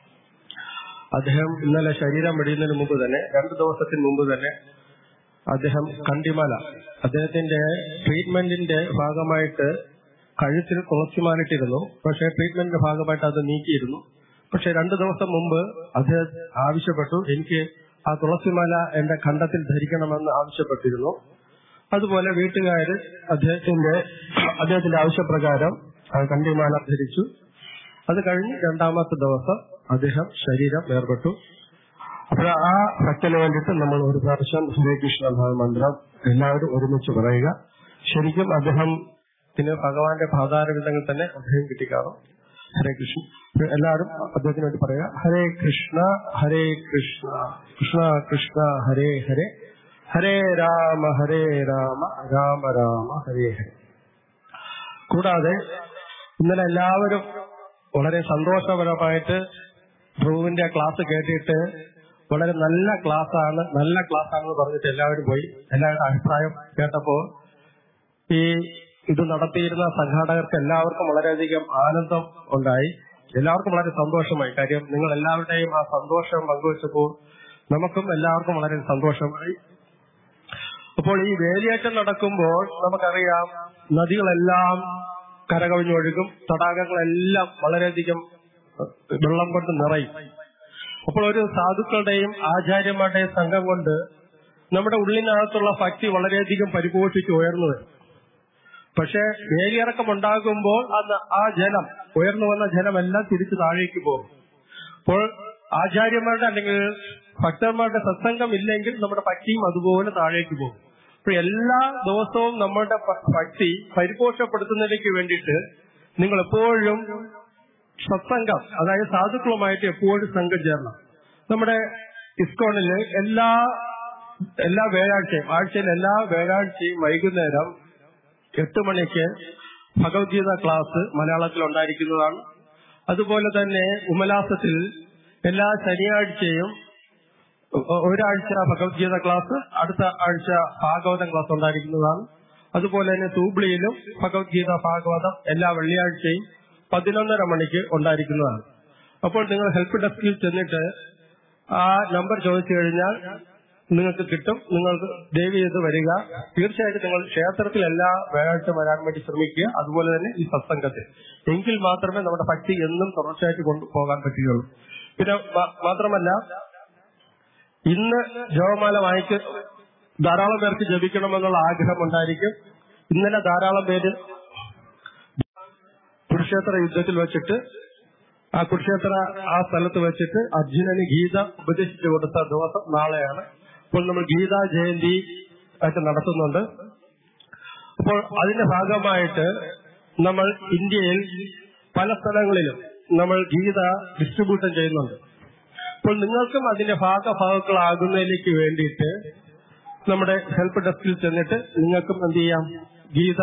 അദ്ദേഹം ഇന്നലെ ശരീരം വെടിയുന്നതിന് മുമ്പ് തന്നെ രണ്ട് ദിവസത്തിന് മുമ്പ് തന്നെ അദ്ദേഹം കണ്ടിമല അദ്ദേഹത്തിന്റെ ട്രീറ്റ്മെന്റിന്റെ ഭാഗമായിട്ട് കഴുത്തിൽ തുളസിമാലിട്ടിരുന്നു പക്ഷേ ട്രീറ്റ്മെന്റിന്റെ ഭാഗമായിട്ട് അത് നീക്കിയിരുന്നു പക്ഷെ രണ്ടു ദിവസം മുമ്പ് അദ്ദേഹം ആവശ്യപ്പെട്ടു എനിക്ക് ആ തുളസിമാല എന്റെ ഖണ്ഡത്തിൽ ധരിക്കണമെന്ന് ആവശ്യപ്പെട്ടിരുന്നു അതുപോലെ വീട്ടുകാർ അദ്ദേഹത്തിന്റെ അദ്ദേഹത്തിന്റെ ആവശ്യപ്രകാരം ആ കണ്ടിമാല ധരിച്ചു അത് കഴിഞ്ഞ് രണ്ടാമത്തെ ദിവസം അദ്ദേഹം ശരീരം വേർപെട്ടു അപ്പോൾ ആ ഭക്തന് വേണ്ടിയിട്ട് നമ്മൾ ഒരു പ്രാവശ്യം ഹരേ കൃഷ്ണ മന്ത്രം എല്ലാവരും ഒരുമിച്ച് പറയുക ശരിക്കും അദ്ദേഹത്തിന് ഭഗവാന്റെ പാതാരവിധങ്ങൾ തന്നെ അദ്ദേഹം കിട്ടിക്കാറും ഹരേ കൃഷ്ണ എല്ലാവരും അദ്ദേഹത്തിന് വേണ്ടി പറയുക ഹരേ കൃഷ്ണ ഹരേ കൃഷ്ണ കൃഷ്ണ കൃഷ്ണ ഹരേ ഹരേ ഹരേ രാമ ഹരേ രാമ രാമ രാമ ഹരേ ഹരേ കൂടാതെ ഇന്നലെ എല്ലാവരും വളരെ സന്തോഷപരമായിട്ട് ധ്രുവിന്റെ ക്ലാസ് കേട്ടിട്ട് വളരെ നല്ല ക്ലാസ് ആണ് നല്ല ക്ലാസ് ആണെന്ന് പറഞ്ഞിട്ട് എല്ലാവരും പോയി എല്ലാവരുടെ അഭിപ്രായം കേട്ടപ്പോ ഈ ഇത് നടത്തിയിരുന്ന സംഘാടകർക്ക് എല്ലാവർക്കും വളരെയധികം ആനന്ദം ഉണ്ടായി എല്ലാവർക്കും വളരെ സന്തോഷമായി കാര്യം നിങ്ങൾ എല്ലാവരുടെയും ആ സന്തോഷം പങ്കുവച്ചപ്പോൾ നമുക്കും എല്ലാവർക്കും വളരെ സന്തോഷമായി അപ്പോൾ ഈ വേലിയേറ്റം നടക്കുമ്പോൾ നമുക്കറിയാം നദികളെല്ലാം കരകവിഞ്ഞൊഴുകും തടാകങ്ങളെല്ലാം വളരെയധികം വെള്ളം കൊണ്ട് നിറയും അപ്പോൾ ഒരു സാധുക്കളുടെയും ആചാര്യന്മാരുടെയും സംഘം കൊണ്ട് നമ്മുടെ ഉള്ളിനകത്തുള്ള ഭക്തി വളരെയധികം പരിപോഷിച്ച് ഉയർന്നു വരും പക്ഷെ വേലിയിറക്കം ഉണ്ടാകുമ്പോൾ അത് ആ ജലം ഉയർന്നു വന്ന ജലമെല്ലാം തിരിച്ചു താഴേക്ക് പോകും അപ്പോൾ ആചാര്യന്മാരുടെ അല്ലെങ്കിൽ ഭക്തന്മാരുടെ സത്സംഗം ഇല്ലെങ്കിൽ നമ്മുടെ ഭക്തിയും അതുപോലെ താഴേക്ക് പോകും അപ്പോൾ എല്ലാ ദിവസവും നമ്മുടെ ഭക്തി പരിപോഷപ്പെടുത്തുന്നതിലേക്ക് വേണ്ടിയിട്ട് നിങ്ങൾ എപ്പോഴും സത്സംഗം അതായത് സാധുക്കളുമായിട്ട് എപ്പോഴും സംഘം ചേരണം നമ്മുടെ ഇസ്കോണില് എല്ലാ എല്ലാ വ്യാഴാഴ്ചയും ആഴ്ചയിൽ എല്ലാ വ്യാഴാഴ്ചയും വൈകുന്നേരം എട്ട് മണിക്ക് ഭഗവത്ഗീത ക്ലാസ് മലയാളത്തിൽ ഉണ്ടായിരിക്കുന്നതാണ് അതുപോലെ തന്നെ ഉമലാസത്തിൽ എല്ലാ ശനിയാഴ്ചയും ഒരാഴ്ച ഭഗവത്ഗീത ക്ലാസ് അടുത്ത ആഴ്ച ഭാഗവതം ക്ലാസ് ഉണ്ടായിരിക്കുന്നതാണ് അതുപോലെ തന്നെ തൂബ്ലിയിലും ഭഗവത്ഗീത ഭാഗവതം എല്ലാ വെള്ളിയാഴ്ചയും പതിനൊന്നര മണിക്ക് ഉണ്ടായിരിക്കുന്നതാണ് അപ്പോൾ നിങ്ങൾ ഹെൽപ്പ് ഡെസ്കിൽ ചെന്നിട്ട് ആ നമ്പർ ചോദിച്ചു കഴിഞ്ഞാൽ നിങ്ങൾക്ക് കിട്ടും നിങ്ങൾക്ക് ദയവ് ചെയ്ത് വരിക തീർച്ചയായിട്ടും നിങ്ങൾ ക്ഷേത്രത്തിൽ എല്ലാ വ്യാഴാഴ്ച വരാൻ വേണ്ടി ശ്രമിക്കുക അതുപോലെ തന്നെ ഈ സത്സംഗത്തിൽ എങ്കിൽ മാത്രമേ നമ്മുടെ ഭക്തി എന്നും തുടർച്ചയായിട്ട് കൊണ്ടുപോകാൻ പറ്റുകയുള്ളൂ പിന്നെ മാത്രമല്ല ഇന്ന് ജപമാല വായിച്ച് ധാരാളം പേർക്ക് ജപിക്കണമെന്നുള്ള ആഗ്രഹം ഉണ്ടായിരിക്കും ഇന്നലെ ധാരാളം പേര് കുരുക്ഷേത്ര യുദ്ധത്തിൽ വെച്ചിട്ട് ആ കുരുക്ഷേത്ര ആ സ്ഥലത്ത് വെച്ചിട്ട് അർജുനന് ഗീത ഉപദേശിച്ചു കൊടുത്ത ദിവസം നാളെയാണ് അപ്പോൾ നമ്മൾ ഗീതാ ജയന്തി ഒക്കെ നടത്തുന്നുണ്ട് അപ്പോൾ അതിന്റെ ഭാഗമായിട്ട് നമ്മൾ ഇന്ത്യയിൽ പല സ്ഥലങ്ങളിലും നമ്മൾ ഗീത ഡിസ്ട്രിബ്യൂഷൻ ചെയ്യുന്നുണ്ട് അപ്പോൾ നിങ്ങൾക്കും അതിന്റെ ഭാഗഭാഗങ്ങളാകുന്നതിലേക്ക് വേണ്ടിയിട്ട് നമ്മുടെ ഹെൽപ്പ് ഡെസ്കിൽ ചെന്നിട്ട് നിങ്ങൾക്കും എന്ത് ചെയ്യാം ഗീത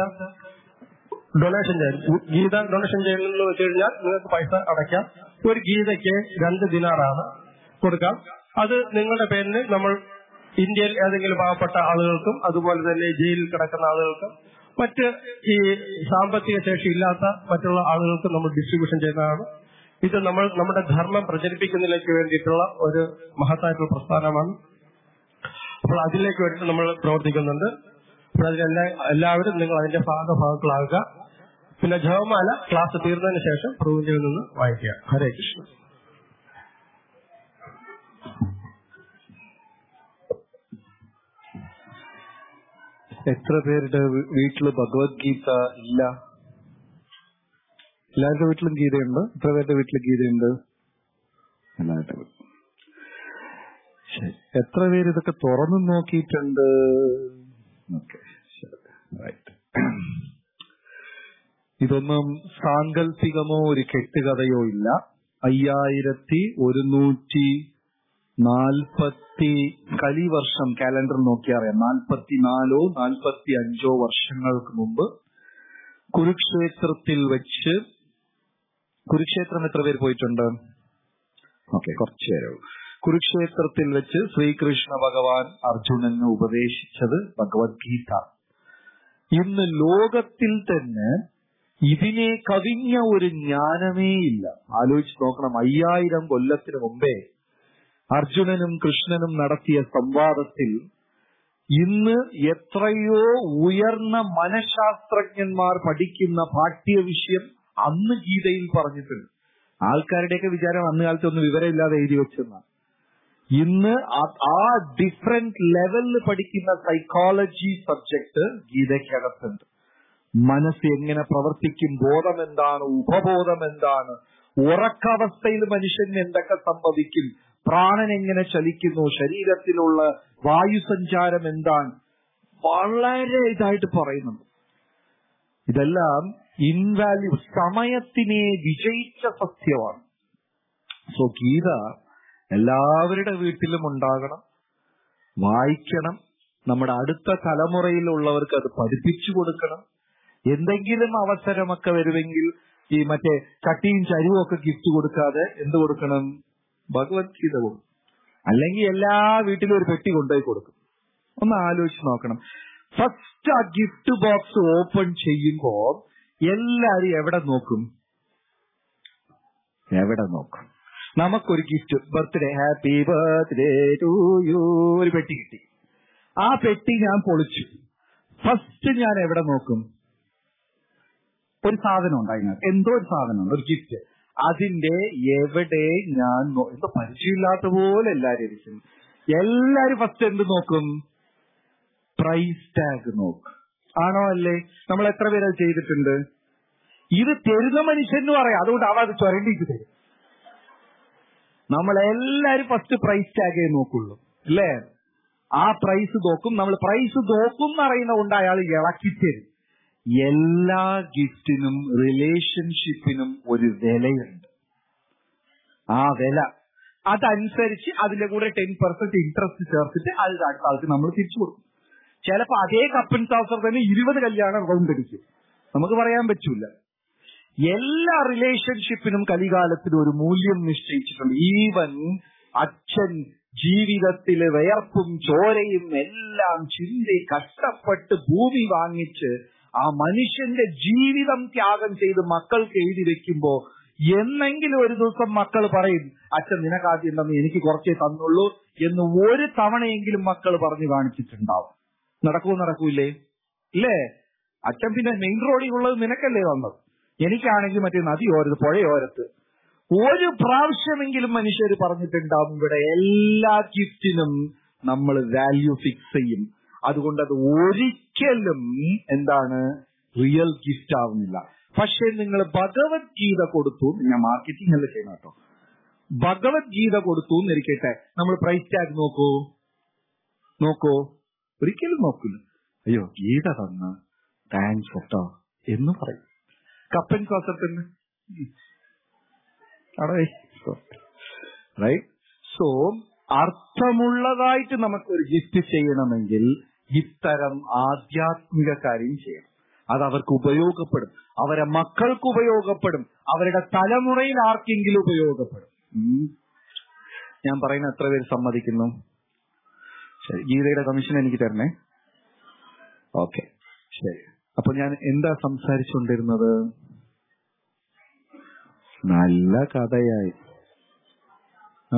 ഡൊണേഷൻ ചെയ്യാം ഗീത ഡൊണേഷൻ ചെയ്യുന്നതെന്ന് വെച്ച് കഴിഞ്ഞാൽ നിങ്ങൾക്ക് പൈസ അടയ്ക്കാം ഒരു ഗീതയ്ക്ക് രണ്ട് ദിനാറാണ് കൊടുക്കാം അത് നിങ്ങളുടെ പേരിന് നമ്മൾ ഇന്ത്യയിൽ ഏതെങ്കിലും പാവപ്പെട്ട ആളുകൾക്കും അതുപോലെ തന്നെ ജയിലിൽ കിടക്കുന്ന ആളുകൾക്കും മറ്റ് ഈ സാമ്പത്തിക ശേഷി ഇല്ലാത്ത മറ്റുള്ള ആളുകൾക്കും നമ്മൾ ഡിസ്ട്രിബ്യൂഷൻ ചെയ്യുന്നതാണ് ഇത് നമ്മൾ നമ്മുടെ ധർമ്മം പ്രചരിപ്പിക്കുന്നതിലേക്ക് വേണ്ടിയിട്ടുള്ള ഒരു മഹത്തായിട്ടുള്ള പ്രസ്ഥാനമാണ് അപ്പോൾ അതിലേക്ക് വേണ്ടിയിട്ട് നമ്മൾ പ്രവർത്തിക്കുന്നുണ്ട് അപ്പോൾ അതിലെല്ലാ എല്ലാവരും നിങ്ങൾ അതിന്റെ ഭാഗഭാഗങ്ങളാകുക പിന്നെ ജവമാല ക്ലാസ് തീർന്നതിന് ശേഷം പ്രഭുവിൽ നിന്ന് വായിക്കുക ഹരേ കൃഷ്ണ എത്ര പേരുടെ വീട്ടില് ഭഗവത്ഗീത ഇല്ല എല്ലാവരുടെ വീട്ടിലും ഗീതയുണ്ട് എത്ര പേരുടെ വീട്ടിൽ ഗീതയുണ്ട് എല്ലാവരുടെ വീട്ടിലും ശരി എത്ര പേര് ഇതൊക്കെ തുറന്നു നോക്കിയിട്ടുണ്ട് ഓക്കെ ശരി റൈറ്റ് ഇതൊന്നും സാങ്കല്പികമോ ഒരു കെട്ടുകഥയോ ഇല്ല അയ്യായിരത്തി ഒരുന്നൂറ്റി നാൽപ്പത്തി കലിവർഷം കാലണ്ടർ നോക്കിയാൽ അറിയാം നാൽപ്പത്തിനാലോ നാൽപ്പത്തി അഞ്ചോ വർഷങ്ങൾക്ക് മുമ്പ് കുരുക്ഷേത്രത്തിൽ വെച്ച് കുരുക്ഷേത്രം എത്ര പേര് പോയിട്ടുണ്ട് ഓക്കെ കുറച്ചു പേരോ കുരുക്ഷേത്രത്തിൽ വെച്ച് ശ്രീകൃഷ്ണ ഭഗവാൻ അർജുനന് ഉപദേശിച്ചത് ഭഗവത്ഗീത ഇന്ന് ലോകത്തിൽ തന്നെ ഇതിനെ കവിഞ്ഞ ഒരു ജ്ഞാനമേ ഇല്ല ആലോചിച്ച് നോക്കണം അയ്യായിരം കൊല്ലത്തിന് മുമ്പേ അർജുനനും കൃഷ്ണനും നടത്തിയ സംവാദത്തിൽ ഇന്ന് എത്രയോ ഉയർന്ന മനഃശാസ്ത്രജ്ഞന്മാർ പഠിക്കുന്ന പാഠ്യവിഷയം അന്ന് ഗീതയിൽ പറഞ്ഞിട്ടുണ്ട് ആൾക്കാരുടെയൊക്കെ വിചാരം അന്ന് കാലത്ത് ഒന്നും വിവരമില്ലാതെ എഴുതി വെച്ചെന്നാണ് ഇന്ന് ആ- ആ ഡിഫറെന്റ് ലെവലിൽ പഠിക്കുന്ന സൈക്കോളജി സബ്ജക്ട് ഗീതയ്ക്കകത്തുണ്ട് മനസ്സ് എങ്ങനെ പ്രവർത്തിക്കും ബോധം എന്താണ് ഉപബോധം എന്താണ് ഉറക്കാവസ്ഥയിൽ മനുഷ്യന് എന്തൊക്കെ സംഭവിക്കും പ്രാണൻ എങ്ങനെ ചലിക്കുന്നു ശരീരത്തിലുള്ള വായുസഞ്ചാരം എന്താണ് വളരെ ഇതായിട്ട് പറയുന്നുണ്ട് ഇതെല്ലാം ഇൻവാല്യൂ സമയത്തിനെ വിജയിച്ച സത്യമാണ് സോ ഗീത എല്ലാവരുടെ വീട്ടിലും ഉണ്ടാകണം വായിക്കണം നമ്മുടെ അടുത്ത തലമുറയിലുള്ളവർക്ക് അത് പഠിപ്പിച്ചു കൊടുക്കണം എന്തെങ്കിലും അവസരമൊക്കെ വരുമെങ്കിൽ ഈ മറ്റേ ചട്ടിയും ചരിവും ഒക്കെ ഗിഫ്റ്റ് കൊടുക്കാതെ എന്ത് കൊടുക്കണം ഭഗവത്ഗീത കൊടുക്കും അല്ലെങ്കിൽ എല്ലാ വീട്ടിലും ഒരു പെട്ടി കൊണ്ടുപോയി കൊടുക്കും ഒന്ന് ആലോചിച്ച് നോക്കണം ഫസ്റ്റ് ആ ഗിഫ്റ്റ് ബോക്സ് ഓപ്പൺ ചെയ്യുമ്പോ എല്ലാരും എവിടെ നോക്കും എവിടെ നോക്കും നമുക്കൊരു gift birthday happy birthday to you ഒരു പെട്ടി കിട്ടി ആ പെട്ടി ഞാൻ പൊളിച്ചു ഫസ്റ്റ് ഞാൻ എവിടെ നോക്കും ഒരു സാധനം ഉണ്ട് അതിനകത്ത് എന്തോ ഒരു സാധനം ഒരു ഗിഫ്റ്റ് അതിന്റെ എവിടെ ഞാൻ നോ- എന്തോ പരിചയമില്ലാത്ത പോലെ എല്ലാരും ഇരിക്കും എല്ലാരും ഫസ്റ്റ് എന്ത് നോക്കും പ്രൈസ് ടാഗ് നോക്കും ആണോ അല്ലേ നമ്മൾ എത്ര പേര് അത് ചെയ്തിട്ടുണ്ട് ഇത് തരുന്ന മനുഷ്യന് പറയാം അതുകൊണ്ട് അവ അത് ചുരണ്ടിക്ക് തരും നമ്മളെല്ലാരും ഫസ്റ്റ് പ്രൈസ് ടാഗേ നോക്കുള്ളൂ അല്ലേ ആ പ്രൈസ് നോക്കും നമ്മൾ പ്രൈസ് നോക്കും എന്നറിയുന്ന കൊണ്ട് അയാൾ ഇളക്കി തരും എല്ലാ ഗിഫ്റ്റിനും റിലേഷൻഷിപ്പിനും ഒരു വിലയുണ്ട് ആ വില അതനുസരിച്ച് അതിന്റെ കൂടെ ടെൻ പെർസെന്റ് ഇൻട്രസ്റ്റ് ചേർത്തിട്ട് അത് അടുത്ത ആൾക്ക് നമ്മൾ തിരിച്ചു കൊടുക്കും ചിലപ്പോ അതേ കപ്പൻ സാസർ തന്നെ ഇരുപത് കല്യാണം റൗണ്ട് അടിക്കും നമുക്ക് പറയാൻ പറ്റൂല എല്ലാ റിലേഷൻഷിപ്പിനും കലികാലത്തിന് ഒരു മൂല്യം നിശ്ചയിച്ചിട്ടുണ്ട് ഈവൻ അച്ഛൻ ജീവിതത്തില് വിയർപ്പും ചോരയും എല്ലാം ചിന്തി കഷ്ടപ്പെട്ട് ഭൂമി വാങ്ങിച്ച് ആ മനുഷ്യന്റെ ജീവിതം ത്യാഗം ചെയ്ത് മക്കൾക്ക് എഴുതി വെക്കുമ്പോ എന്നെങ്കിലും ഒരു ദിവസം മക്കൾ പറയും അച്ഛൻ നിനക്കാദ്യം തന്നെ എനിക്ക് കുറച്ചേ തന്നുള്ളൂ എന്ന് ഒരു തവണയെങ്കിലും മക്കൾ പറഞ്ഞു കാണിച്ചിട്ടുണ്ടാവും നടക്കൂ നടക്കൂലേ ഇല്ലേ അച്ഛൻ പിന്നെ മെയിൻ റോഡിലുള്ളത് നിനക്കല്ലേ വന്നത് എനിക്കാണെങ്കിൽ മറ്റേ നദിയോരത്ത് പുഴയോരത്ത് ഒരു പ്രാവശ്യമെങ്കിലും മനുഷ്യർ പറഞ്ഞിട്ടുണ്ടാവും ഇവിടെ എല്ലാ ഗിഫ്റ്റിനും നമ്മൾ വാല്യൂ ഫിക്സ് ചെയ്യും അതുകൊണ്ട് അത് ഒരിക്കലും എന്താണ് റിയൽ ഗിഫ്റ്റ് ആവുന്നില്ല പക്ഷെ നിങ്ങൾ ഭഗവത്ഗീത കൊടുത്തു ഞാൻ മാർക്കറ്റിംഗ് അല്ല ചെയ്യണം കേട്ടോ ഭഗവത്ഗീത കൊടുത്തു എന്നിരിക്കട്ടെ നമ്മൾ പ്രൈസ് ടാഗ് നോക്കൂ നോക്കൂ ഒരിക്കലും നോക്കില്ല അയ്യോ ഗീത തന്ന താങ്ക്സ് കേട്ടോ എന്ന് പറയും കപ്പൻ ശ്വാസത്തിന് റൈറ്റ് സോ അർത്ഥമുള്ളതായിട്ട് നമുക്കൊരു ഗിഫ്റ്റ് ചെയ്യണമെങ്കിൽ ഇത്തരം ആധ്യാത്മിക കാര്യം ചെയ്യണം അത് അവർക്ക് ഉപയോഗപ്പെടും അവരെ മക്കൾക്ക് ഉപയോഗപ്പെടും അവരുടെ തലമുറയിൽ ആർക്കെങ്കിലും ഉപയോഗപ്പെടും ഉം. ഞാൻ പറയുന്ന എത്ര പേര് സമ്മതിക്കുന്നു ശരി ഗീതയുടെ കമ്മീഷൻ എനിക്ക് തരണേ ഓക്കെ ശരി അപ്പൊ ഞാൻ എന്താ സംസാരിച്ചുകൊണ്ടിരുന്നത് നല്ല കഥയായി ആ?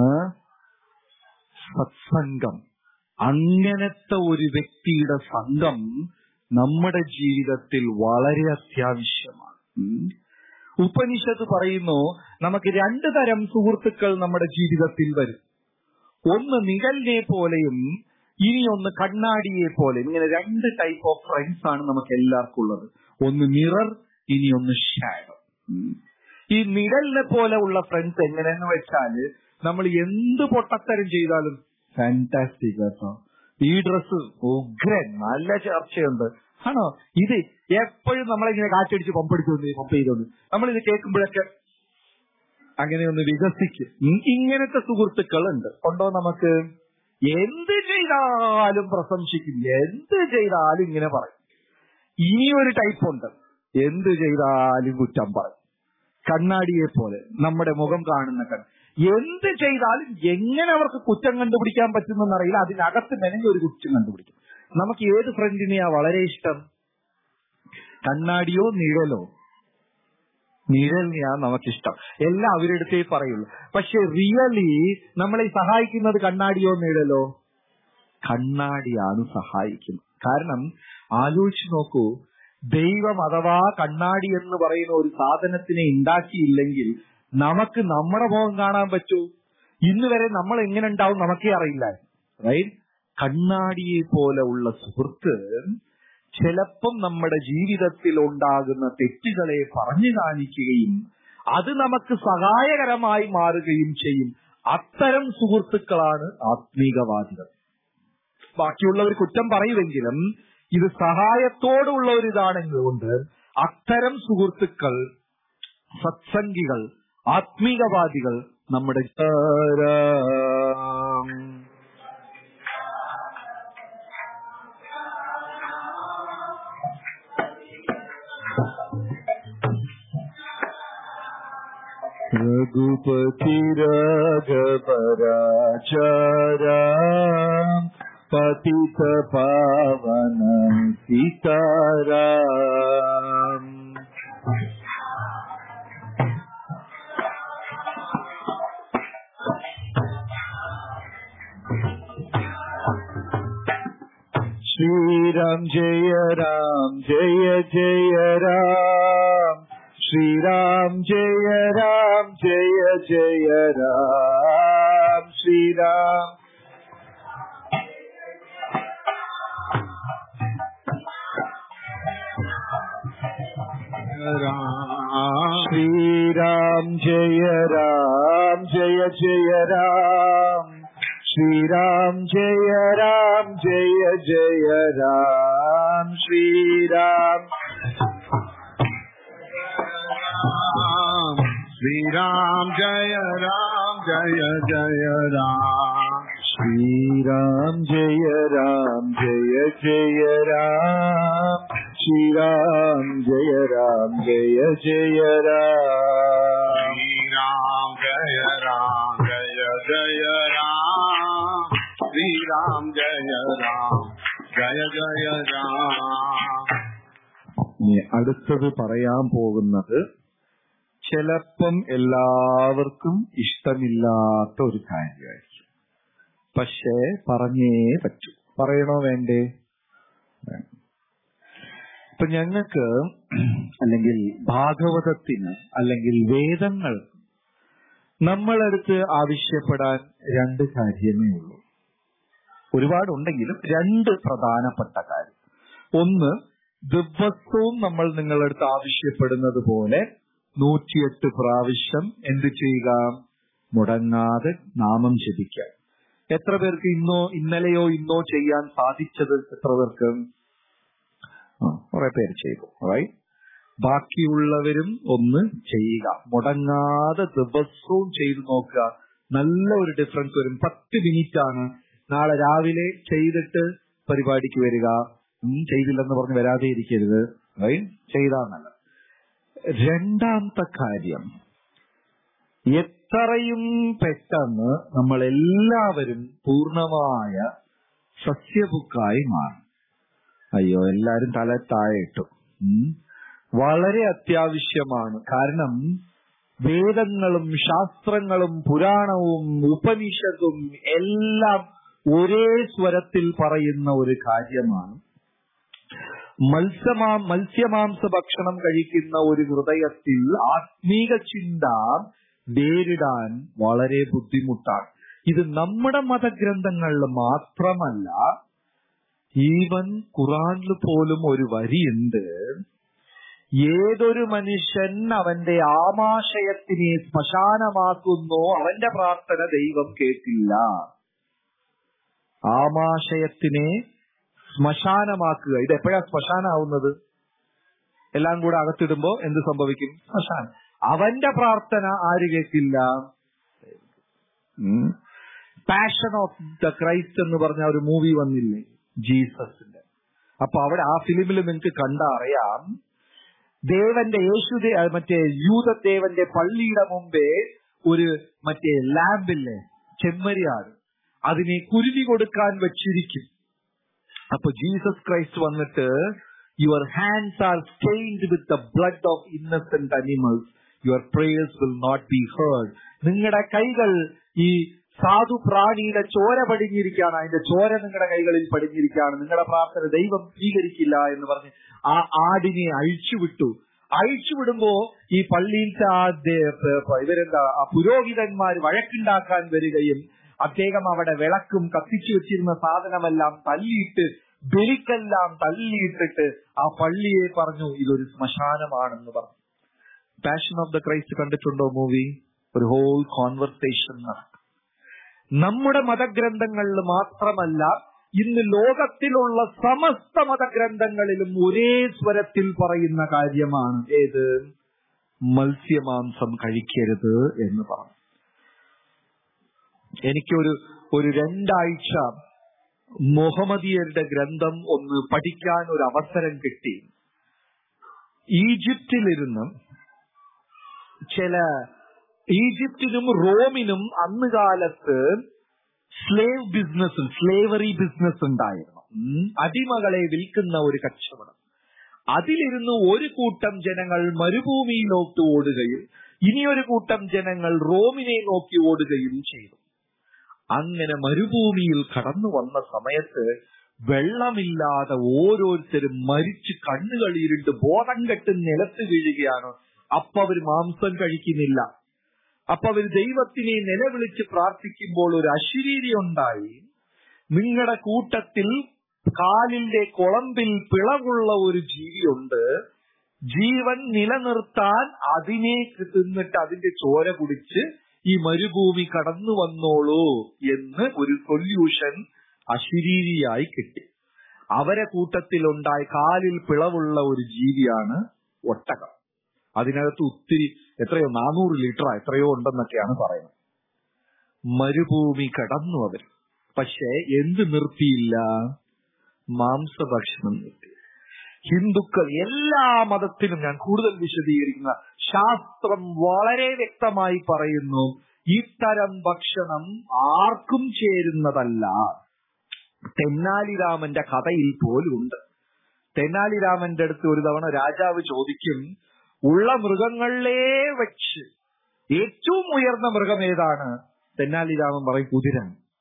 സത്സംഗം അങ്ങനത്തെ ഒരു വ്യക്തിയുടെ സംഘം നമ്മുടെ ജീവിതത്തിൽ വളരെ അത്യാവശ്യമാണ് ഉം. ഉപനിഷത്ത് പറയുന്നു നമുക്ക് രണ്ടു തരം സുഹൃത്തുക്കൾ നമ്മുടെ ജീവിതത്തിൽ വരും ഒന്ന് നിഴലിനെ പോലെയും ഇനി ഒന്ന് കണ്ണാടിയെ പോലെയും ഇങ്ങനെ രണ്ട് ടൈപ്പ് ഓഫ് ഫ്രണ്ട്സ് ആണ് നമുക്ക് എല്ലാവർക്കും ഉള്ളത് ഒന്ന് മിറർ ഇനി ഒന്ന് ഷാഡോ ഈ നിഴലിനെ പോലെ ഉള്ള ഫ്രണ്ട്സ് എങ്ങനെയെന്ന് വെച്ചാല് നമ്മൾ എന്ത് പൊട്ടത്തരം ചെയ്താലും ഫാന്റാസ്റ്റിക് കേട്ടോ ഈ ഡ്രസ്സ് ഉഗ്രൻ നല്ല ചർച്ചയുണ്ട് ആണോ ഇത് എപ്പോഴും നമ്മളിങ്ങനെ കാറ്റടിച്ച് പമ്പടിച്ചു പമ്പ് ചെയ്തോണ്ട് നമ്മൾ ഇത് കേൾക്കുമ്പോഴൊക്കെ അങ്ങനെ ഒന്ന് വികസിക്കും ഉം, ഇങ്ങനത്തെ സുഹൃത്തുക്കളുണ്ട് ഉണ്ടോ നമുക്ക് എന്ത് ചെയ്താലും പ്രശംസിക്കും എന്ത് ചെയ്താലും ഇങ്ങനെ പറയും ഇനി ഒരു ടൈപ്പ് ഉണ്ട് എന്ത് ചെയ്താലും കുറ്റം പറയും കണ്ണാടിയെ പോലെ നമ്മുടെ മുഖം കാണുന്ന കണ്ണ് എന്ത് ചെയ്താലും എങ്ങനെ അവർക്ക് കുറ്റം കണ്ടുപിടിക്കാൻ പറ്റുമെന്നറിയില്ല അതിനകത്ത് മെനഞ്ഞ ഒരു കുറ്റം കണ്ടുപിടിക്കും നമുക്ക് ഏത് ഫ്രണ്ടിനെയാ വളരെ ഇഷ്ടം കണ്ണാടിയോ നിഴലോ നിഴലിനെയാണ് നമുക്കിഷ്ടം എല്ലാം അവരെടുത്തേ പറയുള്ളൂ പക്ഷെ റിയലി നമ്മളെ സഹായിക്കുന്നത് കണ്ണാടിയോ നിഴലോ കണ്ണാടിയാണ് സഹായിക്കുന്നത് കാരണം ആലോചിച്ച് നോക്കൂ ദൈവം അഥവാ കണ്ണാടി എന്ന് പറയുന്ന ഒരു സാധനത്തിനെ ഉണ്ടാക്കിയില്ലെങ്കിൽ നമുക്ക് നമ്മുടെ മുഖം കാണാൻ പറ്റൂ ഇന്ന് വരെ നമ്മൾ എങ്ങനെ ഉണ്ടാവും നമുക്കേ അറിയില്ല റൈറ്റ് കണ്ണാടിയെ പോലെ ഉള്ള സുഹൃത്ത് ചിലപ്പം നമ്മുടെ ജീവിതത്തിൽ ഉണ്ടാകുന്ന തെറ്റുകളെ പറഞ്ഞു കാണിക്കുകയും അത് നമുക്ക് സഹായകരമായി മാറുകയും ചെയ്യും അത്തരം സുഹൃത്തുക്കളാണ് ആത്മീകവാദികൾ ബാക്കിയുള്ളവർ കുറ്റം പറയുമെങ്കിലും ഇത് സഹായത്തോടുള്ള ഒരു ഇതാണെന്നുകൊണ്ട് അത്തരം സുഹൃത്തുക്കൾ സത്സംഗികൾ ആത്മീകവാദികൾ നമ്മുടെ രഘുപതി രാഘവരാചാരാ പതിത പാവന സീതാരാം श्रीराम जय राम जय जय राम श्रीराम जय राम जय जय राम श्रीराम श्रीराम जय राम जय जय राम श्रीराम जय राम जय जय राम श्रीराम श्री राम जय राम जय जय राम श्रीराम जय राम जय जय राम श्रीराम जय राम जय जय राम श्री राम जय राम जय जय राम श्री राम जय राम जय जय राम ഇനി അടുത്തത് പറയാൻ പോകുന്നത് ചിലപ്പം എല്ലാവർക്കും ഇഷ്ടമില്ലാത്ത ഒരു കാര്യമായിരിക്കും പക്ഷേ പറഞ്ഞേ പറ്റൂ പറയണോ വേണ്ടേ വേണം. ഇപ്പൊ ഞങ്ങൾക്ക് അല്ലെങ്കിൽ ഭാഗവതത്തിന് അല്ലെങ്കിൽ വേദങ്ങൾ നമ്മളടുത്ത് ആവശ്യപ്പെടാൻ രണ്ട് കാര്യമേ ഉള്ളൂ ഒരുപാടുണ്ടെങ്കിലും രണ്ട് പ്രധാനപ്പെട്ട കാര്യം ഒന്ന് ദിവസവും നമ്മൾ നിങ്ങളടുത്ത് ആവശ്യപ്പെടുന്നത് പോലെ നൂറ്റിയെട്ട് പ്രാവശ്യം എന്ത് ചെയ്യുക മുടങ്ങാതെ നാമം ജപിക്കാം എത്ര പേർക്ക് ഇന്നോ ഇന്നലെയോ ഇന്നോ ചെയ്യാൻ സാധിച്ചത് എത്ര പേർക്ക് ആ കുറെ പേര് ചെയ്തു റൈറ്റ് ബാക്കിയുള്ളവരും ഒന്ന് ചെയ്യുക മുടങ്ങാതെ ദിവസവും ചെയ്തു നോക്കുക നല്ല ഒരു ഡിഫറൻസ് വരും പത്ത് മിനിറ്റ് ആണ് നാളെ രാവിലെ ചെയ്തിട്ട് പരിപാടിക്ക് വരിക ഉം, ചെയ്തില്ലെന്ന് പറഞ്ഞ് വരാതെ ഇരിക്കരുത് റൈറ്റ് ചെയ്താൽ നല്ല രണ്ടാമത്തെ കാര്യം എത്രയും പെട്ടെന്ന് നമ്മൾ എല്ലാവരും പൂർണ്ണമായ സസ്യബുക്കായി മാറും അയ്യോ എല്ലാരും തല താഴെ ഇട്ടു ഉം. വളരെ അത്യാവശ്യമാണ് കാരണം വേദങ്ങളും ശാസ്ത്രങ്ങളും പുരാണവും ഉപനിഷത്തും എല്ലാം ഒരേ സ്വരത്തിൽ പറയുന്ന ഒരു കാര്യമാണ് മത്സ്യമാ മത്സ്യമാംസ ഭക്ഷണം കഴിക്കുന്ന ഒരു ഹൃദയത്തിൽ ആത്മീക ചിന്ത നേരിടാൻ വളരെ ബുദ്ധിമുട്ടാണ് ഇത് നമ്മുടെ മതഗ്രന്ഥങ്ങളിൽ മാത്രമല്ല ഈവൻ ഖുറാനിൽ പോലും ഒരു വരിയുണ്ട് ഏതൊരു മനുഷ്യൻ അവന്റെ ആമാശയത്തിനെ ശ്മശാനമാക്കുന്നോ അവന്റെ പ്രാർത്ഥന ദൈവം കേട്ടില്ല ആമാശയത്തിനെ ശ്മശാനമാക്കുക ഇത് എപ്പോഴാ ശ്മശാനാവുന്നത് എല്ലാം കൂടെ അകത്തിടുമ്പോ എന്ത് സംഭവിക്കും ശ്മശാനം അവന്റെ പ്രാർത്ഥന ആര് കേൾക്കില്ല പാഷൻ ഓഫ് ദ ക്രൈസ്റ്റ് എന്ന് പറഞ്ഞ ഒരു മൂവി വന്നില്ലേ ജീസസിന്റെ അപ്പൊ അവിടെ ആ ഫിലിമിൽ നിങ്ങൾക്ക് കണ്ടാ അറിയാം ദേവന്റെ യേശുദേ അത് മറ്റേ യൂതദേവന്റെ പള്ളിയുടെ മുമ്പേ ഒരു മറ്റേ ലാമ്പില്ലേ ചെമ്മരിയാട് അതിനെ കുരുതി കൊടുക്കാൻ വെച്ചിരിക്കും അപ്പൊ ജീസസ് ക്രൈസ്റ്റ് വന്നിട്ട് your hands are stained with the blood of innocent animals your prayers will not be heard നിങ്ങളുടെ കൈകൾ ഈ സാധു പ്രാണിയുടെ ചോര പടിഞ്ഞിരിക്കുകയാണ് അതിന്റെ ചോര നിങ്ങളുടെ കൈകളിൽ പടിഞ്ഞിരിക്കുകയാണ് നിങ്ങളുടെ പ്രാർത്ഥന ദൈവം സ്വീകരിക്കില്ല എന്ന് പറഞ്ഞ് ആ ആടിനെ അഴിച്ചുവിട്ടു അഴിച്ചുവിടുമ്പോ ഈ പള്ളിയിലത്തെ ആ ദേ- പ- ഇവരെന്താ ആ പുരോഹിതന്മാർ വഴക്കുണ്ടാക്കാൻ വരികയും അദ്ദേഹം അവിടെ വിളക്കും കത്തിച്ചു വെച്ചിരുന്ന സാധനമെല്ലാം തല്ലിയിട്ട് ബലിക്കെല്ലാം തല്ലിയിട്ടിട്ട് ആ പള്ളിയെ പറഞ്ഞു ഇതൊരു ശ്മശാനമാണെന്ന് പറഞ്ഞു പാഷൻ ഓഫ് ദ ക്രൈസ്റ്റ് കണ്ടിട്ടുണ്ടോ മൂവി ഒരു ഹോൾ കോൺവെർസേഷൻ നടക്കും നമ്മുടെ മതഗ്രന്ഥങ്ങളിൽ മാത്രമല്ല ഇന്ന് ലോകത്തിലുള്ള സമസ്ത മതഗ്രന്ഥങ്ങളിലും ഒരേ സ്വരത്തിൽ പറയുന്ന കാര്യമാണ് ഏത് മത്സ്യമാംസം കഴിക്കരുത് എന്ന് പറഞ്ഞു എനിക്കൊരു ഒരു രണ്ടാഴ്ച മുഹമ്മദിയരുടെ ഗ്രന്ഥം ഒന്ന് പഠിക്കാൻ ഒരു അവസരം കിട്ടി ഈജിപ്തിലിരുന്ന് ചില ഈജിപ്തിനും റോമിനും അന്ന് കാലത്ത് സ്ലേവ് ബിസിനസ് സ്ലേവറി ബിസിനസ് ഉണ്ടായിരുന്നു ഉം. അടിമകളെ വിൽക്കുന്ന ഒരു കച്ചവടം അതിലിരുന്ന് ഒരു കൂട്ടം ജനങ്ങൾ മരുഭൂമിയിലോട്ട് ഓടുകയും ഇനിയൊരു കൂട്ടം ജനങ്ങൾ റോമിനെ നോക്കി ഓടുകയും ചെയ്തു അങ്ങനെ മരുഭൂമിയിൽ കടന്നു വന്ന സമയത്ത് വെള്ളമില്ലാതെ ഓരോരുത്തരും മരിച്ച് കണ്ണുകൾ ഇരുണ്ട് ബോധം കെട്ട് നിലത്ത് വീഴുകയാണ് അപ്പൊ അവർ മാംസം കഴിക്കുന്നില്ല അപ്പൊ അവർ ദൈവത്തിനെ നിലവിളിച്ച് പ്രാർത്ഥിക്കുമ്പോൾ ഒരു അശരീരി ഉണ്ടായി നിങ്ങളുടെ കൂട്ടത്തിൽ കാലിന്റെ കുളമ്പിൽ പിളവുള്ള ഒരു ജീവിയുണ്ട് ജീവൻ നിലനിർത്താൻ അതിനെ തിന്നിട്ട് അതിന്റെ ചോര കുടിച്ച് ഈ മരുഭൂമി കടന്നു വന്നോളൂ എന്ന് ഒരു സൊല്യൂഷൻ അശരീരിയായി കിട്ടി അവരെ കൂട്ടത്തിലുണ്ടായ കാലിൽ പിളവുള്ള ഒരു ജീവിയാണ് ഒട്ടകം അതിനകത്ത് ഒത്തിരി എത്രയോ നാനൂറ് ലിറ്റർ എത്രയോ ഉണ്ടെന്നൊക്കെയാണ് പറയുന്നത് മരുഭൂമി കടന്നു അവർ പക്ഷെ എന്ത് നിർത്തിയില്ല മാംസഭക്ഷണം നിർത്തി ഹിന്ദുക്കൾ എല്ലാ മതത്തിലും ഞാൻ കൂടുതൽ വിശദീകരിക്കുന്ന ശാസ്ത്രം വളരെ വ്യക്തമായി പറയുന്നു ഇത്തരം ഭക്ഷണം ആർക്കും ചേരുന്നതല്ല തെന്നാലിരാമന്റെ കഥയിൽ പോലും ഉണ്ട് തെന്നാലിരാമന്റെ അടുത്ത് ഒരു തവണ രാജാവ് ചോദിക്കും ഉള്ള മൃഗങ്ങളിലേ വെച്ച് ഏറ്റവും ഉയർന്ന മൃഗം ഏതാണ് തെന്നാലിരാമൻ പറയും കുതിര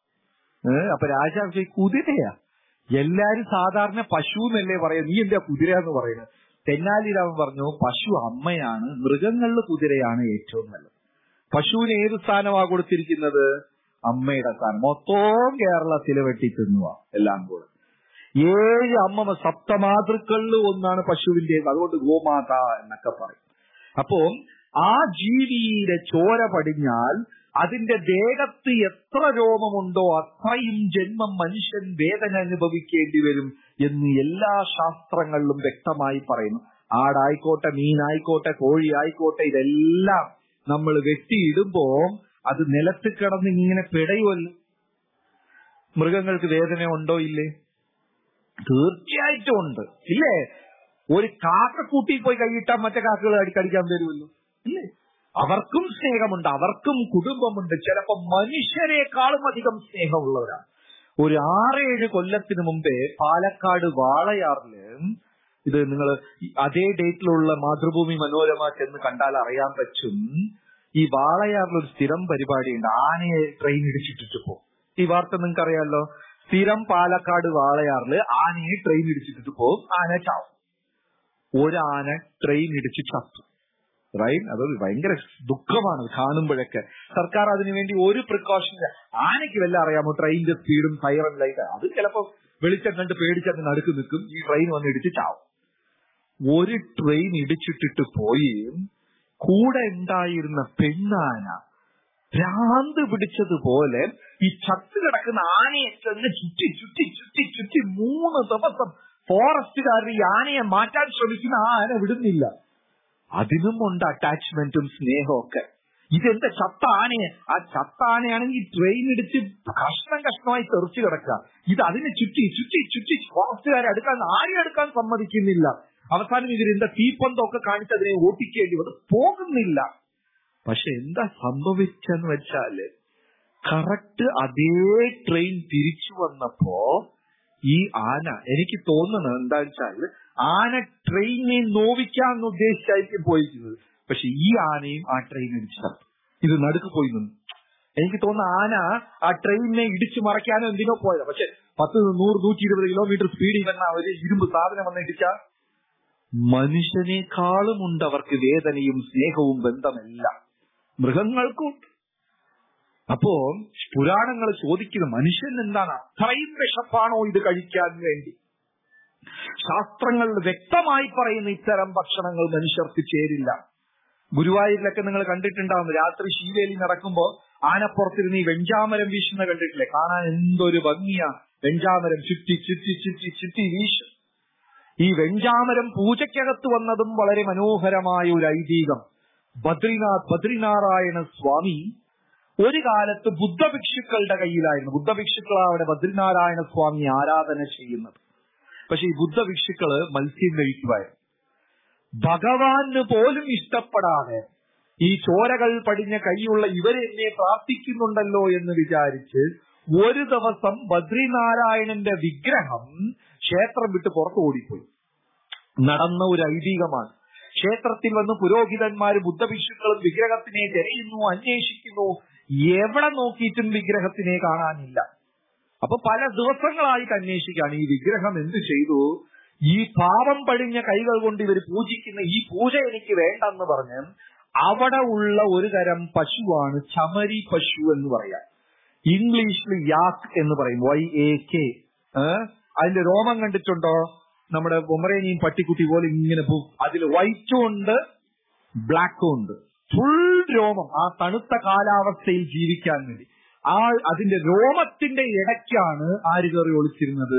ഏഹ് അപ്പൊ രാജാവ് ചോദിക്കും കുതിരയാ എല്ലാരും സാധാരണ പശു എന്നല്ലേ പറയാ നീ എന്താ കുതിര എന്ന് പറയുന്നത് തെന്നാലിരാമൻ പറഞ്ഞു പശു അമ്മയാണ് മൃഗങ്ങളിൽ കുതിരയാണ് ഏറ്റവും നല്ലത് പശുവിന് ഏത് സ്ഥാനമാണ് കൊടുത്തിരിക്കുന്നത് അമ്മയുടെ സ്ഥാനം മൊത്തവും കേരളത്തിലെ വെട്ടി തിന്നുക എല്ലാം കൂടെ ഏഴ് അമ്മ സപ്തമാതൃക്കളിൽ ഒന്നാണ് പശുവിന്റെ അതുകൊണ്ട് ഗോമാത എന്നൊക്കെ പറയും അപ്പോ ആ ജീവിയുടെ ചോര പടിഞ്ഞാൽ അതിന്റെ ദേഹത്ത് എത്ര രോമമുണ്ടോ അത്രയും ജന്മം മനുഷ്യൻ വേദന അനുഭവിക്കേണ്ടി വരും എന്ന് എല്ലാ ശാസ്ത്രങ്ങളിലും വ്യക്തമായി പറയുന്നു ആടായിക്കോട്ടെ മീനായിക്കോട്ടെ കോഴി ആയിക്കോട്ടെ ഇതെല്ലാം നമ്മൾ വെട്ടിയിടുമ്പോ അത് നിലത്ത് കിടന്ന് ഇങ്ങനെ പിടയുമല്ലോ മൃഗങ്ങൾക്ക് വേദന ഉണ്ടോ ഇല്ലേ തീർച്ചയായിട്ടും ഉണ്ട് ഇല്ലേ ഒരു കാക്ക കൂട്ടി പോയി കൈയിട്ടാൽ മറ്റേ കാക്കകൾ അടിക്കടിക്കാൻ വരുമല്ലോ ഇല്ലേ അവർക്കും സ്നേഹമുണ്ട് അവർക്കും കുടുംബമുണ്ട് ചിലപ്പോ മനുഷ്യരെക്കാളും അധികം സ്നേഹമുള്ളവരാണ് ഒരു ആറേഴ് കൊല്ലത്തിന് മുമ്പേ പാലക്കാട് വാളയാറില് ഇത് നിങ്ങൾ അതേ ഡേറ്റിലുള്ള മാതൃഭൂമി മനോരമ ചെന്ന് കണ്ടാൽ അറിയാൻ പറ്റും ഈ വാളയാറിൽ ഒരു സ്ഥിരം പരിപാടിയുണ്ട് ആനയെ ട്രെയിൻ ഇടിച്ചിട്ടിട്ട് പോകും ഈ വാർത്ത നിങ്ങൾക്ക് അറിയാലോ സ്ഥിരം പാലക്കാട് വാളയാറില് ആനയെ ട്രെയിൻ ഇടിച്ചിട്ടിട്ട് പോകും ആന ചാവും ഒരാന ട്രെയിൻ ഇടിച്ച് ചത്തു റൈറ്റ് അതൊരു ഭയങ്കര ദുഃഖമാണ് കാണുമ്പോഴൊക്കെ സർക്കാർ അതിനുവേണ്ടി ഒരു പ്രിക്കോഷൻ ആനയ്ക്ക് വല്ല അറിയാമോ ട്രെയിനിന്റെ സ്പീഡും സൈറൻ ലൈറ്റ് അത് ചിലപ്പോ വെളിച്ചം കണ്ട് പേടിച്ചങ്ങ് നടുക്ക് നിൽക്കും ഈ ട്രെയിൻ വന്ന് ഇടിച്ച് ചാവും ഒരു ട്രെയിൻ ഇടിച്ചിട്ടിട്ട് പോയി കൂടെ ഉണ്ടായിരുന്ന പെണ്ണാന ഭ്രാന്ത് പിടിച്ചതുപോലെ ഈ ചത്ത് കിടക്കുന്ന ആനയെ ചെന്ന് ചുറ്റി ചുറ്റി ചുറ്റി ചുറ്റി മൂന്ന് ദിവസം ഫോറസ്റ്റുകാർ ഈ ആനയെ മാറ്റാൻ ശ്രമിക്കുന്ന ആ ആന വിടുന്നില്ല അതിനും ഉണ്ട് അറ്റാച്ച്മെന്റും സ്നേഹവും ഒക്കെ ഇതെന്താ ചത്ത ആനയെ ആ ചത്ത ആനയാണെങ്കിൽ ട്രെയിൻ ഇടിച്ച് കഷ്ണം കഷ്ണമായി തെറിച്ചു കിടക്കുക ഇത് അതിനെ ചുറ്റി ചുറ്റി ചുറ്റി ഫോറസ്റ്റുകാരെ അടുക്കാൻ ആരെയും അടുക്കാൻ സമ്മതിക്കുന്നില്ല അവസാനം ഇതിനെന്താ തീപ്പന്തമൊക്കെ കാണിച്ച് അതിനെ ഓട്ടിക്കേണ്ടി വന്നു പോകുന്നില്ല പക്ഷെ എന്താ സംഭവിച്ചെന്ന് വെച്ചാല് കറക്റ്റ് അതേ ട്രെയിൻ തിരിച്ചു വന്നപ്പോ ഈ ആന എനിക്ക് തോന്നുന്നത് എന്താ വെച്ചാൽ ആന ട്രെയിനിനെ നോവിക്കാൻ ഉദ്ദേശിച്ചായിരിക്കും പോയിരിക്കുന്നത് പക്ഷെ ഈ ആനയും ആ ട്രെയിൻ ഇടിച്ചു തട്ടി ഇത് നടുക്ക് പോയി നിന്നു എനിക്ക് തോന്നുന്ന ആന ആ ട്രെയിനിനെ ഇടിച്ചു മറയ്ക്കാനോ എന്തിനോ പോയത് പക്ഷെ പത്ത് നൂറ് നൂറ്റി ഇരുപത് കിലോമീറ്റർ സ്പീഡിൽ വന്ന ഒരു ഇരുമ്പ് സാധനം വന്ന് ഇടിച്ച മനുഷ്യനേക്കാളും ഉണ്ട് അവർക്ക് വേദനയും സ്നേഹവും ബന്ധമെല്ലാം മൃഗങ്ങൾക്കും അപ്പോ പുരാണങ്ങൾ ചോദിക്കുന്ന മനുഷ്യൻ എന്താണ് അത്രയും വിഷപ്പാണോ ഇത് കഴിക്കാൻ വേണ്ടി ശാസ്ത്രങ്ങൾ വ്യക്തമായി പറയുന്ന ഇത്തരം ഭക്ഷണങ്ങൾ മനുഷ്യർക്ക് ചേരില്ല ഗുരുവായൂരിലൊക്കെ നിങ്ങൾ കണ്ടിട്ടുണ്ടാവും രാത്രി ശീവേലി നടക്കുമ്പോ ആനപ്പുറത്തിരുന്ന് ഈ വെഞ്ചാമരം വീശുന്ന കണ്ടിട്ടില്ലേ കാണാൻ എന്തൊരു ഭംഗിയാ വെഞ്ചാമരം ചുറ്റി ചുറ്റി ചുറ്റി ചുറ്റി വീശും ഈ വെഞ്ചാമരം പൂജയ്ക്കകത്ത് വന്നതും വളരെ മനോഹരമായ ഒരു ഐതിഹ്യം ബദ്രിനാഥ് ബദ്രിനാരായണ സ്വാമി ഒരു കാലത്ത് ബുദ്ധഭിക്ഷുക്കളുടെ കയ്യിലായിരുന്നു ബുദ്ധഭിക്ഷുക്കളാണ് അവിടെ ബദ്രിനാരായണ സ്വാമി ആരാധന ചെയ്യുന്നത് പക്ഷെ ഈ ബുദ്ധഭിക്ഷുക്കള് മത്സ്യം കഴിക്കുമായിരുന്നു ഭഗവാന് പോലും ഇഷ്ടപ്പെടാതെ ഈ ചോരകൾ പടിഞ്ഞ കൈയുള്ള ഇവരെന്നെ പ്രാർത്ഥിക്കുന്നുണ്ടല്ലോ എന്ന് വിചാരിച്ച് ഒരു ദിവസം ബദ്രിനാരായണന്റെ വിഗ്രഹം ക്ഷേത്രം വിട്ട് പുറത്തു ഓടിപ്പോയി നടന്ന ഒരു ഐതിഹ്യമാണ് ക്ഷേത്രത്തിൽ വന്ന് പുരോഹിതന്മാര് ബുദ്ധഭിക്ഷുക്കളും വിഗ്രഹത്തിനെ തിരയുന്നു അന്വേഷിക്കുന്നു എവിടെ നോക്കിയിട്ടും വിഗ്രഹത്തിനെ കാണാനില്ല അപ്പൊ പല ദിവസങ്ങളായിട്ട് അന്വേഷിക്കാണ് ഈ വിഗ്രഹം എന്ത് ചെയ്തു ഈ പാപം പടിഞ്ഞ കൈകൾ കൊണ്ട് ഇവർ പൂജിക്കുന്ന ഈ പൂജ എനിക്ക് വേണ്ടെന്ന് പറഞ്ഞ് അവിടെ ഉള്ള ഒരു തരം പശുവാണ് ചമരി പശു എന്ന് പറയാം ഇംഗ്ലീഷിൽ യാക്ക് എന്ന് പറയും വൈ എ കെ അതിന്റെ രോമം കണ്ടിട്ടുണ്ടോ നമ്മുടെ പൊമറേനിയും പട്ടിക്കുട്ടി പോലെ ഇങ്ങനെ പോകും അതിൽ വൈറ്റും ഉണ്ട് ബ്ലാക്കും ഉണ്ട് ഫുൾ രോമം ആ തണുത്ത കാലാവസ്ഥയിൽ ജീവിക്കാൻ വേണ്ടി ആ അതിന്റെ രോമത്തിന്റെ ഇടയ്ക്കാണ് ആര് കയറി ഒളിച്ചിരുന്നത്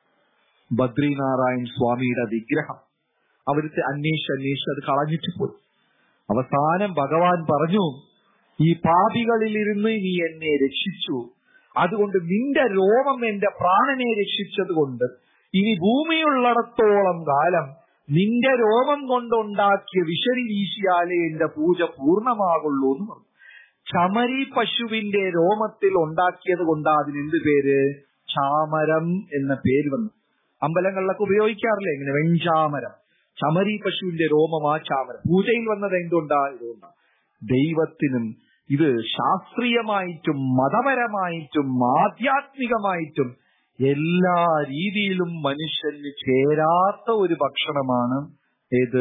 ബദ്രിനാരായൺ സ്വാമിയുടെ വിഗ്രഹം അവർക്ക് അന്വേഷിച്ച് അന്വേഷിച്ച് അത് കളഞ്ഞിട്ട് പോയി അവസാനം ഭഗവാൻ പറഞ്ഞു ഈ പാപികളിലിരുന്ന് നീ എന്നെ രക്ഷിച്ചു അതുകൊണ്ട് നിന്റെ രോമം എന്റെ പ്രാണനെ രക്ഷിച്ചത് കൊണ്ട് ഇനി ഭൂമിയുള്ളിടത്തോളം കാലം നിന്റെ രോമം കൊണ്ടുണ്ടാക്കിയ വിഷരി വീശിയാലേ എന്റെ പൂജ പൂർണ്ണമാകുള്ളൂ എന്ന് പറഞ്ഞു ചമരി പശുവിന്റെ രോമത്തിൽ ഉണ്ടാക്കിയത് കൊണ്ട് അതിനെന്ത് പേര് ചാമരം എന്ന പേര് വന്നു അമ്പലങ്ങളിലൊക്കെ ഉപയോഗിക്കാറില്ലേ ഇങ്ങനെ വെഞ്ചാമരം ചമരി പശുവിന്റെ രോമമാ ചാമരം പൂജയിൽ വന്നത് എന്തുകൊണ്ടാ ഇതുകൊണ്ടാ ദൈവത്തിനും ഇത് ശാസ്ത്രീയമായിട്ടും മതപരമായിട്ടും ആധ്യാത്മികമായിട്ടും എല്ലാ രീതിയിലും മനുഷ്യന് ചേരാത്ത ഒരു ഭക്ഷണമാണ് ഏത്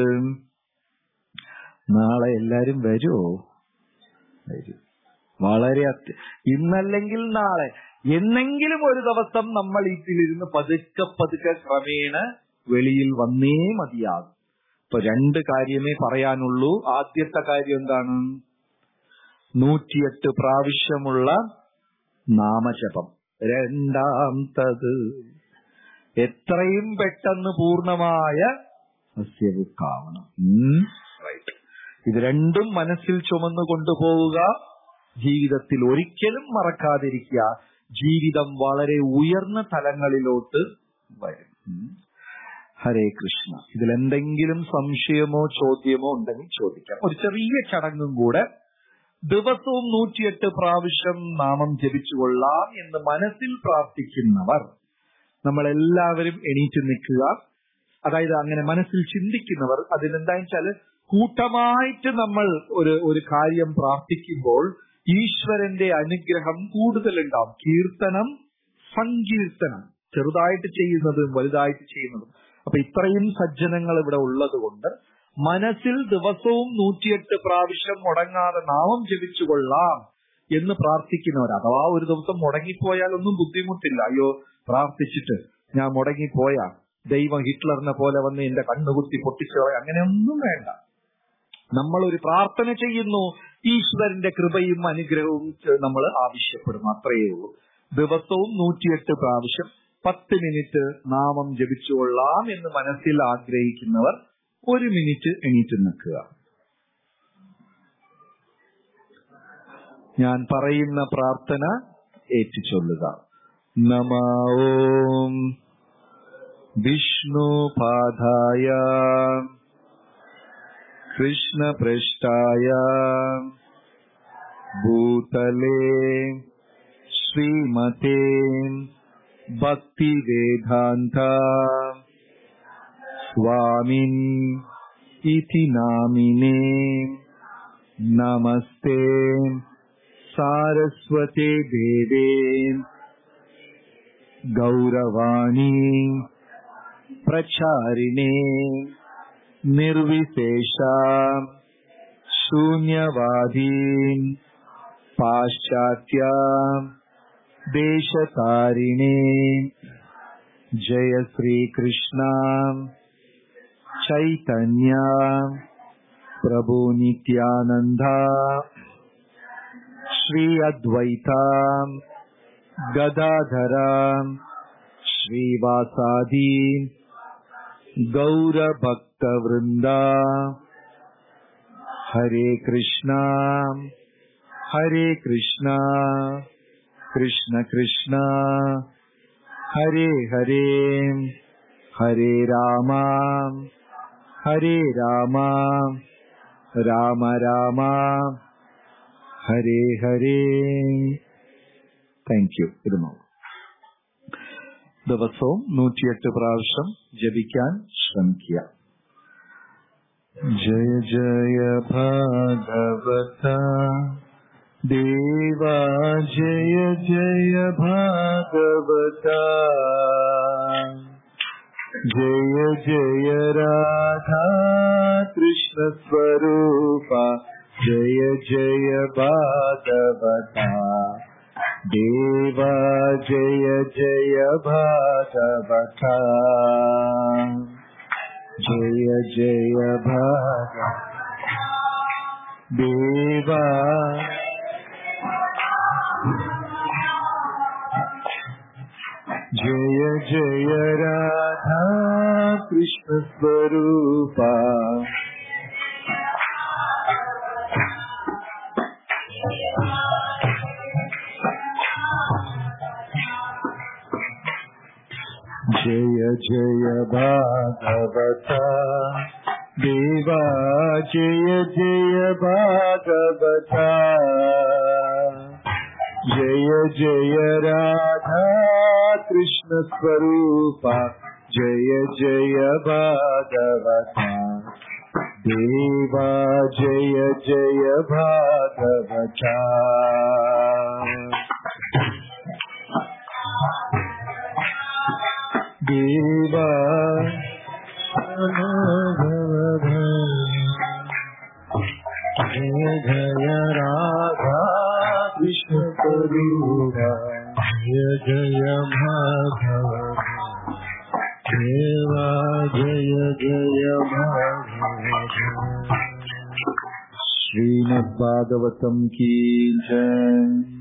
നാളെ എല്ലാരും വരുമോ വരും വളരെ അത്യ ഇന്നല്ലെങ്കിൽ നാളെ എന്നെങ്കിലും ഒരു ദിവസം നമ്മൾ ഇതിലിരുന്ന് പതുക്കെ പതുക്കെ ക്രമേണ വെളിയിൽ വന്നേ മതിയാകും ഇപ്പൊ രണ്ട് കാര്യമേ പറയാനുള്ളൂ ആദ്യത്തെ കാര്യം എന്താണ് നൂറ്റിയെട്ട് പ്രാവശ്യമുള്ള നാമജപം രണ്ടാമത്തത് എത്രയും പെട്ടെന്ന് പൂർണ്ണമായ സസ്യവുക്കാവണം റൈറ്റ് ഇത് രണ്ടും മനസ്സിൽ ചുമന്നു കൊണ്ടുപോവുക ജീവിതത്തിൽ ഒരിക്കലും മറക്കാതിരിക്കുക ജീവിതം വളരെ ഉയർന്ന തലങ്ങളിലോട്ട് വരും ഉം. ഹരേ കൃഷ്ണ ഇതിൽ എന്തെങ്കിലും സംശയമോ ചോദ്യമോ ഉണ്ടെങ്കിൽ ചോദിക്കാം ഒരു ചെറിയ ചടങ്ങും കൂടെ ദിവസവും നൂറ്റിയെട്ട് പ്രാവശ്യം നാമം ജപിച്ചുകൊള്ളാം എന്ന് മനസ്സിൽ പ്രാർത്ഥിക്കുന്നവർ നമ്മൾ എല്ലാവരും എണീറ്റ് നിൽക്കുക അതായത് അങ്ങനെ മനസ്സിൽ ചിന്തിക്കുന്നവർ അതിനെന്താ വെച്ചാല് കൂട്ടമായിട്ട് നമ്മൾ ഒരു ഒരു കാര്യം പ്രാർത്ഥിക്കുമ്പോൾ ഈശ്വരന്റെ അനുഗ്രഹം കൂടുതലുണ്ടാവും കീർത്തനം സങ്കീർത്തനം ചെറുതായിട്ട് ചെയ്യുന്നതും വലുതായിട്ട് ചെയ്യുന്നതും അപ്പൊ ഇത്രയും സജ്ജനങ്ങൾ ഇവിടെ ഉള്ളത് കൊണ്ട് മനസ്സിൽ ദിവസവും നൂറ്റിയെട്ട് പ്രാവശ്യം മുടങ്ങാതെ നാമം ജപിച്ചുകൊള്ളാം എന്ന് പ്രാർത്ഥിക്കുന്നവർ അഥവാ ഒരു ദിവസം മുടങ്ങിപ്പോയാൽ ഒന്നും ബുദ്ധിമുട്ടില്ല അയ്യോ പ്രാർത്ഥിച്ചിട്ട് ഞാൻ മുടങ്ങിപ്പോയാ ദൈവം ഹിറ്റ്ലറിനെ പോലെ വന്ന് എന്റെ കണ്ണുകുത്തി പൊട്ടിച്ചോ അങ്ങനെയൊന്നും വേണ്ട നമ്മൾ ഒരു പ്രാർത്ഥന ചെയ്യുന്നു ഈശ്വരന്റെ കൃപയും അനുഗ്രഹവും നമ്മൾ ആവശ്യപ്പെടുന്നു അത്രയേ ഉള്ളൂ ദിവസവും നൂറ്റിയെട്ട് പ്രാവശ്യം പത്ത് മിനിറ്റ് നാമം ജപിച്ചുകൊള്ളാം എന്ന് മനസ്സിൽ ആഗ്രഹിക്കുന്നവർ ഒരു മിനിറ്റ് എണീറ്റ് നിൽക്കുക ഞാൻ പറയുന്ന പ്രാർത്ഥന ഏറ്റുചൊല്ലുക നമ ഓം വിഷ്ണുപാദായ കൃഷ്ണപൃഷ്ഠായ ഭൂതലേ ശ്രീമതേ ഭക്തിവേദാന്ത സ്വാമിൻ ഇതി നാമിനേ നമസ്തേ സാരസ്വതേ ദേവേ ഗൗരവാണി പ്രചാരിണേ നിർവിശേഷ ശൂന്യവാദീ പാശ്ചാത്യ ദേശതാരിണേ ജയ ശ്രീകൃഷ്ണ ചൈതന്യ പ്രഭു നിത്യാനന്ദ ശ്രീ അദ്വൈത ഗദാധര ശ്രീവാസാദി ഗൗരഭക്തവൃന്ദ ഹരേ കൃഷ്ണ ഹരേ കൃഷ്ണ കൃഷ്ണ കൃഷ്ണ ഹരേ ഹരേ ഹരേ രാമ ഹരേ രാമ രാമ രാമ ഹരേ ഹരേ താങ്ക് യു ഇരുന്നു ദിവസവും നൂറ്റിയെട്ട് പ്രാവശ്യം ജപിക്കാൻ ശ്രമിക്കുക ജയ ജയ ഭാഗവത ദേവാ ജയ ജയ ഭാഗവത ജയ ജയ രാധാ കൃഷ്ണ സ്വരൂപ ജയ ജയ ഭാഗവത ദേവാ ജയ ജയ ഭാഗവത ജയ ജയ ഭാഗ ദേവാ ജയ ജയ രാധാ കൃഷ്ണ സ്വരൂപ जय जय भागवत देवा जय जय भागवत जय जय राधा कृष्ण स्वरूप जय जय भागवत देवा जय जय भागवत देवा जय जय राधा कृष्ण करूरा जय जय माधव देवा जय जय माधव श्रीमद्भागवतम की जय